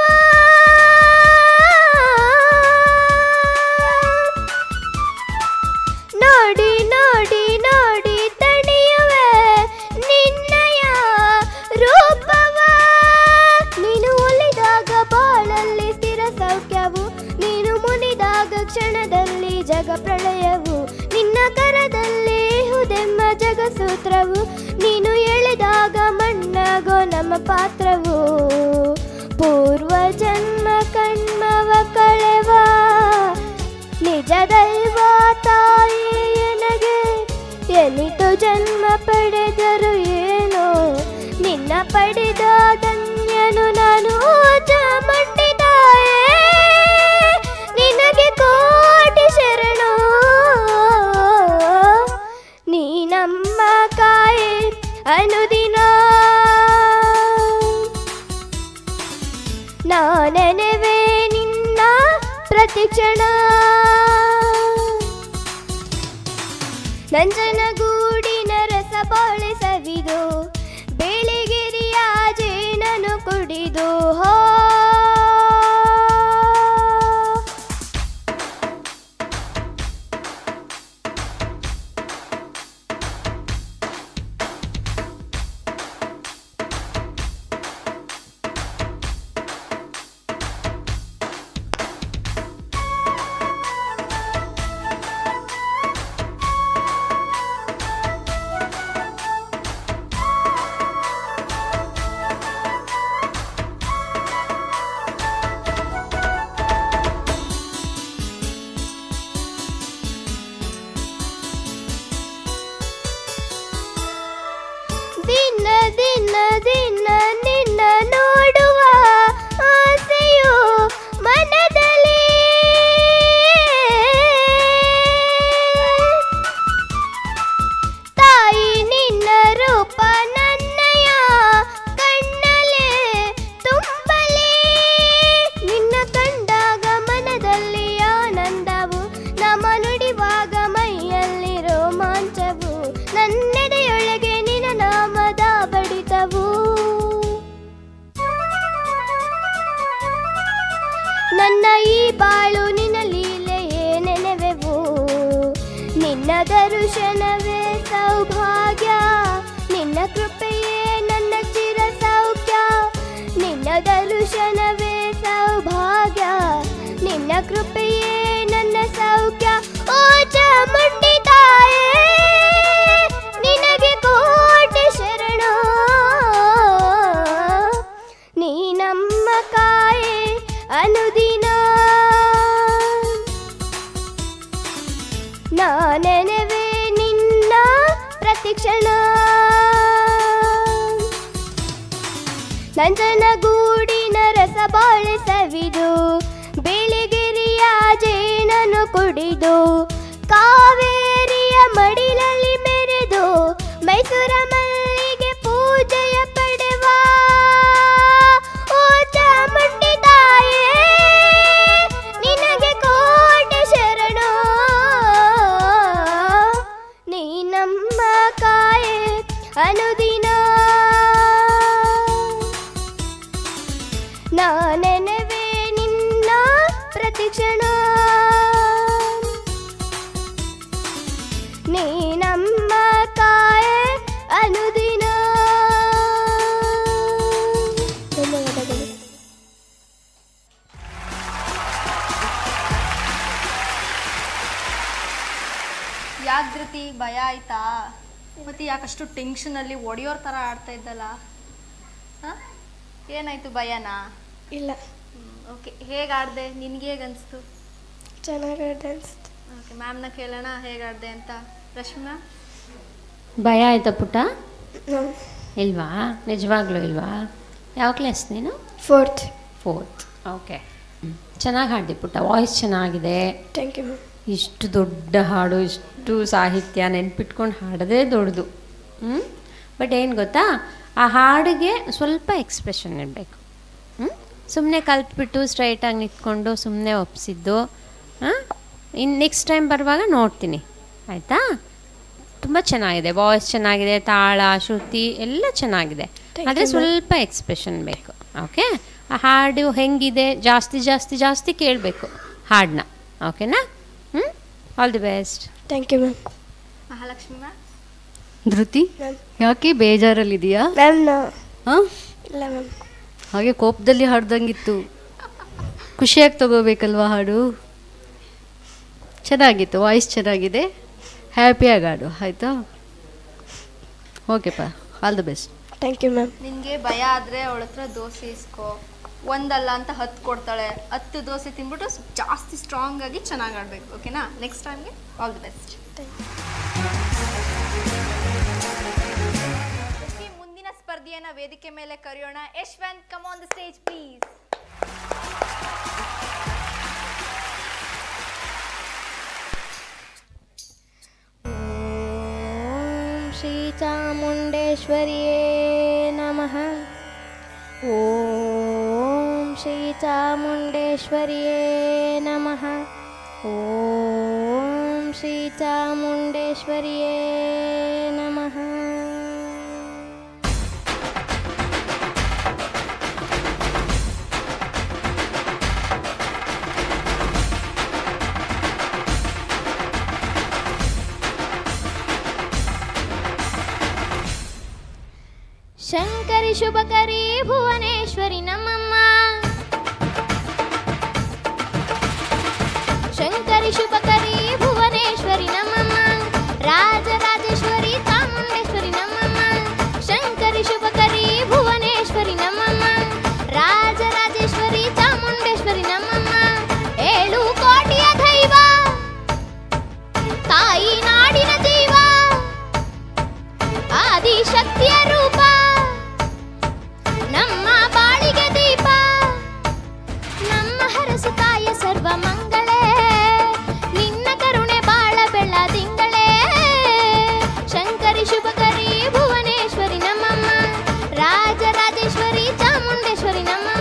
ನೋಡಿ ನೋಡಿ ನೋಡಿ ತಣಿಯುವೆ ನಿನ್ನಯ ರೂಪವ ನೀನು ಒಲಿದಾಗ ಬಾಳಲ್ಲಿ ಸ್ಥಿರ ಸೌಖ್ಯವು ನೀನು ಮುನಿದಾಗ ಕ್ಷಣದಲ್ಲಿ ಜಗ ಪ್ರಳಯವು ನಿನ್ನ ಕರದಲ್ಲಿ ಹುದೆಮ್ಮ ಜಗಸೂತ್ರವು ನೀನು ಎಳೆದಾಗ ಮಣ್ಣ ಆಗೋ ನಮ್ಮ ಪಾತ್ರವು ಪೂರ್ವ ಜನ್ಮ ಕಣ್ಮವ ಕಳೆವ ನಿಜ ದೈವ ತಾಯಿ ನನಗೆ ಎನಿತು ಜನ್ಮ ಪಡೆದರು ಏನೋ ನಿನ್ನ ಪಡೆದ ಧನ್ಯನು ನಾನು ಚಾಮುಂಡಿ ತಾಯೇ ನಿನಗೆ ಕೋಟಿ ಶರಣು ನೀ ನಮ್ಮ ಕಾಯೆ ಅನುದಿನ ನಾನೆನವೆ ನಿನ್ನ ಪ್ರತಿಕ್ಷಣ ನಂಜನಗೂಡಿನ ರಸ ಬಾಳೆ ಸವಿದು ಬೆಳಿಗಿರಿಯ ಜೇನನು ಕುಡಿದು ಹೋ ದಿನ ದಿನ ದಿನ ನಿನ್ನ ನೋಡುವ ಆಸೆಯು ಮನದಲ್ಲಿ ತಾಯಿ ನಿನ್ನ ರೂಪ ನನ್ನಯ ಕಣ್ಣಲೆ ತುಂಬಲಿ ನಿನ್ನ ಕಂಡಾಗ ಮನದಲ್ಲಿ ಆನಂದವು ನಮ ನುಡಿವಾಗ ಮೈಯಲ್ಲಿ ರೋಮಾಂಚವು ನನ್ನೆದೆಯೊಳಗೆ ನಿನ್ನ ನಾಮದ ಬಡಿತವು ನನ್ನ ಈ ಬಾಳು ನಿನ್ನ ಲೀಲೆಯೇ ನೆನೆವೆವು ನಿನ್ನ ದರ್ಶನವೇ ಸೌಭಾಗ್ಯ ನಿನ್ನ ಕೃಪೆಯೇ ನನ್ನ ಚಿರ ಸೌಖ್ಯ ನಿನ್ನ ದರ್ಶನವೇ ಸೌಭಾಗ್ಯ ನಿನ್ನ ಕೃಪೆಯೇ ನನ್ನ ಸೌಖ್ಯ ಓ ಚಾಮುಂಡಿ ತಾಯೇ ನಿನಗೆ ಕೋಟಿ ಶರಣು ನೀ ನಮ್ಮ ಕಾಯೆ ಅನುದಿನ ನಾನೆನವೆ ನಿನ್ನ ಪ್ರತಿಕ್ಷಣ ನಂಜನಗೂಡಿನ ರಸ ಬಾಳೆ ಸವಿದು ಬೆಳಿಗಿರಿಯ ಜೇನನು ಕುಡಿದು ಕಾವೇರಿಯ ಮಡಿಲಲ್ಲಿ ಮೆರೆದು ಮೈಸೂರ ಮಲ್ಲಿಗೆ ಪೂಜೆಯ ಪಡೆವ ಓ ಚಾಮುಂಡಿ ತಾಯೇ ನಿನಗೆ ಕೋಟಿ ಶರಣು ನೀ ನಮ್ಮ ಕಾಯೆ ಅನುದಿನ ನಾನೆನವೆ ನಿನ್ನ ಪ್ರತಿಕ್ಷಣ ನೀ ನಮ್ಮ ಕಾಯೆ ಅನುದಿನ ಧನ್ಯವಾದಗಳು ಯಾಕೆ ಧೃತಿ ಭಯ ಆಯ್ತಾ ಮತ್ತೆ ಯಾಕಷ್ಟು ಟೆನ್ಷನಲ್ಲಿ ಒಡೆಯೋರ್ ಥರ ಆಡ್ತಾ ಇದ್ದಲ್ಲ ಹಾಂ ಏನಾಯ್ತು ಭಯನಾ ಇಲ್ಲ ಓಕೆ ಹೇಗೆ ಆಡಿದೆ ನಿನ್ಗೆ ಹೇಗೆ ಅನಿಸ್ತು ಚೆನ್ನಾಗಿ ಆಡಿದೆ ಅನಿಸ್ತು ಓಕೆ ಮ್ಯಾಮ್ನ ಕೇಳೋಣ ಹೇಗೆ ಆಡಿದೆ ಅಂತ ರಶ್ಮಾ ಭಯ ಆಯ್ತಾ ಪುಟ್ಟ ಇಲ್ವಾ ನಿಜವಾಗ್ಲೂ ಇಲ್ವಾ ಯಾವ ಕ್ಲಾಸ್ ನೀನು ಫೋರ್ತ್ ಫೋರ್ತ್ ಓಕೆ ಚೆನ್ನಾಗಿ ಹಾಡಿದೆ ಪುಟ್ಟ ವಾಯ್ಸ್ ಚೆನ್ನಾಗಿದೆ ಥ್ಯಾಂಕ್ ಯು ಮ್ಯಾಮ್ ಇಷ್ಟು ದೊಡ್ಡ ಹಾಡು ಇಷ್ಟು ಸಾಹಿತ್ಯ ನೆನ್ಪಿಟ್ಕೊಂಡು ಹಾಡೋದೇ ದೊಡ್ಡದು ಹ್ಞೂ ಬಟ್ ಏನು ಗೊತ್ತಾ ಆ ಹಾಡಿಗೆ ಸ್ವಲ್ಪ ಎಕ್ಸ್ಪ್ರೆಷನ್ ಇರಬೇಕು ಹ್ಞೂ ಸುಮ್ಮನೆ ಕಲ್ತ್ಬಿಟ್ಟು ಸ್ಟ್ರೈಟಾಗಿ ನಿಂತ್ಕೊಂಡು ಸುಮ್ಮನೆ ಒಪ್ಸಿದ್ದು ಹಾಂ ಇನ್ನು ನೆಕ್ಸ್ಟ್ ಟೈಮ್ ಬರುವಾಗ ನೋಡ್ತೀನಿ ಆಯಿತಾ ತುಂಬ ಚೆನ್ನಾಗಿದೆ ವಾಯ್ಸ್ ಚೆನ್ನಾಗಿದೆ ತಾಳ ಶ್ರುತಿ ಎಲ್ಲ ಚೆನ್ನಾಗಿದೆ Thank ಆದರೆ you, ma'am. ಸ್ವಲ್ಪ ಎಕ್ಸ್ಪ್ರೆಷನ್ ಬೇಕು ಓಕೆ ಆ ಹಾಡು ಹೆಂಗಿದೆ ಜಾಸ್ತಿ ಜಾಸ್ತಿ ಜಾಸ್ತಿ ಕೇಳಬೇಕು ಹಾಡನ್ನ ಓಕೆನಾ ಹ್ಞೂ all the best thank you ma'am Mahalakshmi ma'am Dhruti ma'am ಯಾಕೆ ಬೇಜಾರಲ್ಲಿದೆಯಾ ಮ್ಯಾಮ್ ನಾ ಹಾಂ ಇಲ್ಲ ಮ್ಯಾಮ್ ಹಾಗೆ ಕೋಪದಲ್ಲಿ ಹಾಡ್ದಂಗಿತ್ತು ಖುಷಿಯಾಗಿ ತಗೋಬೇಕಲ್ವಾ ಹಾಡು ಚೆನ್ನಾಗಿತ್ತು ವಾಯ್ಸ್ ಚೆನ್ನಾಗಿದೆ ಹ್ಯಾಪಿಯಾಗಿ ಹಾಡು ಆಯಿತಾ ಓಕೆಪ್ಪ all the best thank you ma'am ನಿನಗೆ ಭಯ ಆದರೆ ಅವಳ ಹತ್ರ ದೋಸೆ ಇಸ್ಕೋ ಒಂದಲ್ಲ ಅಂತ ಹತ್ತು ಕೊಡ್ತಾಳೆ ಹತ್ತು ದೋಸೆ ತಿಂದ್ಬಿಟ್ಟು ಸ್- ಜಾಸ್ತಿ ಸ್ಟ್ರಾಂಗ್ ಆಗಿ ಚೆನ್ನಾಗಿ ಆಡಬೇಕು ಓಕೆನಾ ನೆಕ್ಸ್ಟ್ ಟೈಮ್ಗೆ ಆಲ್ ದಿ ಬೆಸ್ಟ್ ಮುಂದಿನ ಸ್ಪರ್ಧೆಯನ್ನ ವೇದಿಕೆ ಮೇಲೆ ಕರೆಯೋಣ Yashwant come on the stage please ॐ श्रीचामुण्डेश्वर्ये नमः ॐ श्रीचामुण्डेश्वर्ये नमः ॐ श्रीचामुण्डेश्वर्ये नमः ಶಂಕರಿ ಶುಭಕರಿ ಭುವನೇಶ್ವರಿ ನಮ್ಮಮ್ಮ ಶಂಕರಿ ಶುಭಕರಿ ಭುವನೇಶ್ವರಿ ನಮ್ಮಮ್ಮ ರಾಜರಾಜೇಶ್ವರಿ ಚಾಮುಂಡೇಶ್ವರಿ ನಮ್ಮಮ್ಮ ಶಂಕರಿ ಶುಭಕರಿ ಭುವನೇಶ್ವರಿ ನಮ್ಮಮ್ಮ ರಾಜರಾಜೇಶ್ವರಿ ಚಾಮುಂಡೇಶ್ವರಿ ನಮ್ಮಮ್ಮ ಏಳು ಕೋಟಿಯ ದೈವ ತಾಯಿ ನಾಡಿನ ಜೀವ ಆದಿಶಕ್ತಿಯ ರೂಪ ನಮ್ಮ ಬಾಳಿಗೆ ದೀಪ ನಮ್ಮ ಹರಸು ತಾಯ ಸರ್ವ ಮಂಗಳೇ ನಿನ್ನ ಕರುಣೆ ಬಾಳ ಬೆಳ್ಳದಿಂಗಳೇ ಶಂಕರಿ ಶುಭಕರಿ ಭುವನೇಶ್ವರಿ ನಮ್ಮಮ್ಮ ರಾಜರಾಜೇಶ್ವರಿ ಚಾಮುಂಡೇಶ್ವರಿ ನಮ್ಮಮ್ಮ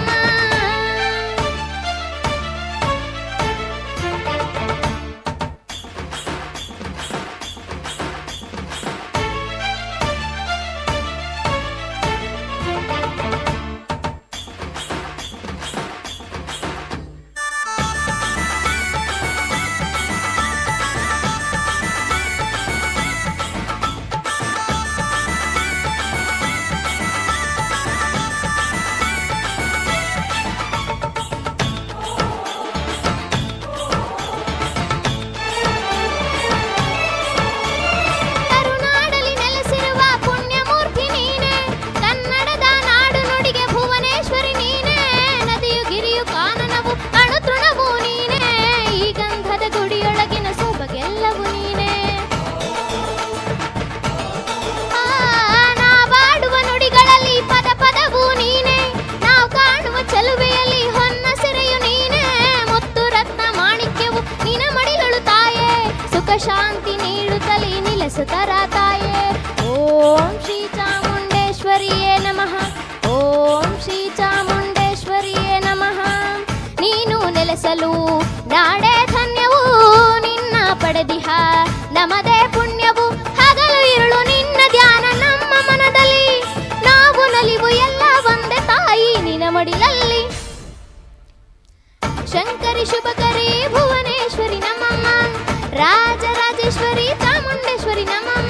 ಕರುನಾಡಲಿ ನೆಲೆಸಿರುವ ಪುಣ್ಯಮೂರ್ತಿ ನೀನೆ ಕನ್ನಡದ ನಾಡು ನುಡಿಗೆ ಭುವನೇಶ್ವರಿ ನೀನೆ ನದಿಯು ಗಿರಿಯು ಕಾನನವು ಅಣುತೃಣವು ನೀನೆ ಈ ಗಂಧದ ಗುಡಿಯೊಳಗಿನ ಸೊಬಗೆಲ್ಲವೂ ನೀನೆ ಆ, ನಾವಾಡುವ ನುಡಿಗಳಲ್ಲಿ ಪದ ಪದವು ನೀನೆ ನಾವು ಕಾಣುವ ಚೆಲುವೆಯಲ್ಲಿ ಹೊನ್ನ ಸೆರೆಯು ನೀನೆ ಮುತ್ತು ರತ್ನ ಮಾಣಿಕ್ಯವು ನಿನ ಮಡಿಲಳು ತಾಯೇ ಸುಖ ಶಾಂತಿ ನೀಡುತ್ತಲೇ ನಿಲ್ಲಿಸುತ್ತರ ತಾಯೇ ಓಂ ಶ್ರೀ ಚಾಮುಂಡೇಶ್ವರಿಯೇ ನಮಃ ಓಂ ಶ್ರೀ ಚಾಮುಂಡೇಶ್ವರಿಯೇ ನಮಃ ನೀನು ನೆಲೆಸಲು ನಾಡೇ ಧನ್ಯವು ನಿನ್ನ ಪಡೆದಿಹ ನಮದೇ ಪುಣ್ಯವು ಹಗಲು ಇರುಳು ನಿನ್ನ ಧ್ಯಾನ ನಮ್ಮ ಮನದಲ್ಲಿ ನಾವು ನಲಿವು ಎಲ್ಲ ಒಂದೇ ತಾಯಿ ನಿನ ಮಡಿಲಲ್ಲಿ ಶಂಕರಿ ಶುಭಕರಿ ಭುವನೇಶ್ವರಿ ನಮ್ಮಮ್ಮ ರಾಜರಾಜೇಶ್ವರಿ ಚಾಮುಂಡೇಶ್ವರಿ ನಮ್ಮಮ್ಮ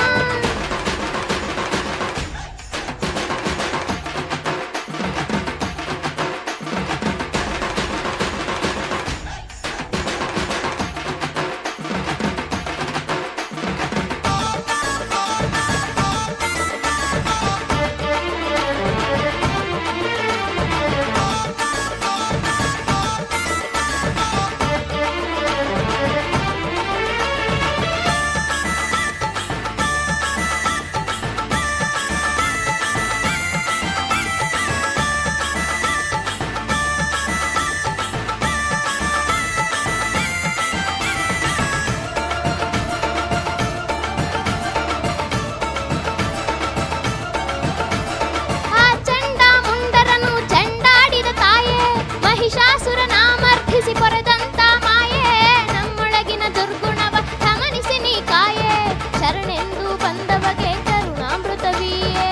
ಆ ಚಂಡ ಮುಂಡರನು ಚಂಡಾಡಿದ ತಾಯೇ ಮಹಿಷಾಸುರನ ಮರ್ಧಿಸಿ ಪೊರೆದಂತ ಮಾಯೆ ನಮ್ಮೊಳಗಿನ ದುರ್ಗುಣವ ಗಮನಿಸಿ ನೀ ಕಾಯೆ ಶರಣೆಂದು ಬಂದವಗೆ ಕರುಣಾಮೃತವೀಯೇ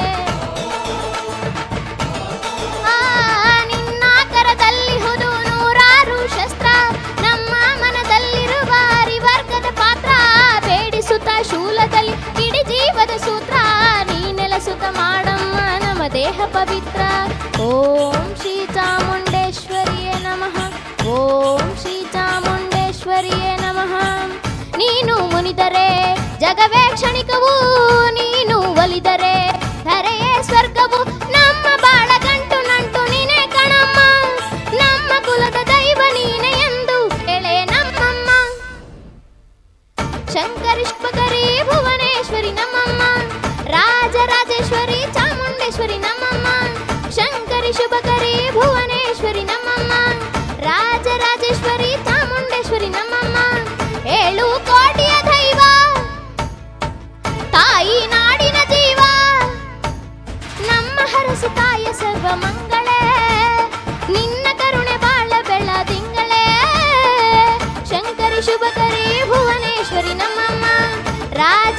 ಆ ನಿನ್ನ ಕರದಲ್ಲಿ ಹುದು ನೂರಾರು ಶಸ್ತ್ರ ನಮ್ಮ ಮನದಲ್ಲಿರುವ ಹರಿವರ್ಗದ ಪಾತ್ರ ಬೇಡಿಸುತ್ತ ಶೂಲದಲ್ಲಿ ಕಿಡಿ ಜೀವದ ಸೂತ್ರ ನೀ ನೆಲೆಸುತ್ತ ಮಾಡಮ್ಮ ನಮ್ಮ ದೇಹ ಪವಿತ್ರ ಓಂ ಶ್ರೀ ಚಾಮುಂಡೇಶ್ವರಿಯೇ ನಮಃ ಓಂ ಶ್ರೀ ಚಾಮುಂಡೇಶ್ವರಿಯೇ ನಮಃ ನೀನು ಮುನಿದರೆ ಜಗವೇ ಕ್ಷಣಿಕವು ನೀನು ಒಲಿದರೆ ಧರೆಯೇ ಸ್ವರ್ಗವು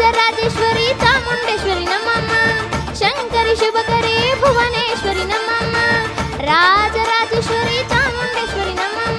ರಾಜರಾಜೇಶ್ವರಿ ಚಾಮುಂಡೇಶ್ವರಿ ನಮ್ಮಮ್ಮ ಶಂಕರಿ ಶುಭಕರಿ ಭುವನೇಶ್ವರಿ ನಮ್ಮಮ್ಮ ರಾಜರಾಜೇಶ್ವರಿ ಚಾಮುಂಡೇಶ್ವರಿ ನಮ್ಮಮ್ಮ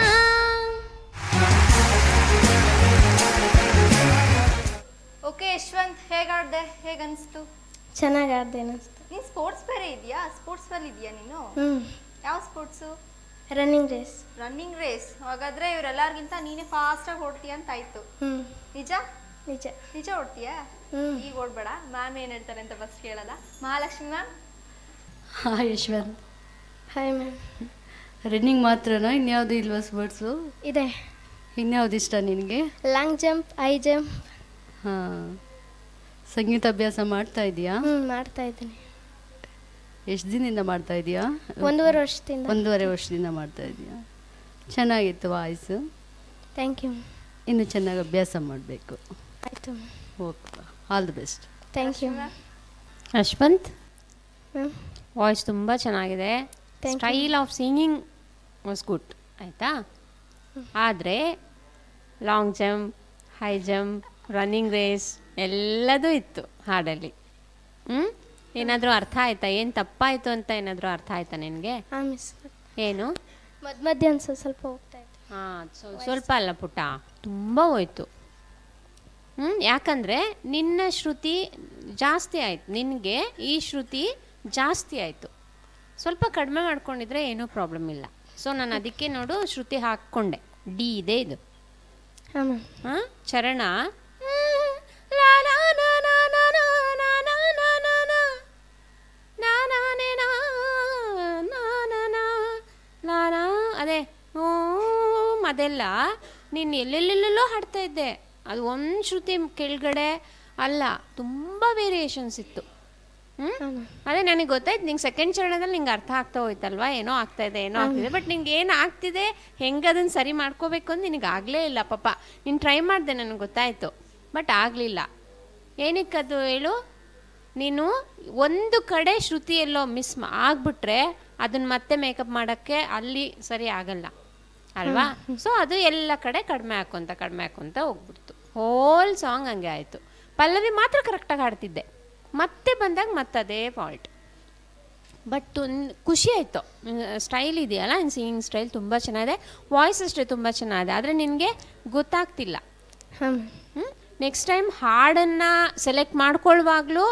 ಓಕೆ ಯಶವಂತ್ ಹೇಗಾಡ್ದೆ ಹೇಗನ್ಸ್ತು ಚೆನ್ನಾಗಿ ಆಡ್ದೆ ಅನಿಸ್ತು ನೀನು ಸ್ಪೋರ್ಟ್ಸ್ ಬೇರೆ ಇದೆಯಾ ಸ್ಪೋರ್ಟ್ಸ್ ಬೇರೆ ಇದೆಯಾ ನೀನು ಹ್ಞೂ ಯಾವ sports running race running race ಹಾಗಾದ್ರೆ ಇವರೆಲ್ಲರಿಗಿಂತ ನೀನೇ ಫಾಸ್ಟಾಗಿ ಓಡ್ತೀಯ ಅಂತ ಆಯ್ತು ಹ್ಞೂ ನಿಜ ನಿಜ ನಿಜ ಓಡ್ತೀಯಾ ಹ್ಞೂ ಈಗ ಓಡ್ಬೇಡ ಮ್ಯಾಮ್ ಏನು ಹೇಳ್ತಾರೆ ಅಂತ ಫಸ್ಟ್ ಕೇಳಲ್ಲ Mahalakshmi ma'am hi Yashwant hi ma'am running ಮಾತ್ರನಾ ಇನ್ಯಾವುದು ಇಲ್ವಾ ಸ್ಪೋರ್ಟ್ಸು ಇದೆ ಇನ್ಯಾವ್ದು ಇಷ್ಟ ನಿನಗೆ ಲಾಂಗ್ ಜಂಪ್ ಐ ಜಂಪ್ ಹಾಂ ಸಂಗೀತ ಅಭ್ಯಾಸ ಮಾಡ್ತಾ ಇದೀಯಾ ಹ್ಞೂ ಮಾಡ್ತಾ ಇದ್ದೀನಿ ಎಷ್ಟು ದಿನದಿಂದ ಮಾಡ್ತಾ ಇದೀಯಾ ಒಂದೂವರೆ ವರ್ಷದಿಂದ. ಒಂದೂವರೆ ವರ್ಷದಿಂದ ಮಾಡ್ತಾ ಇದೀಯಾ ಚೆನ್ನಾಗಿತ್ತು ವಾಯ್ಸು ಥ್ಯಾಂಕ್ ಯು ಇನ್ನು ಚೆನ್ನಾಗಿ ಅಭ್ಯಾಸ ಮಾಡಬೇಕು ಆಯಿತು okay all the best thank you Yashwant ma'am voice ತುಂಬ ಚೆನ್ನಾಗಿದೆ Thank you. Style of singing was good ಆಯಿತಾ ಆದರೆ long jump high jump running race ಎಲ್ಲದೂ ಇತ್ತು ಹಾಡಲ್ಲಿ ಹ್ಞೂ ಏನಾದರೂ ಅರ್ಥ ಆಯ್ತಾ ಏನು ತಪ್ಪಾಯಿತು ಅಂತ ಏನಾದರೂ ಅರ್ಥ ಆಯ್ತಾ ನಿನಗೆ ಹಾಂ ಮಿಸ್ ಏನು ಮಧ್ಯ ಮಧ್ಯ ಅನ್ಸೋ ಸ್ವಲ್ಪ ಹೋಗ್ತಾ ಇತ್ತು ಹಾಂ ಸ್ವಲ್ಪ ಅಲ್ಲ ಪುಟ್ಟ ತುಂಬ ಹೋಯ್ತು ಹ್ಞೂ ಯಾಕಂದರೆ ನಿನ್ನ ಶ್ರುತಿ ಜಾಸ್ತಿ ಆಯ್ತು ನಿನಗೆ ಈ ಶ್ರುತಿ ಜಾಸ್ತಿ ಆಯಿತು ಸ್ವಲ್ಪ ಕಡಿಮೆ ಮಾಡ್ಕೊಂಡಿದ್ರೆ ಏನೂ ಪ್ರಾಬ್ಲಮ್ ಇಲ್ಲ ಸೊ ನಾನು ಅದಕ್ಕೆ ನೋಡು ಶ್ರುತಿ ಹಾಕ್ಕೊಂಡೆ ಡಿ ಇದೆ ಇದು ಹಾಂ ಮ್ಯಾಮ್ ಹಾಂ ಚರಣ ಲಾ ಲಾ ನಾ ನಾ ನಾ ನಾ ನಾ ನಾ ನಾ ನಾ ನಾ. ನಾ ನಾ ನೇ ನಾ ನಾ ನಾ ನಾ ನಾ ನಾ. ಅದೇ ಹ್ಮ್ ಅದೆಲ್ಲ ನೀನು ಎಲ್ಲೆಲ್ಲೆಲ್ಲೆಲ್ಲೋ ಹಾಡ್ತಾ ಇದ್ದೆ ಅದು ಒಂದು ಶ್ರುತಿ ಕೆಳಗಡೆ ಅಲ್ಲ ತುಂಬ ವೇರಿಯೇಷನ್ಸ್ ಇತ್ತು ಹ್ಞೂ ಅದೇ ನನಗೆ ಗೊತ್ತಾಯ್ತು ನಿಂಗೆ ಸೆಕೆಂಡ್ ಚರಣದಲ್ಲಿ ನಿಂಗೆ ಅರ್ಥ ಆಗ್ತಾ ಹೋಯ್ತಲ್ವಾ ಏನೋ ಆಗ್ತಾ ಇದೆ ಏನೋ ಆಗ್ತಿದೆ ಬಟ್ ನಿಂಗೆ ಏನು ಆಗ್ತಿದೆ ಹೆಂಗೆ ಅದನ್ನು ಸರಿ ಮಾಡ್ಕೋಬೇಕು ಅಂತ ನಿನಗೆ ಆಗಲೇ ಇಲ್ಲ ಪಾಪ ನೀನು ಟ್ರೈ ಮಾಡಿದೆ ನನಗೆ ಗೊತ್ತಾಯಿತು ಬಟ್ ಆಗಲಿಲ್ಲ ಏನಕ್ಕೆ ಅದು ಹೇಳು ನೀನು ಒಂದು ಕಡೆ ಶ್ರುತಿ ಎಲ್ಲೋ ಮಿಸ್ ಆಗಿಬಿಟ್ರೆ ಅದನ್ನ ಮತ್ತೆ ಮೇಕಪ್ ಮಾಡೋಕ್ಕೆ ಅಲ್ಲಿ ಸರಿ ಆಗಲ್ಲ ಅಲ್ವಾ ಸೊ ಅದು ಎಲ್ಲ ಕಡೆ ಕಡಿಮೆ ಹಾಕೊಂತ ಕಡಿಮೆ ಹಾಕೊಂತ ಹೋಗ್ಬಿಡ್ತು ಹೋಲ್ ಸಾಂಗ್ ಹಂಗೆ ಆಯಿತು ಪಲ್ಲವಿ ಮಾತ್ರ ಕರೆಕ್ಟಾಗಿ ಹಾಡ್ತಿದ್ದೆ ಮತ್ತೆ ಬಂದಾಗ ಮತ್ತೆ ಅದೇ ಫಾಲ್ಟ್ ಬಟ್ ಒಂದು ಖುಷಿ ಆಯಿತು ಸ್ಟೈಲ್ ಇದೆಯಲ್ಲ ನಿನ್ನ ಸಿಂಗಿಂಗ್ ಸ್ಟೈಲ್ ತುಂಬ ಚೆನ್ನಾಗಿದೆ ವಾಯ್ಸ್ ಅಷ್ಟೇ ತುಂಬ ಚೆನ್ನಾಗಿದೆ ಆದರೆ ನಿನಗೆ ಗೊತ್ತಾಗ್ತಿಲ್ಲ ಹಾಂ ನೆಕ್ಸ್ಟ್ ಟೈಮ್ ಹಾಡನ್ನು ಸೆಲೆಕ್ಟ್ ಮಾಡ್ಕೊಳ್ಳುವಾಗಲೂ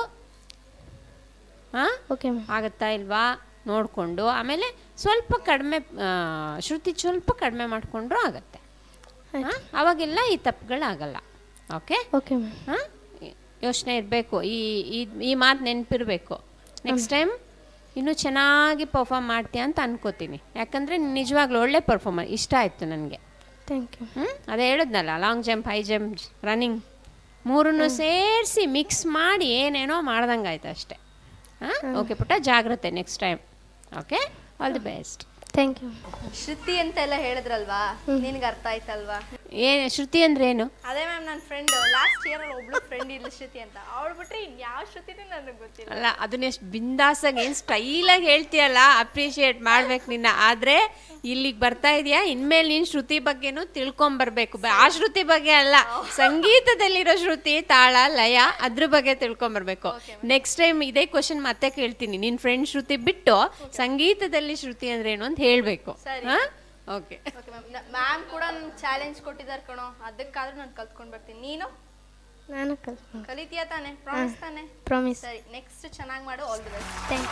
ಹಾಂ ಓಕೆ ಮ್ಯಾಮ್ ಆಗುತ್ತಾ ಇಲ್ವಾ ನೋಡಿಕೊಂಡು ಆಮೇಲೆ ಸ್ವಲ್ಪ ಕಡಿಮೆ ಆ, ಶ್ರುತಿ ಸ್ವಲ್ಪ ಕಡಿಮೆ ಮಾಡಿಕೊಂಡ್ರೂ ಆಗುತ್ತೆ ಹಾಂ ಅವಾಗೆಲ್ಲ ಈ ತಪ್ಪುಗಳಾಗಲ್ಲ ಓಕೆ ಓಕೆ ಮ್ಯಾಮ್ ಹಾಂ ಯೋಚನೆ ಇರಬೇಕು ಈ ಈ- ಈ ಮಾತು ನೆನಪಿರಬೇಕು ನೆಕ್ಸ್ಟ್ ಟೈಮ್ ಇನ್ನೂ ಚೆನ್ನಾಗಿ ಪರ್ಫಾರ್ಮ್ ಮಾಡ್ತೀಯ ಅಂತ ಅನ್ಕೋತೀನಿ ಯಾಕಂದರೆ ನಿಜವಾಗ್ಲೂ ಒಳ್ಳೆ ಪರ್ಫಾರ್ಮರ್ ಇಷ್ಟ ಆಯಿತು ನನಗೆ ಥ್ಯಾಂಕ್ ಯು ಹ್ಞೂ ಅದೇ ಹೇಳಿದ್ನಲ್ಲ long jump high jump running ಮೂರನ್ನು ಸೇರಿಸಿ ಮಿಕ್ಸ್ ಮಾಡಿ ಏನೇನೋ ಮಾಡ್ದಂಗೆ ಆಯ್ತು ಅಷ್ಟೇ ಹಾಂ ಓಕೆ ಪುಟ್ಟ ಜಾಗ್ರತೆ next time okay all the best thank you Shruti ಅಂತೆಲ್ಲ ಹೇಳಿದ್ರಲ್ವಾ ನಿನ್ಗೆ ಅರ್ಥ ಆಯ್ತಲ್ವಾ ಏನು ಶ್ರುತಿ ಅಂದ್ರೆ ಏನು ಅದೇ ಮ್ಯಾಮ್ ನನ್ನ ಫ್ರೆಂಡ್ ಲಾಸ್ಟ್ ಇಯರ್ ಒಬ್ಳು ಫ್ರೆಂಡ್ ಇಲ್ಲ ಶ್ರುತಿ ಅಂತ ಅವಳು ಬಿಟ್ರೆ ಯಾವ ಶ್ರುತಿನೂ ನನಗೆ ಗೊತ್ತಿಲ್ಲ ಅಲ್ಲ ಅದನ್ನ ಎಷ್ಟು ಬಿಂದಾಸಾಗಿ ಏನು ಸ್ಟೈಲಾಗಿ ಹೇಳ್ತೀಯಲ್ಲ ಅಪ್ರಿಷಿಯೇಟ್ ಮಾಡ್ಬೇಕು ನಿನ್ನ ಆದರೆ ಇಲ್ಲಿಗೆ ಬರ್ತಾ ಇದೆಯಾ ಇನ್ಮೇಲೆ ನೀನು ಶ್ರುತಿ ಬಗ್ಗೆನೂ ತಿಳ್ಕೊಂಬರ್ಬೇಕು ಬ- ಆ ಶ್ರುತಿ ಬಗ್ಗೆ ಅಲ್ಲ ಸಂಗೀತದಲ್ಲಿರೋ ಶ್ರುತಿ ತಾಳ ಲಯ ಅದ್ರ ಬಗ್ಗೆ ತಿಳ್ಕೊಂಬರ್ಬೇಕು ನೆಕ್ಸ್ಟ್ ಟೈಮ್ ಇದೇ ಕ್ವಶನ್ ಮತ್ತೆ ಕೇಳ್ತೀನಿ ನಿನ್ನ ಫ್ರೆಂಡ್ ಶ್ರುತಿ ಬಿಟ್ಟು ಸಂಗೀತದಲ್ಲಿ ಶ್ರುತಿ ಅಂದ್ರೆ ಏನು ಅಂತ ಹೇಳಬೇಕು ಸರಿ. ಹಾಂ ಓಕೆ ಓಕೆ ಮ್ಯಾಮ್ ಮ್ಯಾಮ್ ಕೂಡ ನನ್ಗೆ ಚಾಲೆಂಜ್ ಕೊಟ್ಟಿದ್ದಾರೆ ಕಣೋ ಅದಕ್ಕಾದ್ರೂ ನಾನು ಕಲ್ತ್ಕೊಂಡು ಬರ್ತೀನಿ ನೀನು ನಾನು ಕಲ್ತ್ಕೊಂಡು ಕಲಿತೀಯ ತಾನೆ ಪ್ರಾಮಿಸ್ ತಾನೆ ಪ್ರಾಮಿಸ್ ಸರಿ ನೆಕ್ಸ್ಟ್ ಚೆನ್ನಾಗಿ ಮಾಡು all the best thank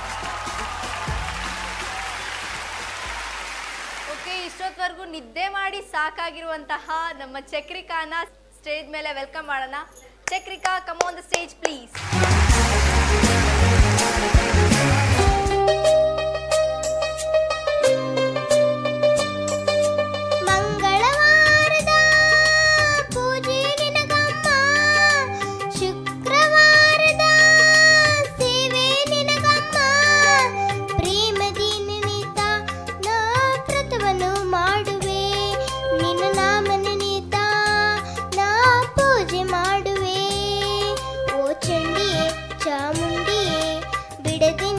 okay ಇಷ್ಟೊತ್ತವರೆಗೂ ನಿದ್ದೆ ಮಾಡಿ ಸಾಕಾಗಿರುವಂತಹ ನಮ್ಮ ಚಕ್ರಿಕಾನ ಸ್ಟೇಜ್ ಮೇಲೆ ವೆಲ್ಕಮ್ ಮಾಡೋಣ Chakrika come on the stage please ಮಂಗಳವಾರದ ಪೂಜೆ ನಿನಗಮ್ಮ ಶುಕ್ರವಾರದ ಸೇವೆ ನಿನಗಮ್ಮ ಪ್ರೇಮದಿ ನೆನೆತ ನಾ ವ್ರತವನ್ನು ಮಾಡುವೆ ನಿನ್ನ ನಾಮ ನೆನೆತ ನಾ ಪೂಜೆ ಮಾಡುವೆ ಓ ಚಂಡಿಯೇ ಚಾಮುಂಡಿಯೇ ಬಿಡದೆ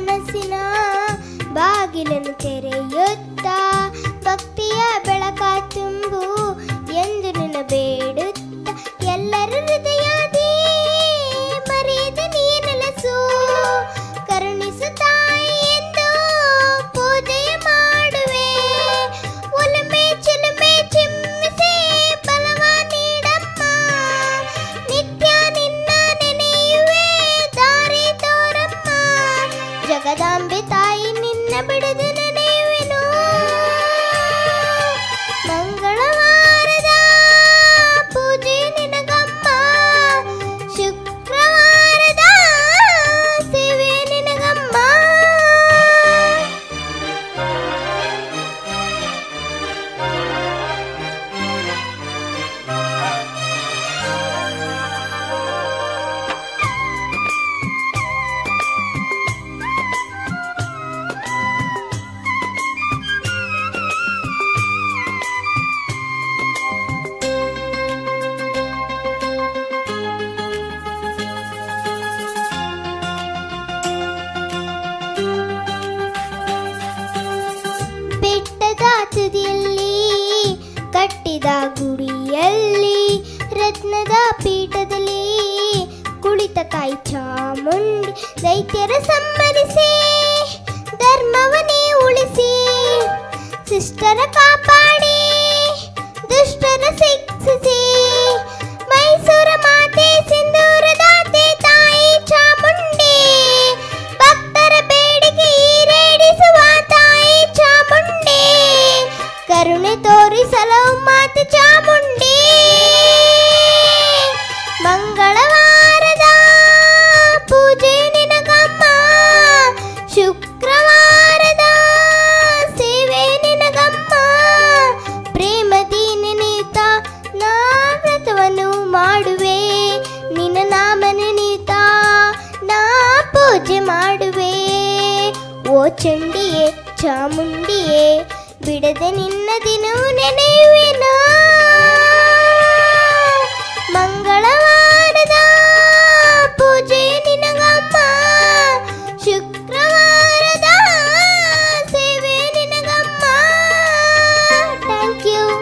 ಮನಸ್ಸಿನ ಬಾಗಿಲನ್ನು ತೆರೆಯುತ್ತ ಭಕ್ತಿಯ ಬೆಳಕ ತುಂಬು ಎಂದು ನಿನ್ನ ಬೇಡುತ್ತ ಎಲ್ಲರ ಹೃದಯದಿ ಮರೆಯದ ನೀನಲಸು ಕರುಣಿಸು ತಾಯಿ ಎಂದು ಪೂಜೆಯ ಮಾಡುವೆ ಒಲುಮೆ ಚಿಲುಮೆ ಚಿಮ್ಮಿಸಿ ಬಲವ ನೀಡಮ್ಮ ನಿತ್ಯ ನಿನ್ನ ನೆನೆಯುವೆ ದಾರಿ ತೋರಮ್ಮ ಜಗದಾಂಬೆ ತಾಯಿ ನಿನ್ನ ಬಿಡದು ನೆನೆಯುವೆನು ಮಂಗಳವಾರದ ಪೂಜೆ ನಿನಗಮ್ಮ ಶುಕ್ರವಾರದ ಸೇವೆ ನಿನಗಮ್ಮ ಬೆಟ್ಟದ ತುದಿಯಲ್ಲಿ ಕಟ್ಟಿದ ಗುಡಿಯಲ್ಲಿ ರತ್ನದ ಪೀಠದಲ್ಲಿ ಕುಳಿತ ತಾಯಿ ಚಾಮುಂಡಿ ದೈತ್ಯರ ಸಮ್ಮರಿಸಿ ಧರ್ಮವನ್ನೇ ಉಳಿಸಿ ಶಿಷ್ಟರ ಕಾಪಾಡಿ ದುಷ್ಟರ ಶಿಕ್ಷಿಸಿ ಮೈಸೂರ ಮಾತೆ ಸಿಂಧೂರದಾತೆ ತಾಯಿ ಚಾಮುಂಡಿ ಭಕ್ತರ ಬೇಡಿಕೆ ಈಡೇರಿಸುವ ತಾಯಿ ಚಾಮುಂಡಿ ಕರುಣೆ ತೋರಿಸಲು ಮಾತೆ ಚಾಮುಂಡಿ ಮಂಗಳವಾರದ ಪೂಜೆ ನಿನಗಮ್ಮ ಶುಕ್ರವಾರದ ಸೇವೆ ನಿನಗಮ್ಮ ಪ್ರೇಮದಿ ನೆನೆಯುತ್ತ ನಾ ವ್ರತವನ್ನು ಮಾಡುವೆ ನಿನ್ನ ನಾಮ ನೆನೆಯುತ್ತ ನಾ ಪೂಜೆ ಮಾಡುವೆ ಓ ಚಂಡಿಯೇ ಚಾಮುಂಡಿಯೇ ಬಿಡದೆ ನಿನ್ನ ದಿನವು ನೆನೆಯುವೆನ ಮಂಗಳವಾರದ ಪೂಜೆ ನಿನಗಮ್ಮ ಶುಕ್ರವಾರದ ಸೇವೆ ನಿನಗಮ್ಮ ಥ್ಯಾಂಕ್ ಯು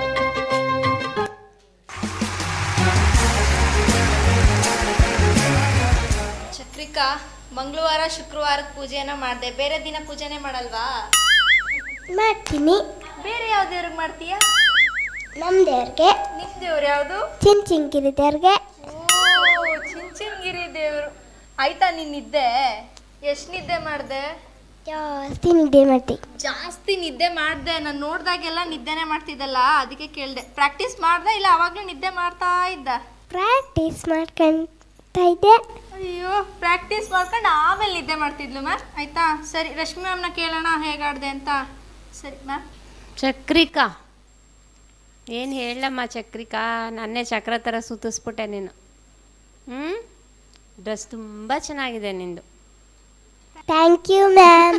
ಚಕ್ರಿಕಾ ಮಂಗಳವಾರ ಶುಕ್ರವಾರದ ಪೂಜೆಯನ್ನ ಮಾಡಿದೆ ಬೇರೆ ದಿನ ಪೂಜೆನೇ ಮಾಡಲ್ವಾ ಮಾಡ್ತೀನಿ ಬೇರೆ ಯಾವ ದೇವ್ರಿಗೆ ಮಾಡ್ತೀಯಾ ನಮ್ಮ ದೇವ್ರಿಗೆ ನಿಮ್ ದೇವ್ರು ಯಾವುದು ಚಿನ್ ಚಿಂಕಿರಿ ದೇವ್ರಿಗೆ ಓ ಚಿಂಚಿನ್ಗಿರಿ ದೇವ್ರು ಆಯ್ತಾ ನಿನ್ ನಿದ್ದೆ ಎಷ್ಟ್ ನಿದ್ದೆ ಮಾಡ್ದೆ ಜಾಸ್ತಿ ನಿದ್ದೆ ಮಾಡ್ತೀನಿ ಜಾಸ್ತಿ ನಿದ್ದೆ ಮಾಡ್ದೆ ನಾನು ನೋಡ್ದಾಗೆಲ್ಲ ನಿದ್ದೆನೆ ಮಾಡ್ತಿದ್ದಲ್ಲ ಅದಕ್ಕೆ ಕೇಳ್ದೆ ಪ್ರಾಕ್ಟೀಸ್ ಮಾಡ್ದೆ ಇಲ್ಲ ಅವಾಗ್ಲೂ ನಿದ್ದೆ ಮಾಡ್ತಾ ಇದ್ದ ಪ್ರಾಕ್ಟೀಸ್ ಮಾಡ್ಕೊಂತ ಇದ್ದೆ ಅಯ್ಯೋ ಪ್ರಾಕ್ಟೀಸ್ ಮಾಡ್ಕೊಂಡು ಆಮೇಲೆ ನಿದ್ದೆ ಮಾಡ್ತಿದ್ಲು ಮ್ಯಾಮ್ ಆಯ್ತಾ ಸರಿ ರಶ್ಮಿ ಮ್ಯಾಮ್ನ ಕೇಳೋಣ ಹೇಗಾಡ್ದೆ ಅಂತ ಸರಿ ಮ್ಯಾಮ್ ಚಕ್ರಿಕಾ ಏನು ಹೇಳಮ್ಮ ಚಕ್ರಿಕಾ ನನ್ನೇ ಚಕ್ರ ಥರ ಸುತ್ತಿಸ್ಬಿಟ್ಟೆ ನೀನು ಹ್ಞೂ ಡ್ರೆಸ್ ತುಂಬ ಚೆನ್ನಾಗಿದೆ ನಿಂದು thank you ma'am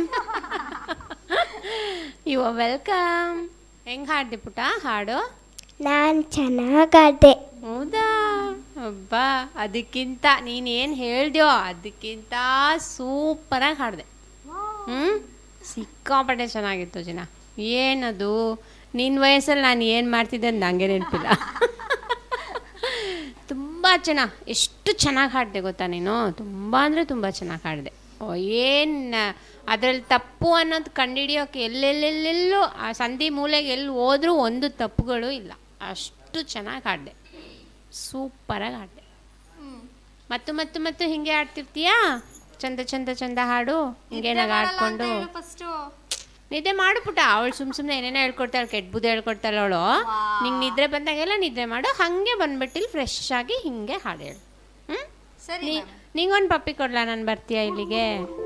you are welcome ಹೆಂಗೆ ಹಾಡ್ದೆ ಪುಟ ಹಾಡು ನಾನು ಚೆನ್ನಾಗಾದೆ ಹೌದಾ ಅಬ್ಬಾ ಅದಕ್ಕಿಂತ ನೀನು ಏನು ಹೇಳ್ದ್ಯೋ ಅದಕ್ಕಿಂತ ಸೂಪರಾಗಿ ಹಾಡಿದೆ ಹ್ಞೂ ಸಿಕ್ಕಾಪಟ್ಟೆ ಚೆನ್ನಾಗಿತ್ತು ಜನ ಏನದು ನಿನ್ನ ವಯಸ್ಸಲ್ಲಿ ನಾನು ಏನು ಮಾಡ್ತಿದ್ದೆ ಅಂತ ನನಗೆ ನೆನಪಿಲ್ಲ ತುಂಬ ಚೆನ್ನಾಗಿ ಎಷ್ಟು ಚೆನ್ನಾಗಿ ಹಾಡಿದೆ ಗೊತ್ತಾ ನೀನು ತುಂಬ ಅಂದರೆ ತುಂಬ ಚೆನ್ನಾಗಿ ಹಾಡಿದೆ ಏನು ಅದರಲ್ಲಿ ತಪ್ಪು ಅನ್ನೋದು ಕಂಡುಹಿಡಿಯೋಕೆ ಎಲ್ಲೆಲ್ಲೆಲ್ಲೆಲ್ಲೋ ಆ ಸಂಧಿ ಮೂಲೆಗೆ ಎಲ್ಲಿ ಹೋದ್ರೂ ಒಂದು ತಪ್ಪುಗಳು ಇಲ್ಲ ಅಷ್ಟು ಚೆನ್ನಾಗಿ ಹಾಡಿದೆ ಸೂಪರಾಗಿ ಹಾಡಿದೆ ಮತ್ತು ಮತ್ತು ಮತ್ತು ಹಿಂಗೆ ಆಡ್ತಿರ್ತೀಯಾ ಚಂದ ಚಂದ ಚಂದ ಹಾಡು ಹಿಂಗೇನಾಗ ಆಡ್ಕೊಂಡು ಫಸ್ಟು ನಿದ್ದೆ ಮಾಡು ಪುಟ ಅವಳು ಸುಮ್ ಸುಮ್ಮನೆ ಏನೇನೋ ಹೇಳ್ಕೊಡ್ತಾಳೆ ಕೆಟ್ಟ ಬುದ್ಧಿ ಹೇಳ್ಕೊಡ್ತಾಳೆ ಅವಳು ನಿಂಗೆ ನಿದ್ರೆ ಬಂದಾಗೆಲ್ಲ ನಿದ್ರೆ ಮಾಡು ಹಾಗೆ ಬಂದ್ಬಿಟ್ಟು ಇಲ್ಲಿ ಫ್ರೆಶ್ ಆಗಿ ಹಿಂಗೆ ಹಾಡು ಹೇಳು ಹ್ಞೂ ಸರಿ ನಿಂಗೊಂದು ಪಪ್ಪಿ ಕೊಡ್ಲಾ ನಾನು ಬರ್ತೀಯಾ ಇಲ್ಲಿಗೆ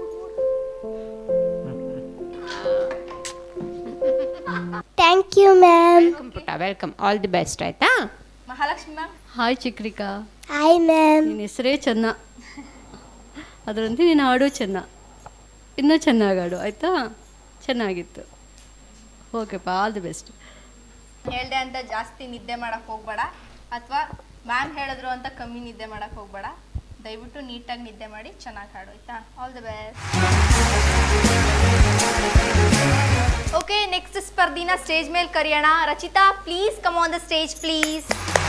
ಥ್ಯಾಂಕ್ ಯು ಮ್ಯಾಮ್ ವೆಲ್ಕಮ್ ಪುಟ ವೆಲ್ಕಮ್ ಆಲ್ ದಿ ಬೆಸ್ಟ್ ಆಯ್ತಾ Mahalakshmi ma'am hi Chikrika hi ma'am ನಿನ್ನ ಹೆಸರೇ ಚೆನ್ನ ಅದರಂತೆ ನೀನು ಹಾಡು ಚೆನ್ನ ಇನ್ನೂ ಚೆನ್ನಾಗಿ ಹಾಡು ಆಯಿತಾ ಚೆನ್ನಾಗಿತ್ತು ಓಕೆಪ್ಪ ಆಲ್ ದಿ ಬೆಸ್ಟ್ ಹೇಳ್ದೆ ಅಂತ ಜಾಸ್ತಿ ನಿದ್ದೆ ಮಾಡಕ್ ಹೋಗ್ಬೇಡ ಅಥವಾ ಮ್ಯಾಮ್ ಹೇಳಿದ್ರು ಅಂತ ಕಮ್ಮಿ ನಿದ್ದೆ ಮಾಡಕ್ ಹೋಗ್ಬೇಡ ದಯವಿಟ್ಟು ನೀಟಾಗಿ ನಿದ್ದೆ ಮಾಡಿ ಚೆನ್ನಾಗಿ ಹಾಡು ಆಯ್ತಾ ಆಲ್ ದ ಬೆಸ್ಟ್ ಸ್ಪರ್ಧಿನ ಸ್ಟೇಜ್ ಮೇಲೆ ಕರೆಯೋಣ Rachita please come on the stage please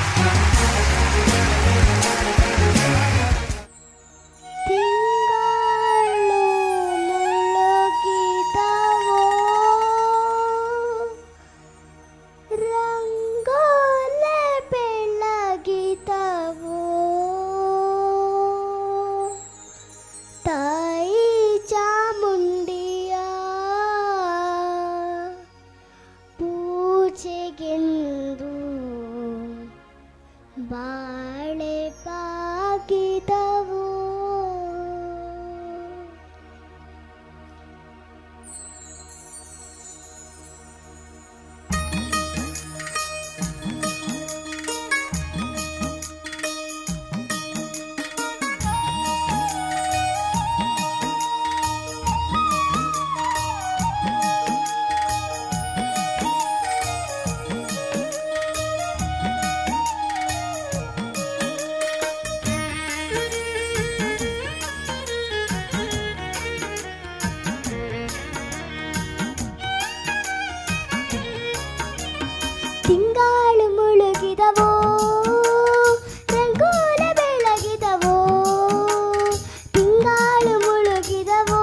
ರಂಗೋಲೆ ಬೆಳಗಿದವೋ ತಾಯಿ ಚಾಮುಂಡಿಯ ಪೂಜೆಗೆಂದು ಬಾಳೆ ಬಾಗಿದವೋ ತಿಂಗಾಳು ಮುಳುಗಿದವೋ ರಂಗೋಲ ಬೆಳಗಿದವೋ ತಿಂಗಾಳು ಮುಳುಗಿದವೋ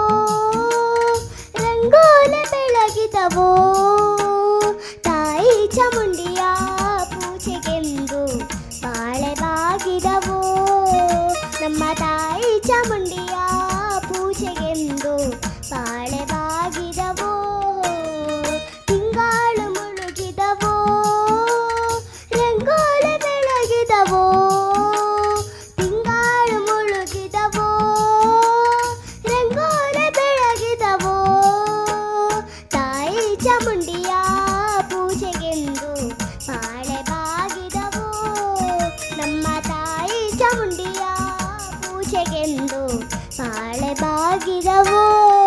ರಂಗೋಲ ಬೆಳಗಿದವೋ ತಾಯಿ ಚಾಮುಂಡಿಯ ಪೂಜೆಗೆಂದು ಬಾಳೆ ಬಾಗಿದವೋ ನಮ್ಮ ತಾಯಿ ಚಾಮುಂಡಿಯ ಪೂಜೆಗೆಂದು ಬಾಳೆ ಬಾಗಿದವೋ ತಿಂಗಾಳು ಮುಳುಗಿದವೋ ರಂಗೋಲ ಬೆಳಗಿದವೋ ತಿಂಗಾಳು ಮುಳುಗಿದವೋ ರಂಗೋಲ ಬೆಳಗಿದವೋ ತಾಯಿ ಚಾಮುಂಡಿಯ ಪೂಜೆಗೆಂದು ಬಾಳೆ ಬಾಗಿದವೋ ನಮ್ಮ ತಾಯಿ ಚಾಮುಂಡಿಯ ಪೂಜೆಗೆಂದು ಬಾಳೆ ಬಾಗಿದವೋ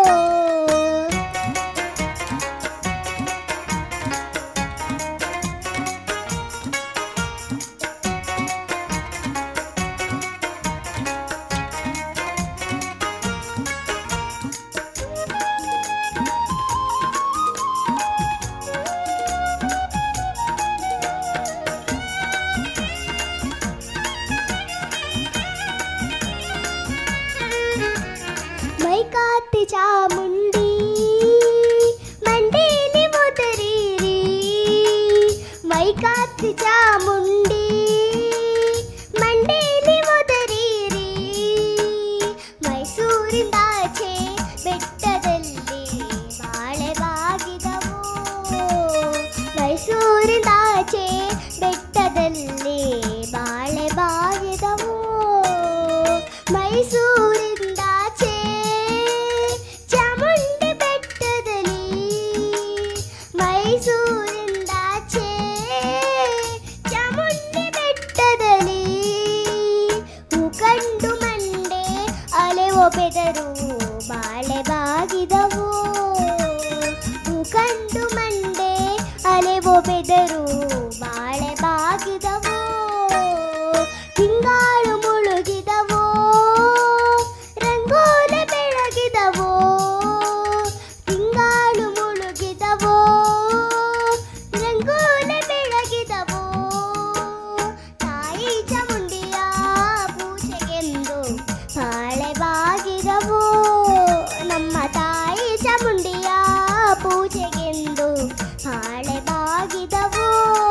ಮೈಕಾತಿ ಚಾಮುಂಡಿ ಮಂಡೇಲಿ ಮುದರೀರಿ ಮೈಕಾತಿ ಚಾಮುಂಡಿ ಮಂಡೇಲಿ ಮುದರೀರಿ ಮೈಸೂರಿಂದಾಚೆ ಬೆಟ್ಟದಲ್ಲಿ ಬಾಳೆ ಬಾಗಿದವು ಮೈಸೂರಿಂದಾಚೆ ಬೆಟ್ಟದಲ್ಲಿ ಬಾಳೆ ಬಾಗಿದವು ಮೈಸೂರಿಂದಾಚೆ ಚಾಮುಂಡಿ ಬೆಟ್ಟದಲ್ಲಿ ಮೈಸೂರಿಂದಾಚೆ ಚಾಮುಂಡಿ ಬೆಟ್ಟದಲ್ಲಿ ಹೂ ಕಂಡು ಮಂಡೆ ಅಲೆವೋ ಬೆದರು ಬಾಳೆ ಬಾಗಿದವು ಹೂ ಕಂಡು ಮಂಡೆ ಅಲೆವೋ ಬೆದರು ಬಾಳೆ ಬಾಗಿದವು ತಿಂಗಾಳು ಮುಳುಗಿದವೋ ರಂಗೋಲೆ ಬೆಳಗಿದವೋ ತಿಂಗಾಳು ಮುಳುಗಿದವೋ ರಂಗೋಲೆ ಬೆಳಗಿದವೋ ತಾಯಿ ಚಾಮುಂಡಿಯ ಪೂಜೆಗೆಂದು ಬಾಳೆ ಬಾಗಿದವೋ ನಮ್ಮ ತಾಯಿ ಚಾಮುಂಡಿಯ ಪೂಜೆಗೆಂದು ಬಾಳೆ ಬಾಗಿದವೋ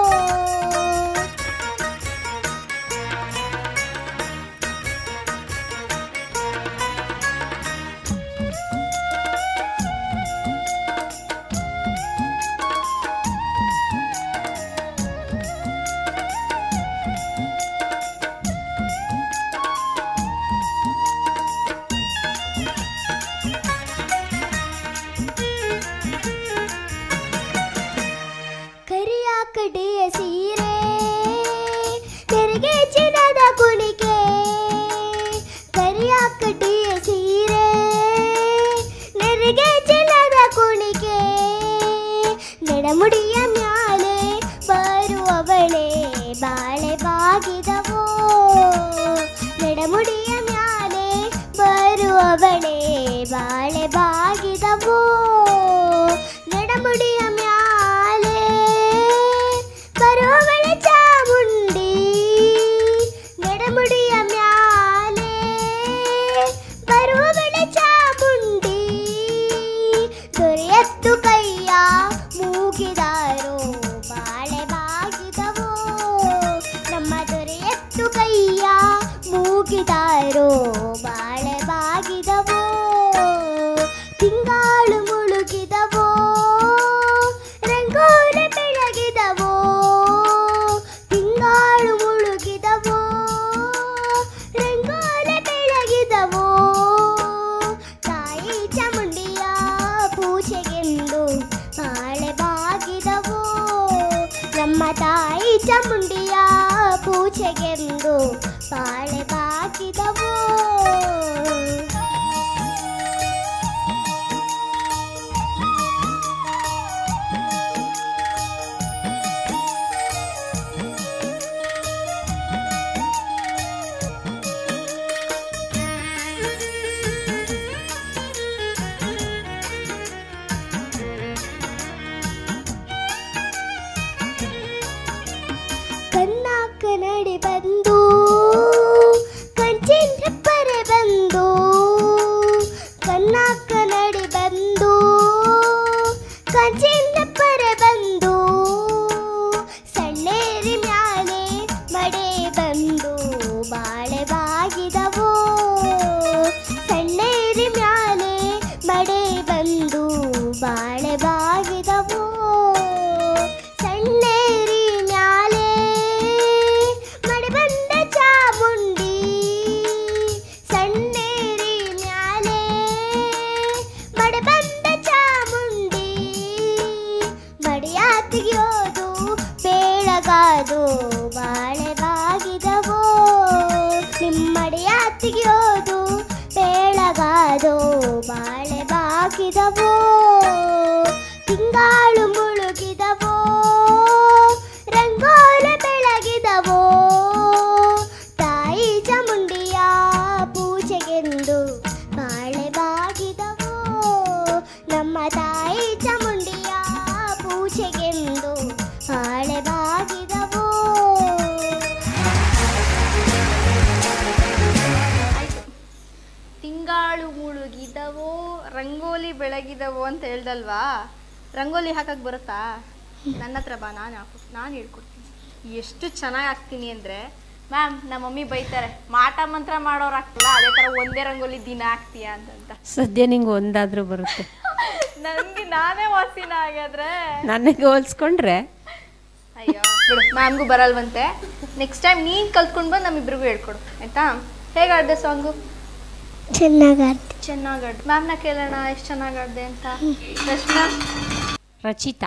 ಕರಿಯ ಕಡೆಯ ಸೀರೆ ತೆರಿಗೆ ಚಿನ್ನದ ಕುಣಿಕೆ ಕರಿಯ ಕಡೆಯ ಸೀರೆ ನೆರಿಗೆ ಚಿನ್ನದ ಕುಣಿಕೆ ನೆಡಮುಡಿಯ ಮ್ಯಾಲೆ ಬರುವವಳೆ ಬಾಳೆ ಬಾಗಿದವೋ ನೆಡಮುಡಿಯ ಮ್ಯಾಲೆ ಬರುವವಳೆ ಬಾಳೆ ಬಾಗಿದವೋ ನೆಡಮುಡಿಯ ಮ್ಯಾಲೆ ಎತ್ತು ಕೈಯ ಮೂಗಿದಾರೋ ಬಾಳೆ ಬಾಗಿದವೋ ನಮ್ಮ ದೊರೆ ಎತ್ತು ಕೈಯ ಮೂಗಿದಾರೋ ಬಾಳೆ ಬಾಗಿದವೋ ತಿಂಗಾಳು ಮುಳುಗಿದವೋ ರಂಗೋಲೆ ಬೆಳಗಿದವೋ ತಿಂಗಾಳು ಮುಳುಗಿದವೋ ರಂಗೋಲೆ ಬೆಳಗಿದವೋ ತಾಯಿ ಚಾಮುಂಡಿಯ ಪೂಜೆಗೆಂದು ಬಾಳೆ ಬಾಗಿದವೋ ನಮ್ಮ ತಾಯಿ ಚಾಮುಂಡಿಯ ಪೂಜೆಗೆಂದು ಬಾಳೆ ಬಾಗಿದವೋ ಕನ್ನ ಕನ್ನಡಿ ಬಂದು ಕಂಚಿನ ಹೆಪ್ಪರೆ ಬಂದು ಕನ್ನ ಕನ್ನಡಿ ಬಂದು ಕಂಚಿನ ಹೆಪ್ಪರೆ ಬಂದು ಸಣ್ಣೇರಿ ಮ್ಯಾಲೆ ಮಡೆ ಬಂದು ಬಾಳೆ ಬಾಗಿದವೋ ಸಣ್ಣೇರಿ ಮ್ಯಾಲೆ ಮಡೆ ಬಂದು ಬಾಳೆ ಬಾಗಿದವೋ ಸಣ್ಣೇರಿ ಮ್ಯಾಲೆ ಮಡೆ ಬಂದ ಚಾಮುಂಡಿ ಸಣ್ಣೇರಿ ಮ್ಯಾಲೆ ಮಡೆ ಬಂದ ಚಾಮುಂಡಿ ಮಡಿಯ ತೆಗಿಯೋದು ಬೇಳಗಾದು ಬಾಳೆ ಬಾಗಿದವೋ ನಿಮ್ಮಡಿಯ ತೆಗಿಯೋದು ಬೇಳಗಾದು ಬಾಳೆ ಬಾಗಿದವೋ ತಿಂಗಾಳು ಮುಳುಗಿದವೋ ರಂಗೋಲೆ ಬೆಳಗಿದವೋ ತಾಯಿ ಚಾಮುಂಡಿಯ ಪೂಜೆಗೆಂದು ಬಾಳೆ ಬಾಗಿದವೋ ನಮ್ಮ ತಾಯಿ ಚಾಮುಂಡಿಯ ಪೂಜೆಗೆಂದು ಬಾಳೆ ಬಾಗಿದವೋ ತಿಂಗಾಳು ಮುಳುಗಿದವೋ ರಂಗೋಲಿ ಬೆಳಗಿದವೋ ಅಂತ ಹೇಳ್ದಲ್ವಾ ರಂಗೋಲಿ ಹಾಕಕ್ ಬರುತ್ತಾ ನನ್ನ ಹತ್ರ ಬಾ ನಾನು ಹಾಕು ನಾನು ಹೇಳ್ಕೊಡ್ತೀನಿ ಎಷ್ಟು ಚೆನ್ನಾಗಿ ಹಾಕ್ತೀನಿ ಅಂದರೆ ಮ್ಯಾಮ್ ನಮ್ಮ ಮಮ್ಮಿ ಬೈತಾರೆ ಮಾಟ ಮಂತ್ರ ಮಾಡೋರು ಹಾಕ್ತಿಲ್ಲ ಅದೇ ಥರ ಒಂದೇ ರಂಗೋಲಿ ದಿನ ಹಾಕ್ತೀಯ ಅಂತಂತ ಸದ್ಯ ನಿಂಗೆ ಒಂದಾದ್ರೂ ಬರುತ್ತೆ ನನಗೆ ನಾನೇ ವಾಸಿನ ಹಾಗಾದ್ರೆ ನನಗೆ ಹೋಲ್ಸ್ಕೊಂಡ್ರೆ ಅಯ್ಯೋ ಬಿಡು ಮ್ಯಾಮ್ಗೂ ಬರಲ್ವಂತೆ ನೆಕ್ಸ್ಟ್ ಟೈಮ್ ನೀನು ಕಲ್ತ್ಕೊಂಡು ಬಂದು ನಮ್ಮಿಬ್ರಿಗೂ ಹೇಳ್ಕೊಡು ಆಯ್ತಾ ಹೇಗೆ ಆಡ್ದೆ ಸಾಂಗು ಚೆನ್ನಾಗಾಡ್ತಿ ಚೆನ್ನಾಗಿ ಆಡ್ದೆ ಮ್ಯಾಮ್ನ ಕೇಳೋಣ ಎಷ್ಟು ಚೆನ್ನಾಗಿ ಆಡ್ದೆ ಅಂತ ರಶ್ಮಾ ರಚಿತಾ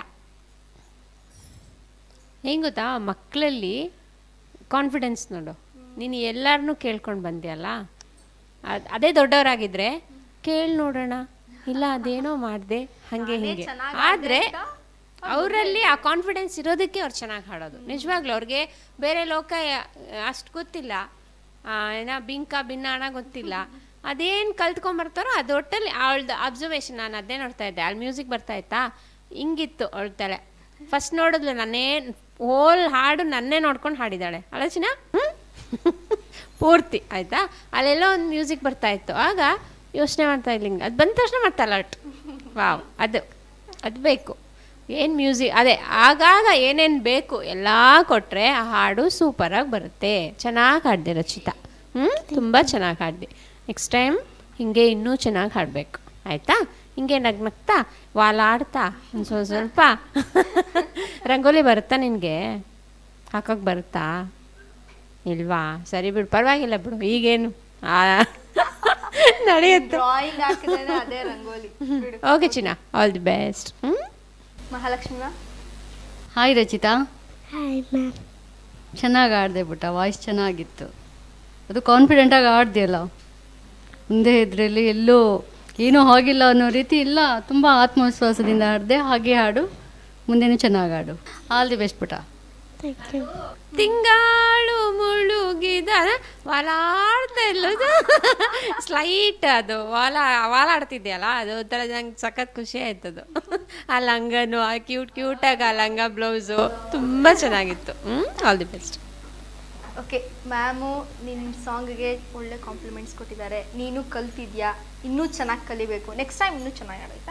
ಹೆಂಗೆ ಗೊತ್ತಾ ಮಕ್ಕಳಲ್ಲಿ ಕಾನ್ಫಿಡೆನ್ಸ್ ನೋಡು ನೀನು ಎಲ್ಲರನ್ನೂ ಕೇಳ್ಕೊಂಡು ಬಂದ್ಯಲ್ಲ ಅದು ಅದೇ ದೊಡ್ಡವರಾಗಿದ್ದರೆ ಕೇಳಿ ನೋಡೋಣ ಇಲ್ಲ ಅದೇನೋ ಮಾಡಿದೆ ಹಾಗೆ ಹೀಗೆ ಆದರೆ ಅವರಲ್ಲಿ ಆ ಕಾನ್ಫಿಡೆನ್ಸ್ ಇರೋದಕ್ಕೆ ಅವ್ರು ಚೆನ್ನಾಗಿ ಹಾಡೋದು ನಿಜವಾಗ್ಲೂ ಅವ್ರಿಗೆ ಬೇರೆ ಲೋಕ ಅಷ್ಟು ಗೊತ್ತಿಲ್ಲ ಆ, ಏನ ಬಿಂಕ ಭಿನ್ನಾಣ ಗೊತ್ತಿಲ್ಲ ಅದೇನು ಕಲ್ತ್ಕೊಂಬರ್ತಾರೋ ಅದು ಒಟ್ಟಲ್ಲಿ ಅವಳ್ದು ಅಬ್ಸರ್ವೇಷನ್ ನಾನು ಅದೇ ನೋಡ್ತಾ ಇದ್ದೆ ಅಲ್ಲಿ ಮ್ಯೂಸಿಕ್ ಬರ್ತಾ ಇತ್ತಾ ಹಿಂಗಿತ್ತು ಅವಳ ತಲೆ ಫಸ್ಟ್ ನೋಡಿದ್ಲು ನನ್ನೇ ಹೋಲ್ ಹಾಡು ನನ್ನೇ ನೋಡ್ಕೊಂಡು ಹಾಡಿದಾಳೆ ಅಲಚಿನ ಪೂರ್ತಿ ಆಯಿತಾ ಅಲ್ಲೆಲ್ಲೋ ಒಂದು ಮ್ಯೂಸಿಕ್ ಬರ್ತಾ ಇತ್ತು ಆಗ ಯೋಚನೆ ಮಾಡ್ತಾ ಇದ್ಲಿ ಹಿಂಗೆ ಅದು ಬಂದ ತಕ್ಷಣ ಮತ್ತೆ ಅಲರ್ಟ್ ವಾವ್ ಅದು ಅದು ಬೇಕು ಏನು ಮ್ಯೂಸಿಕ್ ಅದೇ ಆಗಾಗ ಏನೇನು ಬೇಕು ಎಲ್ಲ ಕೊಟ್ಟರೆ ಆ ಹಾಡು ಸೂಪರಾಗಿ ಬರುತ್ತೆ ಚೆನ್ನಾಗಿ ಹಾಡಿದೆ ರಚಿತಾ ಹ್ಞೂ ತುಂಬ ಚೆನ್ನಾಗಿ ಹಾಡಿದೆ ನೆಕ್ಸ್ಟ್ ಟೈಮ್ ಹಿಂಗೆ ಇನ್ನೂ ಚೆನ್ನಾಗಿ ಹಾಡಬೇಕು ಆಯಿತಾ ಹಿಂಗೆ ನಗ್ನಗ್ತಾ ವಾಲಾಡ್ತಾ ಒಂದು ಸ್ವಲ್ಪ ಸ್ವಲ್ಪ ರಂಗೋಲಿ ಬರುತ್ತಾ ನಿನಗೆ ಹಾಕೋಕೆ ಬರುತ್ತಾ ಇಲ್ವಾ ಸರಿ ಬಿಡು ಪರವಾಗಿಲ್ಲ ಬಿಡು ಈಗೇನು ಆ, ನಡೆಯುತ್ತೆ ಡ್ರಾಯಿಂಗ್ ಹಾಕಿದ್ರೆ ಅದೇ ರಂಗೋಲಿ ಬಿಡು ಓಕೆ ಚಿನ್ನ ಆಲ್ ದಿ ಬೆಸ್ಟ್ ಹ್ಞೂ Mahalakshmi ma'am hi Rachita hi ma'am ಚೆನ್ನಾಗಿ ಆಡಿದೆ ಪುಟ್ಟ ವಾಯ್ಸ್ ಚೆನ್ನಾಗಿತ್ತು ಅದು ಕಾನ್ಫಿಡೆಂಟಾಗಿ ಆಡ್ದೆಯಲ್ಲ ಮುಂದೆ ಇದರಲ್ಲಿ ಎಲ್ಲೋ ಏನೂ ಆಗಿಲ್ಲ ಅನ್ನೋ ರೀತಿ ಇಲ್ಲ ತುಂಬ ಆತ್ಮವಿಶ್ವಾಸದಿಂದ ಆಡಿದೆ ಹಾಗೆ ಹಾಡು ಮುಂದೆನೂ ಚೆನ್ನಾಗಿ ಆಡು ಆಲ್ ದಿ ಬೆಸ್ಟ್ ಪುಟ ಥ್ಯಾಂಕ್ ಯು ತಿಂಗಾಳು ಮುಳುಗಿದ ವಾಲಾಡ್ತಾ ಇಲ್ಲ ಸ್ಲೈಟ್ ಅದು ವಾಲ ವಾಲಾಡ್ತಿದ್ಯಲ್ಲ ಅದು ಒಂಥರ ನಂಗೆ ಸಖತ್ ಖುಷಿ ಆಯ್ತದು ಆ ಲಂಗನು ಆ ಕ್ಯೂಟ್ ಕ್ಯೂಟಾಗಿ ಆ ಲಂಗ ಬ್ಲೌಸು ತುಂಬ ಚೆನ್ನಾಗಿತ್ತು ಹ್ಞೂ all the best okay ma'am ನಿನ್ನ ಸಾಂಗ್ಗೆ ಒಳ್ಳೆ ಕಾಂಪ್ಲಿಮೆಂಟ್ಸ್ ಕೊಟ್ಟಿದ್ದಾರೆ ನೀನು ಕಲ್ತಿದ್ಯಾ ಇನ್ನೂ ಚೆನ್ನಾಗಿ ಕಲಿಬೇಕು ನೆಕ್ಸ್ಟ್ ಟೈಮ್ ಇನ್ನೂ ಚೆನ್ನಾಗಿ ಆಡಾಯ್ತಾ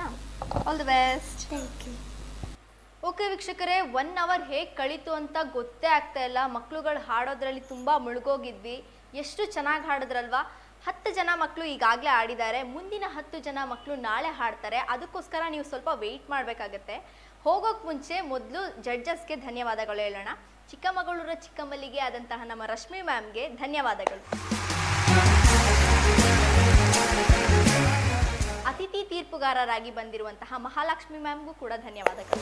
ಆಲ್ ದಿ ಬೆಸ್ಟ್ ಓಕೆ ವೀಕ್ಷಕರೇ ಒನ್ ಅವರ್ ಹೇಗೆ ಕಳೀತು ಅಂತ ಗೊತ್ತೇ ಆಗ್ತಾ ಇಲ್ಲ ಮಕ್ಳುಗಳು ಹಾಡೋದ್ರಲ್ಲಿ ತುಂಬ ಮುಳುಗೋಗಿದ್ವಿ ಎಷ್ಟು ಚೆನ್ನಾಗಿ ಹಾಡಿದ್ರಲ್ವಾ ಹತ್ತು ಜನ ಮಕ್ಕಳು ಈಗಾಗಲೇ ಆಡಿದ್ದಾರೆ ಮುಂದಿನ ಹತ್ತು ಜನ ಮಕ್ಕಳು ನಾಳೆ ಹಾಡ್ತಾರೆ ಅದಕ್ಕೋಸ್ಕರ ನೀವು ಸ್ವಲ್ಪ ವೆಯ್ಟ್ ಮಾಡಬೇಕಾಗತ್ತೆ ಹೋಗೋಕೆ ಮುಂಚೆ ಮೊದಲು ಜಡ್ಜಸ್ಗೆ ಧನ್ಯವಾದಗಳು ಹೇಳೋಣ ಚಿಕ್ಕಮಗಳೂರ ಚಿಕ್ಕಮಲ್ಲಿಗೆ ಆದಂತಹ ನಮ್ಮ ರಶ್ಮಿ ಮ್ಯಾಮ್ಗೆ ಧನ್ಯವಾದಗಳು ಅತಿಥಿ ತೀರ್ಪುಗಾರರಾಗಿ ಬಂದಿರುವಂತಹ ಮಹಾಲಕ್ಷ್ಮಿ ಮ್ಯಾಮ್ಗೂ ಕೂಡ ಧನ್ಯವಾದಗಳು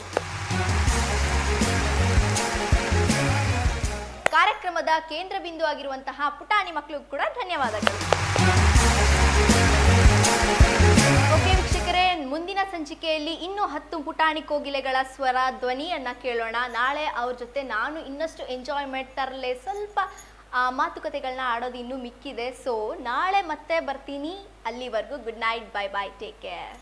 ಕಾರ್ಯಕ್ರಮದ ಕೇಂದ್ರ ಬಿಂದು ಆಗಿರುವಂತಹ ಪುಟಾಣಿ ಮಕ್ಕಳಿಗೂ ಕೂಡ ಧನ್ಯವಾದಗಳು ಓಕೆ ವೀಕ್ಷಕರೇ ಮುಂದಿನ ಸಂಚಿಕೆಯಲ್ಲಿ ಇನ್ನೂ ಹತ್ತು ಪುಟಾಣಿ ಕೋಗಿಲೆಗಳ ಸ್ವರ ಧ್ವನಿಯನ್ನ ಕೇಳೋಣ ನಾಳೆ ಅವ್ರ ಜೊತೆ ನಾನು ಇನ್ನಷ್ಟು ಎಂಜಾಯ್ಮೆಂಟ್ ತರಲೆ ಸ್ವಲ್ಪ ಆ, ಮಾತುಕತೆಗಳನ್ನ ಆಡೋದು ಇನ್ನೂ ಮಿಕ್ಕಿದೆ ಸೊ ನಾಳೆ ಮತ್ತೆ ಬರ್ತೀನಿ ಅಲ್ಲಿವರೆಗೂ good night bye bye take care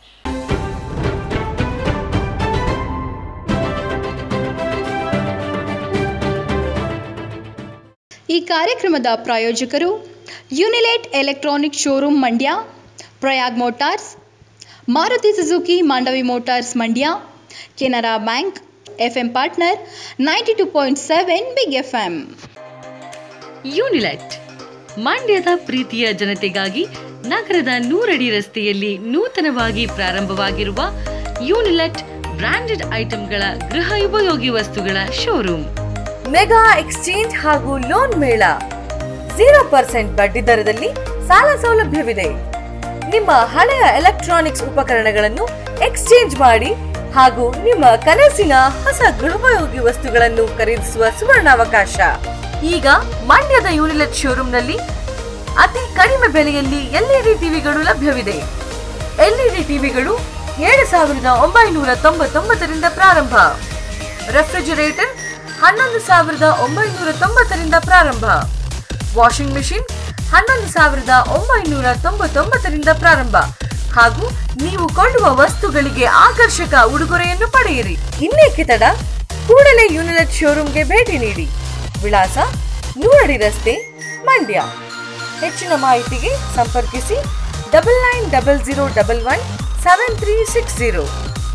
ಈ ಕಾರ್ಯಕ್ರಮದ ಪ್ರಾಯೋಜಕರು ಯುನಿಲೇಟ್ electronic showroom Mandya Prayag motors Maruti Suzuki Mandavi motors Mandya Canara bank F M partner ninety two point seven big F M Unilet ಮಂಡ್ಯದ ಪ್ರೀತಿಯ ಜನತೆಗಾಗಿ ನಗರದ ನೂರಡಿ ರಸ್ತೆಯಲ್ಲಿ ನೂತನವಾಗಿ ಪ್ರಾರಂಭವಾಗಿರುವ ಯೂನಿಲೆಟ್ ಬ್ರಾಂಡೆಡ್ ಐಟಂಗಳ ಗೃಹ ಉಪಯೋಗಿ ವಸ್ತುಗಳ ಶೋರೂಮ್ ಮೆಗಾ ಎಕ್ಸ್ಚೇಂಜ್ ಹಾಗೂ ಲೋನ್ ಮೇಳ ಜೀರೋ ಪರ್ಸೆಂಟ್ ಬಡ್ಡಿ ದರದಲ್ಲಿ ಸಾಲ ಸೌಲಭ್ಯವಿದೆ ನಿಮ್ಮ ಹಳೆಯ ಎಲೆಕ್ಟ್ರಾನಿಕ್ಸ್ ಉಪಕರಣಗಳನ್ನು ಎಕ್ಸ್ಚೇಂಜ್ ಮಾಡಿ ಹಾಗೂ ನಿಮ್ಮ ಕನಸಿನ ಹೊಸ ಗೃಹೋಪಯೋಗಿ ವಸ್ತುಗಳನ್ನು ಖರೀದಿಸುವ ಸುವರ್ಣಾವಕಾಶ ಈಗ ಮಂಡ್ಯದ ಯೂನಿಲೆಟ್ ಶೋರೂಮ್ನಲ್ಲಿ ಅತಿ ಕಡಿಮೆ ಬೆಲೆಯಲ್ಲಿ ಎಲ್ಇಡಿ ಟಿವಿಗಳು ಲಭ್ಯವಿದೆ ಎಲ್ಇಡಿ ಟಿವಿಗಳು ಏಳು ಸಾವಿರದ ಒಂಬೈನೂರ ತೊಂಬತ್ತೊಂಬತ್ತರಿಂದ ಪ್ರಾರಂಭ ರೆಫ್ರಿಜರೇಟರ್ ಹನ್ನೊಂದು ಸಾವಿರದ ಒಂಬೈನೂರ ತೊಂಬತ್ತರಿಂದ ಪ್ರಾರಂಭ ವಾಷಿಂಗ್ ಮೆಷಿನ್ ಹನ್ನೊಂದು ಸಾವಿರದ ಒಂಬೈನೂರ ತೊಂಬತ್ತೊಂಬತ್ತರಿಂದ ಪ್ರಾರಂಭ ಹಾಗೂ ನೀವು ಕೊಳ್ಳುವ ವಸ್ತುಗಳಿಗೆ ಆಕರ್ಷಕ ಉಡುಗೊರೆಯನ್ನು ಪಡೆಯಿರಿ ಇನ್ನೇಕೆ ತಡ ಕೂಡಲೇ ಯೂನಿಲೆಟ್ ಶೋರೂಮ್ಗೆ ಭೇಟಿ ನೀಡಿ ವಿಳಾಸ ನೂರಡಿ ರಸ್ತೆ ಮಂಡ್ಯ ಹೆಚ್ಚಿನ ಮಾಹಿತಿಗೆ ಸಂಪರ್ಕಿಸಿ double nine double zero double one seven three six zero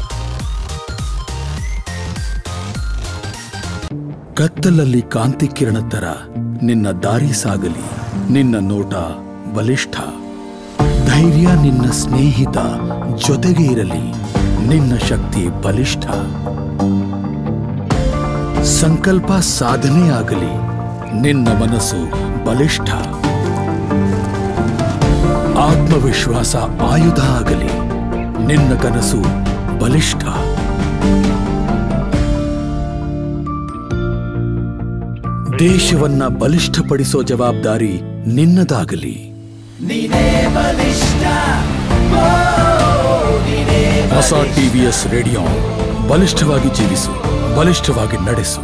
ಕತ್ತಲಲ್ಲಿ ಕಾಂತಿ ಕಿರಣ ತರ ನಿನ್ನ ದಾರಿ ಸಾಗಲಿ ನಿನ್ನ ನೋಟ ಬಲಿಷ್ಠ ಧೈರ್ಯ ನಿನ್ನ ಸ್ನೇಹಿತ ಜೊತೆಗೆ ಇರಲಿ ನಿನ್ನ ಶಕ್ತಿ ಬಲಿಷ್ಠ ಸಂಕಲ್ಪ ಸಾಧನೆಯಾಗಲಿ ನಿನ್ನ ಮನಸ್ಸು ಬಲಿಷ್ಠ ಆತ್ಮವಿಶ್ವಾಸ ಆಯುಧ ಆಗಲಿ ನಿನ್ನ ಕನಸು ಬಲಿಷ್ಠ ದೇಶವನ್ನ ಬಲಿಷ್ಠಪಡಿಸೋ ಜವಾಬ್ದಾರಿ ನಿನ್ನದಾಗಲಿ ಹೊಸ ಟಿವಿಎಸ್ ರೇಡಿಯೋ ಬಲಿಷ್ಠವಾಗಿ ಜೀವಿಸು ಬಲಿಷ್ಠವಾಗಿ ನಡೆಸು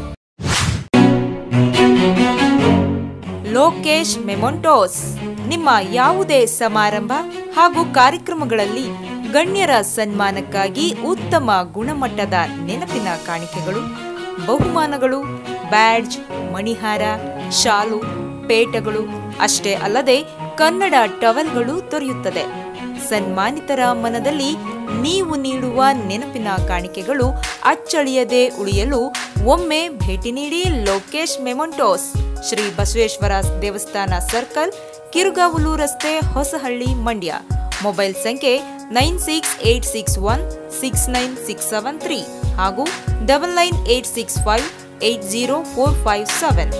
ಲೋಕೇಶ್ ಮೆಮೊಂಟೋಸ್ ನಿಮ್ಮ ಯಾವುದೇ ಸಮಾರಂಭ ಹಾಗೂ ಕಾರ್ಯಕ್ರಮಗಳಲ್ಲಿ ಗಣ್ಯರ ಸನ್ಮಾನಕ್ಕಾಗಿ ಉತ್ತಮ ಗುಣಮಟ್ಟದ ನೆನಪಿನ ಕಾಣಿಕೆಗಳು ಬಹುಮಾನಗಳು ಬ್ಯಾಡ್ಜ್ ಮಣಿಹಾರ ಶಾಲು ಪೇಟಗಳು ಅಷ್ಟೇ ಅಲ್ಲದೆ ಕನ್ನಡ ಟವಲ್ಗಳು ದೊರೆಯುತ್ತದೆ ಸನ್ಮಾನಿತರ ಮನದಲ್ಲಿ ನೀವು ನೀಡುವ ನೆನಪಿನ ಕಾಣಿಕೆಗಳು ಅಚ್ಚಳಿಯದೆ ಉಳಿಯಲು ಒಮ್ಮೆ ಭೇಟಿ ನೀಡಿ ಲೋಕೇಶ್ ಮೆಮೊಂಟೋಸ್ ಶ್ರೀ ಬಸವೇಶ್ವರ ದೇವಸ್ಥಾನ ಸರ್ಕಲ್ ಕಿರುಗಾವಲು ರಸ್ತೆ ಹೊಸಹಳ್ಳಿ ಮಂಡ್ಯ ಮೊಬೈಲ್ ಸಂಖ್ಯೆ nine six eight six one six nine six seven three ಹಾಗೂ double nine eight six five eight zero four five seven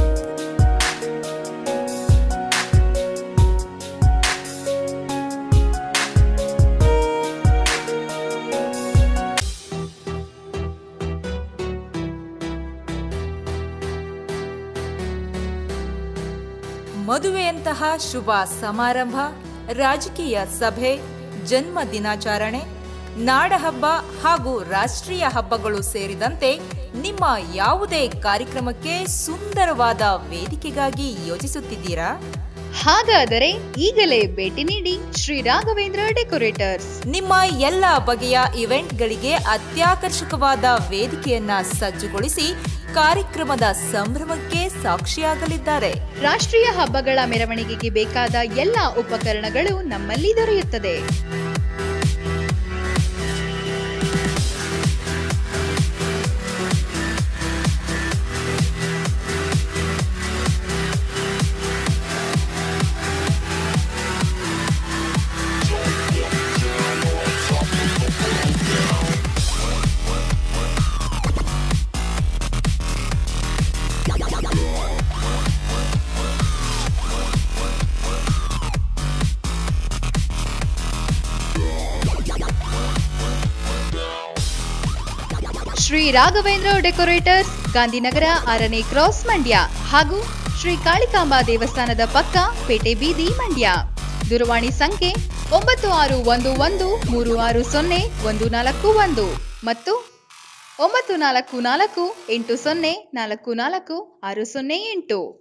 ಮದುವೆಯಂತಹ ಶುಭ ಸಮಾರಂಭ ರಾಜಕೀಯ ಸಭೆ ಜನ್ಮ ದಿನಾಚರಣೆ ನಾಡಹಬ್ಬ ಹಾಗೂ ರಾಷ್ಟ್ರೀಯ ಹಬ್ಬಗಳು ಸೇರಿದಂತೆ ನಿಮ್ಮ ಯಾವುದೇ ಕಾರ್ಯಕ್ರಮಕ್ಕೆ ಸುಂದರವಾದ ವೇದಿಕೆಗಾಗಿ ಯೋಜಿಸುತ್ತಿದ್ದೀರಾ ಹಾಗಾದರೆ ಈಗಲೇ ಭೇಟಿ ನೀಡಿ ಶ್ರೀ ರಾಘವೇಂದ್ರ ಡೆಕೋರೇಟರ್ಸ್ ನಿಮ್ಮ ಎಲ್ಲ ಬಗೆಯ ಇವೆಂಟ್ಗಳಿಗೆ ಅತ್ಯಾಕರ್ಷಕವಾದ ವೇದಿಕೆಯನ್ನ ಸಜ್ಜುಗೊಳಿಸಿ ಕಾರ್ಯಕ್ರಮದ ಸಂಭ್ರಮಕ್ಕೆ ಸಾಕ್ಷಿಯಾಗಲಿದ್ದಾರೆ ರಾಷ್ಟ್ರೀಯ ಹಬ್ಬಗಳ ಮೆರವಣಿಗೆಗೆ ಬೇಕಾದ ಎಲ್ಲ ಉಪಕರಣಗಳು ನಮ್ಮಲ್ಲಿ ದೊರೆಯುತ್ತದೆ ಶ್ರೀ ರಾಘವೇಂದ್ರ ಡೆಕೋರೇಟರ್ಸ್ ಗಾಂಧಿನಗರ ಆರನೇ ಕ್ರಾಸ್ ಮಂಡ್ಯ ಹಾಗೂ ಶ್ರೀ ಕಾಳಿಕಾಂಬಾ ದೇವಸ್ಥಾನದ ಪಕ್ಕ ಪೇಟೆ ಬೀದಿ ಮಂಡ್ಯ ದೂರವಾಣಿ ಸಂಖ್ಯೆ ಒಂಬತ್ತು ಆರು ಒಂದು ಒಂದು ಮೂರು ಆರು ಸೊನ್ನೆ ಒಂದು ನಾಲ್ಕು ಒಂದು ಮತ್ತು ಒಂಬತ್ತು ನಾಲ್ಕು ನಾಲ್ಕು ಎಂಟು ಸೊನ್ನೆ ನಾಲ್ಕು ನಾಲ್ಕು ಆರು ಸೊನ್ನೆ ಎಂಟು